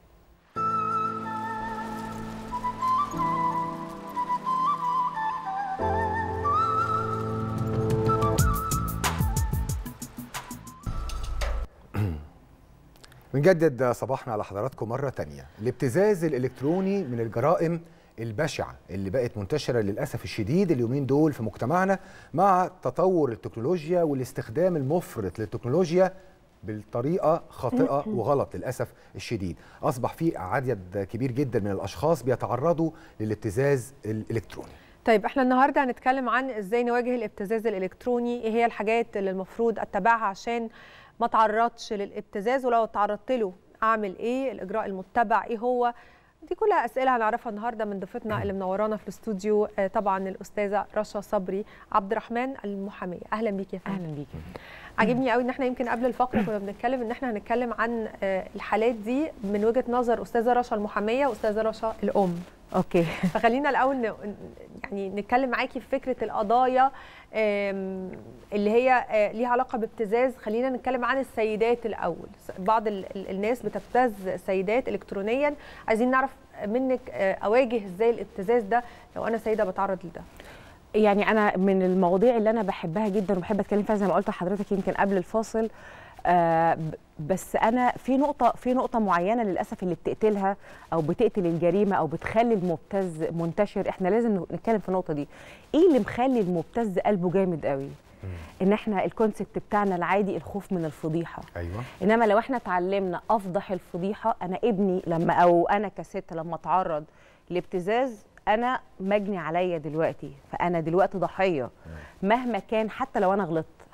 G: بنجدد صباحنا على حضراتكم مرة تانية الابتزاز الإلكتروني من الجرائم البشعة اللي بقت منتشرة للأسف الشديد اليومين دول في مجتمعنا مع تطور التكنولوجيا والاستخدام المفرط للتكنولوجيا بالطريقة خاطئة وغلط للأسف الشديد أصبح في عدد كبير جدا من الأشخاص بيتعرضوا للابتزاز الإلكتروني
F: طيب احنا النهارده هنتكلم عن ازاي نواجه الابتزاز الالكتروني ايه هي الحاجات اللي المفروض اتبعها عشان ما اتعرضش للابتزاز ولو اتعرضت له اعمل ايه الاجراء المتبع ايه هو دي كلها اسئله هنعرفها النهارده من ضيفتنا اللي منورانا في الاستوديو آه، طبعا الاستاذه رشا صبري عبد الرحمن المحاميه اهلا بيكي يا فندم
N: اهلا بيكي
F: عجبني قوي ان احنا يمكن قبل الفقره كنا بنتكلم ان احنا هنتكلم عن آه، الحالات دي من وجهه نظر استاذه رشا المحاميه واستاذه رشا الام
N: اوكي
F: فخلينا الاول ن- يعني نتكلم معاكي في فكره القضايا آم، اللي هي آه، ليها علاقه بابتزاز خلينا نتكلم عن السيدات الاول س- بعض ال- ال- الناس بتبتز سيدات الكترونيا عايزين نعرف منك آه، اواجه ازاي الابتزاز ده لو انا سيده بتعرض لده
N: يعني انا من المواضيع اللي انا بحبها جدا وبحب اتكلم فيها زي ما قلت لحضرتك يمكن قبل الفاصل آه ب- بس انا في نقطه في نقطه معينه للاسف اللي بتقتلها او بتقتل الجريمه او بتخلي المبتز منتشر احنا لازم نتكلم في النقطه دي ايه اللي مخلي المبتز قلبه جامد قوي ان احنا الكونسبت بتاعنا العادي الخوف من الفضيحه
G: أيوة
N: انما لو احنا اتعلمنا افضح الفضيحه انا ابني لما او انا كست لما اتعرض لابتزاز انا مجني عليا دلوقتي فانا دلوقتي ضحيه مهما كان حتى لو انا غلطت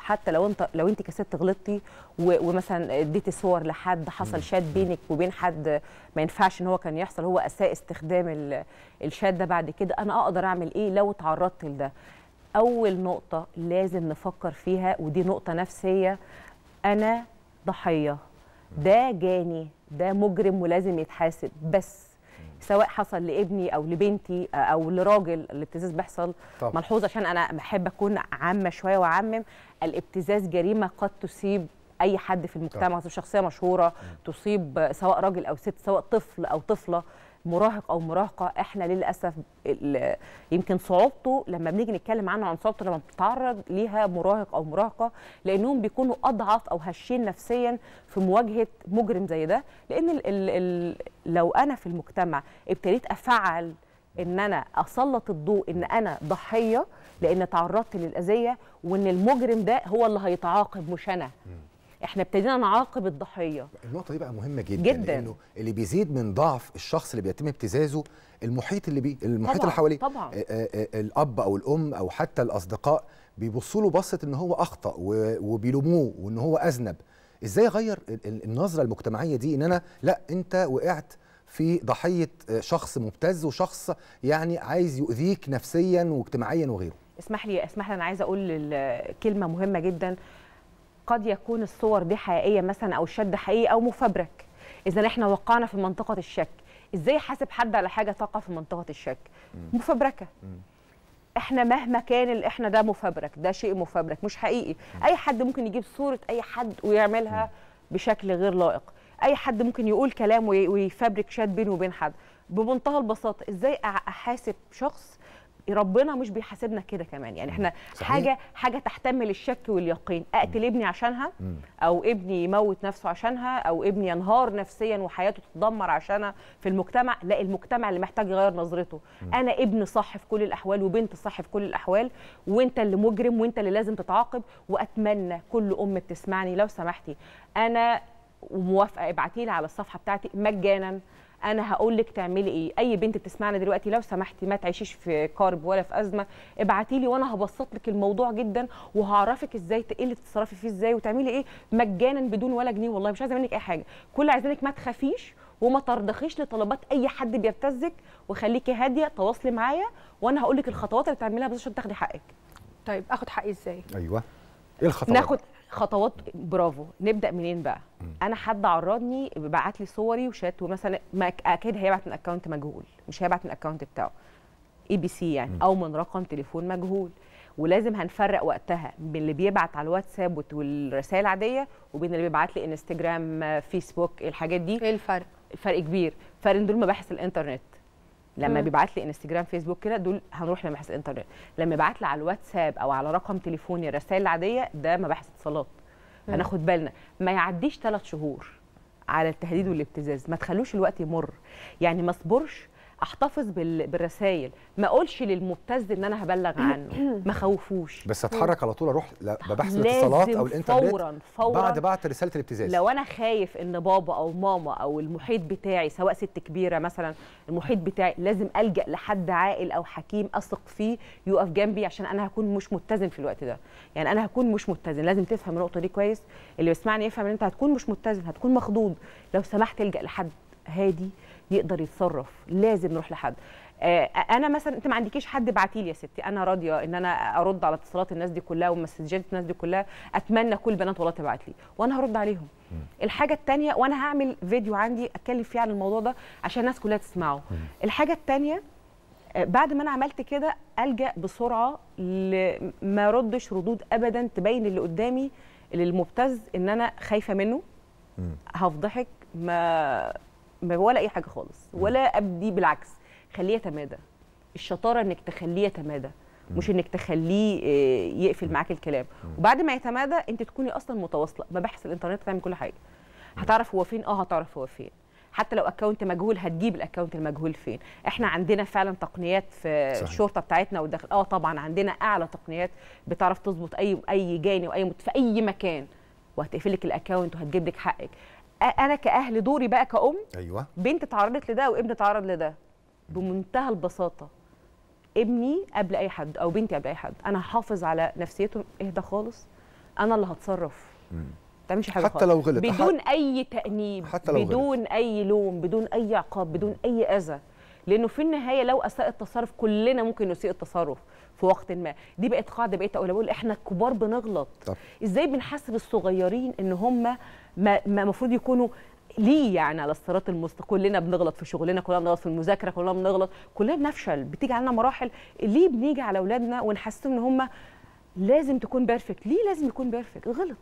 N: حتى لو انت لو انت كست غلطتي و- ومثلا اديتي صور لحد حصل شات بينك وبين حد ما ينفعش ان هو كان يحصل هو اساء استخدام ال- الشات ده بعد كده انا اقدر اعمل ايه لو تعرضت لده اول نقطه لازم نفكر فيها ودي نقطه نفسيه انا ضحيه ده جاني ده مجرم ولازم يتحاسب بس سواء حصل لابني او لبنتي او لراجل الابتزاز بيحصل
G: طبعا.
N: ملحوظ عشان انا بحب اكون عامه شويه واعمم الابتزاز جريمه قد تصيب اي حد في المجتمع تصيب شخصيه مشهوره تصيب سواء راجل او ست سواء طفل او طفله مراهق او مراهقه احنا للاسف ال- يمكن صعوبته لما بنيجي نتكلم عنه عن صعوبته لما بتتعرض ليها مراهق او مراهقه لانهم بيكونوا اضعف او هشين نفسيا في مواجهه مجرم زي ده لان ال ال ال لو انا في المجتمع ابتديت افعل ان انا اسلط الضوء ان انا ضحيه لان تعرضت للاذيه وان المجرم ده هو اللي هيتعاقب مش انا احنا ابتدينا نعاقب الضحيه
G: النقطة دي بقى مهمة جدا
N: جداً.
G: لأنه اللي بيزيد من ضعف الشخص اللي بيتم ابتزازه المحيط اللي بيه المحيط
N: طبعاً،
G: اللي حواليه
N: طبعاً.
G: آه، آه، آه، الأب أو الأم أو حتى الأصدقاء بيبصوا له بصة إن هو أخطأ و- وبيلوموه وإن هو أذنب إزاي أغير ال- ال- النظرة المجتمعية دي إن أنا لا أنت وقعت في ضحية آه، شخص مبتز وشخص يعني عايز يؤذيك نفسيا واجتماعيا وغيره
N: اسمح لي اسمح لي انا عايزه اقول ال- كلمه مهمه جدا قد يكون الصور دي حقيقيه مثلا او الشد حقيقي او مفبرك اذا احنا وقعنا في منطقه الشك ازاي حاسب حد على حاجه تقع في منطقه الشك مفبركه احنا مهما كان اللي احنا ده مفبرك ده شيء مفبرك مش حقيقي اي حد ممكن يجيب صوره اي حد ويعملها بشكل غير لائق اي حد ممكن يقول كلام وي- ويفبرك شات بينه وبين حد بمنتهى البساطه ازاي أع- احاسب شخص ربنا مش بيحاسبنا كده كمان يعني احنا
G: صحيح.
N: حاجه حاجه تحتمل الشك واليقين اقتل ابني عشانها او ابني يموت نفسه عشانها او ابني ينهار نفسيا وحياته تتدمر عشانها في المجتمع لا المجتمع اللي محتاج يغير نظرته انا ابن صح في كل الاحوال وبنت صح في كل الاحوال وانت اللي مجرم وانت اللي لازم تتعاقب واتمنى كل ام بتسمعني لو سمحتي انا وموافقه ابعتي لي على الصفحه بتاعتي مجانا انا هقول لك تعملي ايه اي بنت بتسمعنا دلوقتي لو سمحتي ما تعيشيش في كارب ولا في ازمه ابعتي لي وانا هبسط لك الموضوع جدا وهعرفك ازاي ت- ايه اللي تتصرفي فيه ازاي وتعملي ايه مجانا بدون ولا جنيه والله مش عايزه منك اي حاجه كل اللي عايزينك ما تخافيش وما ترضخيش لطلبات اي حد بيبتزك وخليكي هاديه تواصلي معايا وانا هقول لك الخطوات اللي تعمليها بس عشان تاخدي حقك
F: طيب اخد حقي ازاي
G: أيوه إيه الخطوات
N: ناخد خطوات برافو نبدا منين بقى انا حد عرضني بعت لي صوري وشات ومثلا ما أك- اكيد هيبعت من اكونت مجهول مش هيبعت من الاكونت بتاعه اي بي سي يعني او من رقم تليفون مجهول ولازم هنفرق وقتها بين اللي بيبعت على الواتساب وت- والرسائل العاديه وبين اللي بيبعت لي انستجرام آه، فيسبوك الحاجات دي
F: ايه الفرق
N: فرق كبير فرق إن دول مباحث الانترنت لما
F: مم.
N: بيبعت لي انستجرام فيسبوك كده دول هنروح لمباحث الانترنت لما يبعت لي على الواتساب او على رقم تليفوني الرسائل العاديه ده مباحث اتصالات
F: مم.
N: هناخد بالنا ما يعديش ثلاث شهور على التهديد والابتزاز ما تخلوش الوقت يمر يعني ما اصبرش احتفظ بال... بالرسائل ما اقولش للمبتز ان انا هبلغ عنه ما خوفوش
G: بس اتحرك على طول اروح لمباحث
N: لازم
G: الاتصالات او الانترنت
N: فوراً- فوراً
G: بعد بعت رساله الابتزاز
N: لو انا خايف ان بابا او ماما او المحيط بتاعي سواء ست كبيره مثلا المحيط بتاعي لازم الجا لحد عاقل او حكيم اثق فيه يقف جنبي عشان انا هكون مش متزن في الوقت ده يعني انا هكون مش متزن لازم تفهم النقطه دي كويس اللي بيسمعني يفهم ان انت هتكون مش متزن هتكون مخضوض لو سمحت الجا لحد هادي يقدر يتصرف لازم نروح لحد آه، انا مثلا انت ما عندكيش حد بعتي لي يا ستي انا راضيه ان انا ارد على اتصالات الناس دي كلها ومسجات الناس دي كلها اتمنى كل بنات والله تبعت لي وانا هرد عليهم الحاجه الثانيه وانا هعمل فيديو عندي اتكلم فيه عن الموضوع ده عشان الناس كلها تسمعه الحاجه الثانيه بعد ما انا عملت كده الجا بسرعه ل- ما ردش ردود ابدا تبين اللي قدامي للمبتز ان انا خايفه منه هفضحك ما ما ولا اي حاجه خالص ولا ابدي بالعكس خليه يتمادى الشطاره انك تخليه يتمادى مش انك تخليه آه، يقفل معاك الكلام وبعد ما يتمادى انت تكوني اصلا متواصله مباحث الانترنت تعمل كل حاجه هتعرف هو فين اه هتعرف هو فين حتى لو اكونت مجهول هتجيب الاكونت المجهول فين احنا عندنا فعلا تقنيات في
G: صحيح.
N: الشرطه بتاعتنا والداخل اه طبعا عندنا اعلى تقنيات بتعرف تظبط اي اي جاني واي مت... في اي مكان وهتقفل لك الاكونت وهتجيب لك حقك أ- انا كاهل دوري بقى كأم
G: ايوه
N: بنت اتعرضت لده وابن اتعرض لده بمنتهى البساطه ابني قبل اي حد او بنتي قبل اي حد انا هحافظ على نفسيته اهدى خالص انا اللي هتصرف
G: مم.
N: ما تعملش حاجه
G: حتى
N: خالص.
G: لو غلط.
N: بدون اي تانيب
G: حتى لو غلط.
N: بدون اي لوم بدون اي عقاب بدون اي اذى لانه في النهايه لو اساء التصرف كلنا ممكن نسيء التصرف في وقت ما دي بقت قاعده بقيت اقول بقول احنا الكبار بنغلط
G: طب.
N: ازاي بنحاسب الصغيرين ان هم ما ما المفروض يكونوا ليه يعني على الصراط المستقيم كلنا بنغلط في شغلنا كلنا بنغلط في المذاكره كلنا بنغلط كلنا بنفشل بتيجي علينا مراحل ليه بنيجي على اولادنا ونحسسهم ان هم لازم تكون بيرفكت ليه لازم يكون بيرفكت غلط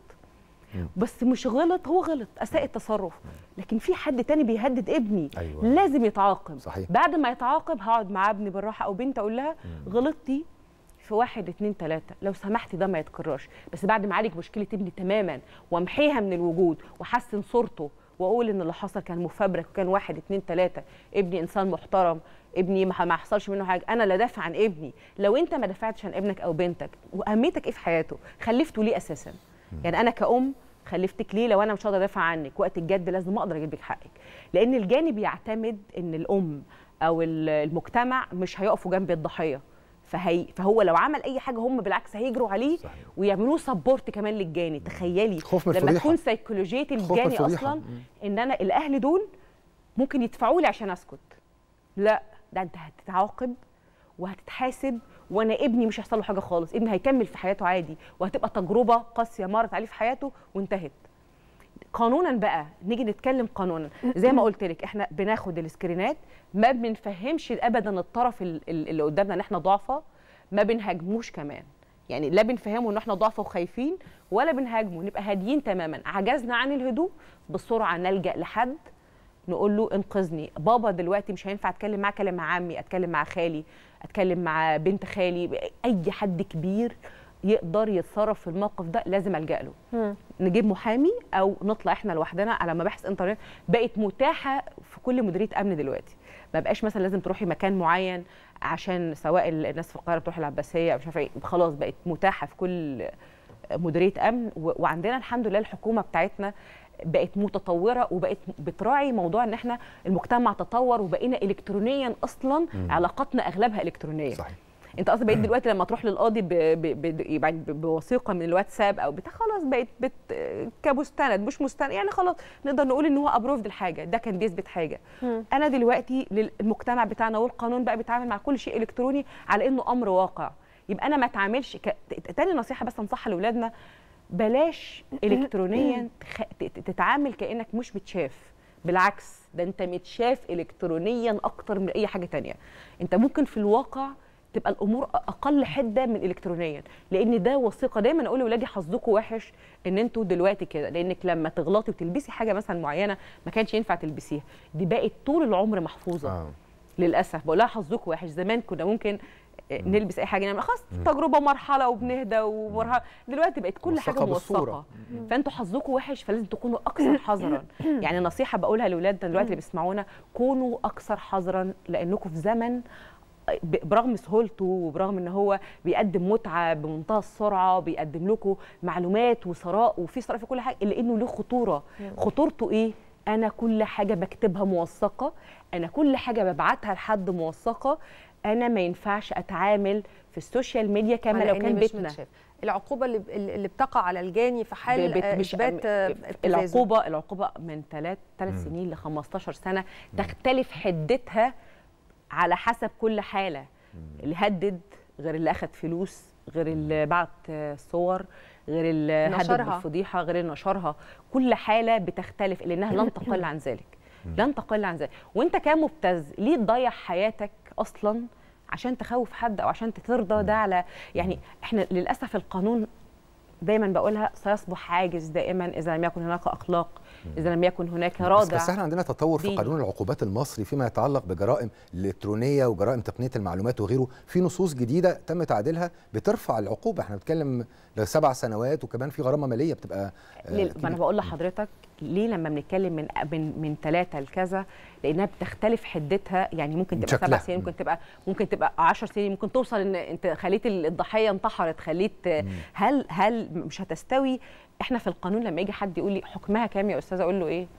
N: بس مش غلط هو غلط اساء التصرف لكن في حد تاني بيهدد ابني
G: أيوة.
N: لازم يتعاقب
G: صحيح.
N: بعد ما يتعاقب هقعد مع ابني بالراحه او بنت اقول لها غلطتي في واحد اتنين تلاته لو سمحتي ده ما يتكررش بس بعد ما اعالج مشكله ابني تماما وامحيها من الوجود واحسن صورته واقول ان اللي حصل كان مفبرك وكان واحد اتنين تلاته ابني انسان محترم ابني ما ما حصلش منه حاجه انا لا دافع عن ابني لو انت ما دافعتش عن ابنك او بنتك واهميتك ايه في حياته خلفته ليه اساسا يعني انا كأم خلفتك ليه لو انا مش هقدر ادافع عنك وقت الجد لازم اقدر اجيب لك حقك لان الجانب يعتمد ان الام او ال- المجتمع مش هيقفوا جنب الضحيه فهي فهو لو عمل اي حاجه هم بالعكس هيجروا عليه صحيح. ويعملوه سبورت كمان للجاني تخيلي
G: خوف من
N: لما
G: الفضيحة.
N: تكون سيكولوجيه
G: خوف من
N: الجاني
G: الفضيحة.
N: اصلا
G: مم.
N: ان انا الاهل دول ممكن يدفعوا لي عشان اسكت لا ده انت هتتعاقب وهتتحاسب وانا ابني مش هيحصل له حاجه خالص ابني هيكمل في حياته عادي وهتبقى تجربه قاسيه مرت عليه في حياته وانتهت قانونا بقى نيجي نتكلم قانونا زي ما قلت لك احنا بناخد السكرينات ما بنفهمش ابدا الطرف ال- ال- اللي قدامنا ان احنا ضعفة ما بنهاجموش كمان يعني لا بنفهمه ان احنا ضعفة وخايفين ولا بنهاجمه نبقى هاديين تماما عجزنا عن الهدوء بسرعه نلجا لحد نقول له انقذني بابا دلوقتي مش هينفع اتكلم معاه اتكلم مع عمي اتكلم مع خالي اتكلم مع بنت خالي اي حد كبير يقدر يتصرف في الموقف ده لازم الجا له نجيب محامي او نطلع احنا لوحدنا على مباحث انترنت بقت متاحه في كل مديريه امن دلوقتي ما بقاش مثلا لازم تروحي مكان معين عشان سواء الناس في القاهره بتروح العباسيه او مش عارفه ايه خلاص بقت متاحه في كل مديريه امن و- وعندنا الحمد لله الحكومه بتاعتنا بقت متطوره وبقت بتراعي موضوع ان احنا المجتمع تطور وبقينا الكترونيا اصلا
G: مم.
N: علاقاتنا اغلبها الكترونيه
G: صحيح
N: انت اصلا بقيت دلوقتي لما تروح للقاضي ب... ب... ب... يعني ب- بوثيقه من الواتساب او بتاع خلاص بقت بت... كمستند مش مستند يعني خلاص نقدر نقول ان هو ابروفد الحاجه ده كان بيثبت حاجه انا دلوقتي للمجتمع بتاعنا والقانون بقى بيتعامل مع كل شيء الكتروني على انه امر واقع يبقى انا ما اتعاملش ك... تاني نصيحه بس انصحها لاولادنا بلاش الكترونيا تخ... ت- ت- تتعامل كانك مش متشاف بالعكس ده انت متشاف الكترونيا اكتر من اي حاجه تانية انت ممكن في الواقع تبقى الامور اقل حده من الكترونيا لان ده وثيقه دايما اقول لاولادي حظكم وحش ان انتوا دلوقتي كده لانك لما تغلطي وتلبسي حاجه مثلا معينه ما كانش ينفع تلبسيها دي بقت طول العمر محفوظه
G: آه.
N: للاسف بقول لها حظكم وحش زمان كنا ممكن آه، نلبس اي حاجه نعمل خلاص تجربه مرحله وبنهدى ومرحله دلوقتي بقت كل حاجه
G: موثقة
N: موثقه
G: بالصورة.
N: فانتوا حظكم وحش فلازم تكونوا اكثر حذرا يعني نصيحه بقولها لاولادنا دلوقتي اللي بيسمعونا كونوا اكثر حذرا لانكم في زمن ب- برغم سهولته وبرغم ان هو بيقدم متعه بمنتهى السرعه بيقدم لكم معلومات وثراء وفي ثراء في كل حاجه الا انه له خطوره خطورته ايه انا كل حاجه بكتبها موثقه انا كل حاجه ببعتها لحد موثقه انا ما ينفعش اتعامل في السوشيال ميديا كما
F: على
N: لو
F: إني
N: كان
F: مش
N: بيتنا
F: متشاف. العقوبه اللي اللي بتقع على الجاني في حال
N: بت-
F: آه،
N: مش-
F: اثبات آه، ابتزازه.
N: العقوبه العقوبه من ثلاث ثلاث سنين ل 15 سنه تختلف حدتها على حسب كل حاله اللي هدد غير اللي اخذ فلوس غير اللي بعت آه، صور غير اللي هدد
F: نشرها.
N: بالفضيحه غير اللي نشرها كل حاله بتختلف لانها لن تقل عن ذلك لن تقل عن ذلك وانت كمبتز ليه تضيع حياتك اصلا عشان تخوف حد او عشان ترضى ده على يعني احنا للاسف القانون دايما بقولها سيصبح عاجز دائما اذا لم يكن هناك اخلاق اذا لم يكن هناك
G: بس,
N: رادع
G: بس احنا عندنا تطور في
N: ديني.
G: قانون العقوبات المصري فيما يتعلق بجرائم الالكترونيه وجرائم تقنيه المعلومات وغيره في نصوص جديده تم تعديلها بترفع العقوبه احنا بنتكلم لسبع سنوات وكمان في غرامه ماليه بتبقى آه،
N: ليه- ما انا
G: كبيرة.
N: بقول لحضرتك ليه لما بنتكلم من من من ثلاثه لكذا لانها بتختلف حدتها يعني ممكن تبقى سبع
G: شكلها.
N: سنين ممكن تبقى ممكن تبقى 10 سنين ممكن توصل ان انت خليت الضحيه انتحرت خليت هل هل مش هتستوي احنا في القانون لما يجي حد يقول لي حكمها كام يا استاذه اقول له ايه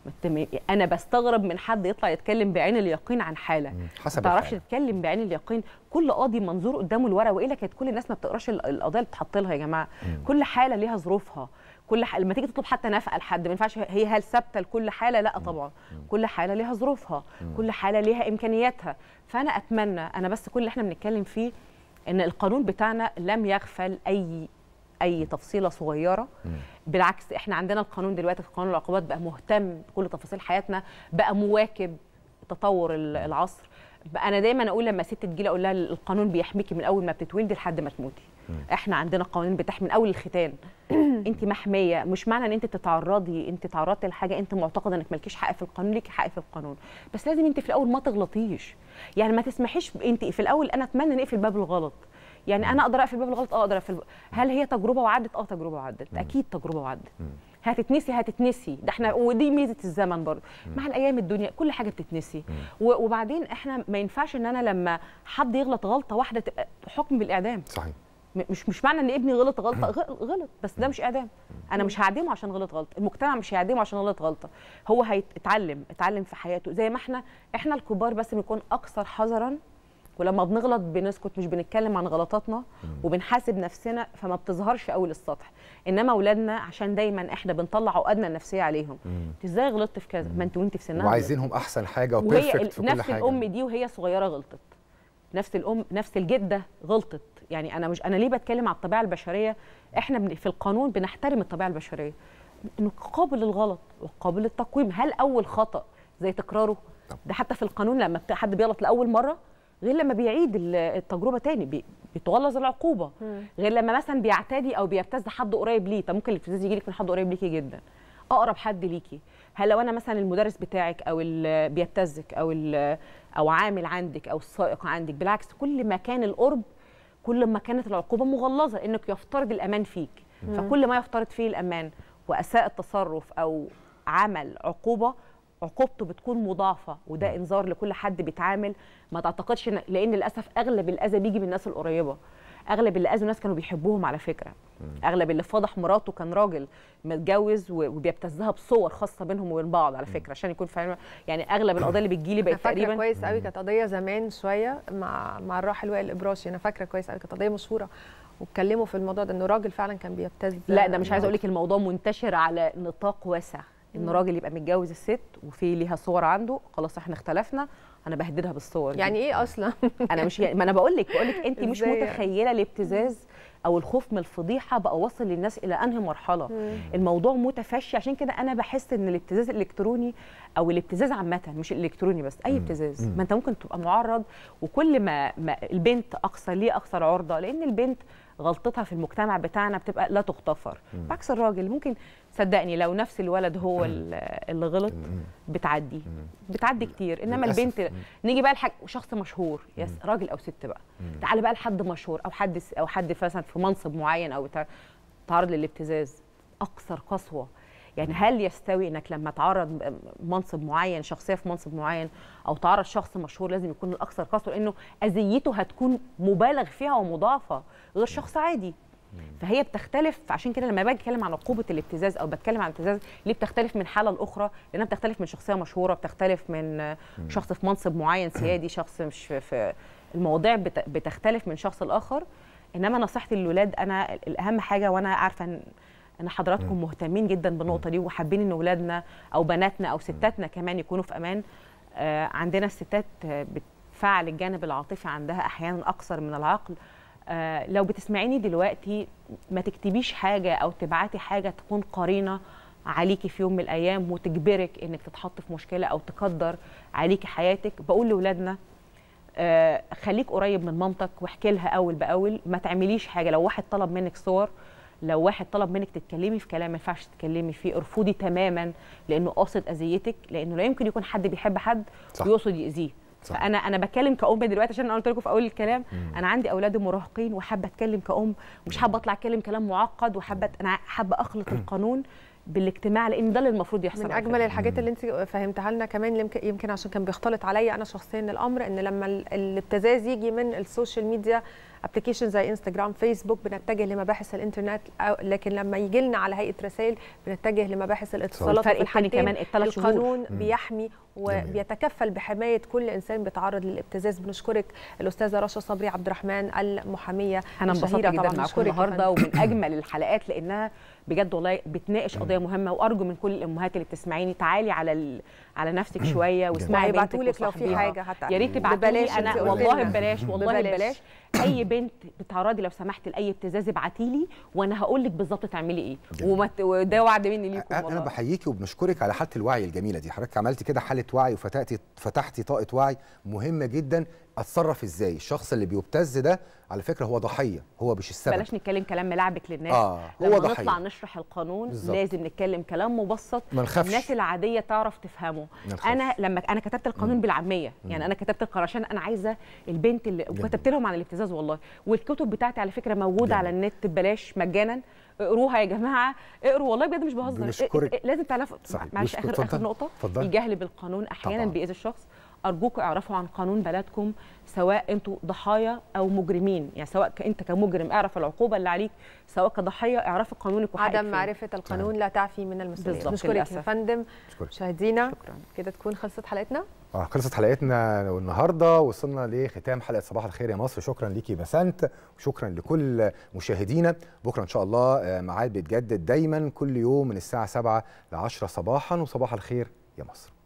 N: ما تم- انا بستغرب من حد يطلع يتكلم بعين اليقين عن حاله
G: حسب
N: ما تعرفش
G: الحالة.
N: تتكلم بعين اليقين كل قاضي منظور قدامه الورقه والا كانت كل الناس ما بتقراش ال- القضايا اللي بتحط لها يا جماعه كل حاله ليها ظروفها كل ح... لما تيجي تطلب حتى نفقه لحد ما ينفعش هي هل ثابته لكل حاله لا طبعا كل حاله ليها ظروفها كل حاله ليها امكانياتها فانا اتمنى انا بس كل اللي احنا بنتكلم فيه ان القانون بتاعنا لم يغفل اي اي تفصيله صغيره بالعكس احنا عندنا القانون دلوقتي في قانون العقوبات بقى مهتم بكل تفاصيل حياتنا بقى مواكب تطور ال- العصر بقى انا دايما اقول لما ست تجي لي اقول لها القانون بيحميكي من اول ما بتتولدي لحد ما تموتي احنا عندنا قوانين بتحمي من اول الختان انت محميه مش معنى ان انت تتعرضي انت تعرضتي لحاجه انت معتقده انك مالكيش حق في القانون ليكي حق في القانون بس لازم انت في الاول ما تغلطيش يعني ما تسمحيش انت في الاول انا اتمنى نقفل باب الغلط يعني انا اقدر اقفل باب الغلط اه اقدر اقفل هل هي تجربه وعدت اه تجربه وعدت اكيد تجربه وعدت هتتنسي هتتنسي ده احنا ودي ميزه الزمن برضه مع الايام الدنيا كل حاجه بتتنسي و- وبعدين احنا ما ينفعش ان انا لما حد يغلط غلطه واحده تبقى حكم بالاعدام
G: صحيح
N: م- مش مش معنى ان ابني غلط غلطه غ- غلط بس ده مش اعدام انا مش هعدمه عشان غلط غلطه المجتمع مش هيعدمه عشان غلط غلطه هو هيتعلم اتعلم في حياته زي ما احنا احنا الكبار بس بنكون اكثر حذرا ولما بنغلط بنسكت مش بنتكلم عن غلطاتنا وبنحاسب نفسنا فما بتظهرش قوي للسطح انما اولادنا عشان دايما احنا بنطلع عقدنا النفسيه عليهم انت ازاي غلطت في كذا ما انت وانت في سنها
G: وعايزينهم احسن حاجه
N: وهي
G: وبيرفكت في
N: ال-
G: كل
N: نفس
G: حاجه
N: الام دي وهي صغيره غلطت نفس الام نفس الجده غلطت يعني انا مش انا ليه بتكلم على الطبيعه البشريه احنا بن- في القانون بنحترم الطبيعه البشريه انه قابل للغلط وقابل للتقويم هل اول خطا زي تكراره ده حتى في القانون لما بت- حد بيغلط لاول مره غير لما بيعيد ال- التجربه تاني بي- بتغلظ العقوبه غير لما مثلا بيعتدي او بيبتز حد قريب ليه طب ممكن الابتزاز يجي لك من حد قريب ليكي جدا اقرب حد ليكي هل لو انا مثلا المدرس بتاعك او اللي بيبتزك او ال- او عامل عندك او السائق عندك بالعكس كل ما كان القرب كل ما كانت العقوبه مغلظه انك يفترض الامان فيك
F: مم.
N: فكل ما يفترض فيه الامان واساء التصرف او عمل عقوبه عقوبته بتكون مضاعفه وده انذار لكل حد بيتعامل ما تعتقدش إن لان للاسف اغلب الاذى بيجي من الناس القريبه اغلب اللي اذوا ناس كانوا بيحبوهم على فكره اغلب اللي فضح مراته كان راجل متجوز و- وبيبتزها بصور خاصه بينهم وبين بعض على فكره عشان يكون فاهم يعني اغلب القضايا اللي بتجيلي
F: انا
N: بقت
F: فاكره
N: تقريبا
F: كويس قوي كانت قضيه زمان شويه مع مع الراحل وائل الابراشي انا فاكره كويس قوي كانت قضيه مشهوره واتكلموا في الموضوع ده انه راجل فعلا كان بيبتز
N: لا ده مش عايزه اقول لك الموضوع منتشر على نطاق واسع ان
F: مم.
N: راجل يبقى متجوز الست وفي ليها صور عنده خلاص احنا اختلفنا انا بهددها بالصور دي.
F: يعني ايه اصلا
N: انا مش ما انا بقول لك بقول لك انت مش
F: إزاي يعني؟
N: متخيله الابتزاز او الخوف من الفضيحه بقى واصل للناس الى انهي مرحله
F: مم.
N: الموضوع متفشي عشان كده انا بحس ان الابتزاز الالكتروني او الابتزاز عامه مش الالكتروني بس اي ابتزاز
F: مم.
N: ما انت ممكن تبقى معرض وكل ما, ما البنت اكثر ليه اكثر عرضه لان البنت غلطتها في المجتمع بتاعنا بتبقى لا تغتفر بعكس الراجل ممكن صدقني لو نفس الولد هو ال- اللي غلط بتعدي بتعدي كتير انما
G: للأسف.
N: البنت نيجي بقى لحاجه شخص مشهور يس راجل او ست بقى تعالى بقى لحد مشهور او حد او حد مثلا في منصب معين او بتاع تعرض للابتزاز اكثر قسوه يعني هل يستوي انك لما تعرض منصب معين شخصيه في منصب معين او تعرض شخص مشهور لازم يكون الاكثر قسوه لانه اذيته هتكون مبالغ فيها ومضاعفه غير شخص عادي فهي بتختلف عشان كده لما باجي اتكلم عن عقوبه الابتزاز او بتكلم عن الابتزاز ليه بتختلف من حاله لاخرى لانها بتختلف من شخصيه مشهوره بتختلف من شخص في منصب معين سيادي شخص مش في, في المواضيع بت- بتختلف من شخص لاخر انما نصيحتي للولاد انا الاهم حاجه وانا عارفه ان ان حضراتكم مهتمين جدا بالنقطه دي وحابين ان اولادنا او بناتنا او ستاتنا كمان يكونوا في امان آه عندنا الستات آه، بتفعل الجانب العاطفي عندها احيانا اكثر من العقل آه لو بتسمعيني دلوقتي ما تكتبيش حاجه او تبعتي حاجه تكون قرينه عليكي في يوم من الايام وتجبرك انك تتحط في مشكله او تقدر عليكي حياتك بقول لاولادنا آه، خليك قريب من مامتك واحكي لها اول باول ما تعمليش حاجه لو واحد طلب منك صور لو واحد طلب منك تتكلمي في كلام ما ينفعش تتكلمي فيه ارفضي تماما لانه قاصد اذيتك لانه لا يمكن يكون حد بيحب حد
G: صح.
N: ويقصد يأذيه
G: صح.
N: فانا انا بتكلم كأم دلوقتي عشان انا قلت لكم في اول الكلام انا عندي اولاد مراهقين وحابه اتكلم كأم مش حابه اطلع اتكلم كلام معقد وحابه انا حابه اخلط القانون بالاجتماع لان ده اللي المفروض يحصل
F: من
N: على
F: اجمل
N: فكرة.
F: الحاجات اللي انت فهمتها لنا كمان يمكن يمكن عشان كان بيختلط عليا انا شخصيا الامر ان لما ال- الابتزاز يجي من السوشيال ميديا ابلكيشن زي انستغرام فيسبوك بنتجه لمباحث الانترنت أو- لكن لما يجي لنا على هيئه رسائل بنتجه لمباحث الاتصالات
N: الفرق
F: وفي
N: التاني
F: الحالتين
N: كمان الثلاث شهور.
F: القانون
N: مم.
F: بيحمي وبيتكفل بحمايه كل انسان بيتعرض للابتزاز بنشكرك الاستاذه رشا صبري عبد الرحمن المحاميه
N: انا انبسطت
F: الشهيرة
N: جدا
F: طبعاً.
N: معاكم
F: بنشكرك يا
N: النهارده
F: فندم.
N: ومن اجمل الحلقات لانها بجد والله بتناقش قضيه مهمه وارجو من كل الامهات اللي بتسمعيني تعالي على ال... على نفسك شويه واسمعي بنتك
F: وهيبعتولك لو في
N: وصاحبيها.
F: حاجة حتى.
N: يا ريت تبعتوا لي
F: ببلاش
N: انا
F: انت قلت
N: والله
F: لنا.
N: ببلاش والله
F: ببلاش.
N: ببلاش اي بنت بتعرضي لو سمحت لاي ابتزاز ابعتي لي وانا هقول لك بالظبط تعملي ايه وما ت- وده وعد مني ليكم
G: انا
N: والله
G: بحييكي وبنشكرك على حاله الوعي الجميله دي حضرتك عملتي كده حاله وعي وفتحتي فتحتي طاقه وعي مهمه جدا اتصرف ازاي الشخص اللي بيبتز ده على فكره هو ضحيه هو مش السبب
N: بلاش نتكلم كلام ملعبك للناس
G: آه، هو
N: لما
G: ضحية.
N: نطلع نشرح القانون
G: بالظبط.
N: لازم نتكلم كلام مبسط
G: ما نخافش.
N: الناس العاديه تعرف تفهمه
G: ما نخافش.
N: انا لما انا كتبت القانون بالعاميه يعني انا كتبت القانون عشان انا عايزه البنت اللي وكتبت لهم عن الابتزاز والله والكتب بتاعتي على فكره موجوده
G: جميل.
N: على النت ببلاش مجانا اقروها يا جماعه اقروا والله بجد مش بهزر
G: بنشكرك.
N: إيه- إيه- لازم تعرفوا
G: صحيح.
N: معلش
G: بنشكر-
N: اخر اخر
G: اتفضل.
N: نقطه
G: اتفضل.
N: الجهل بالقانون احيانا
G: طبعاً.
N: بيأذي الشخص ارجوكم اعرفوا عن قانون بلدكم سواء انتوا ضحايا او مجرمين يعني سواء ك- انت كمجرم اعرف العقوبه اللي عليك سواء كضحيه اعرفي قانونك وحقك
F: عدم
N: فين.
F: معرفه القانون لا تعفي من المسؤوليه
N: بالظبط،
F: نشكرك يا
N: للأسف.
F: فندم
G: أشكرك.
F: مشاهدينا كده تكون خلصت حلقتنا
G: اه خلصت حلقتنا النهارده وصلنا لختام حلقه صباح الخير يا مصر شكرا ليكي بسنت وشكرا لكل مشاهدينا بكره ان شاء الله آه، ميعاد بيتجدد دايما كل يوم من الساعه 7 ل 10 صباحا وصباح الخير يا مصر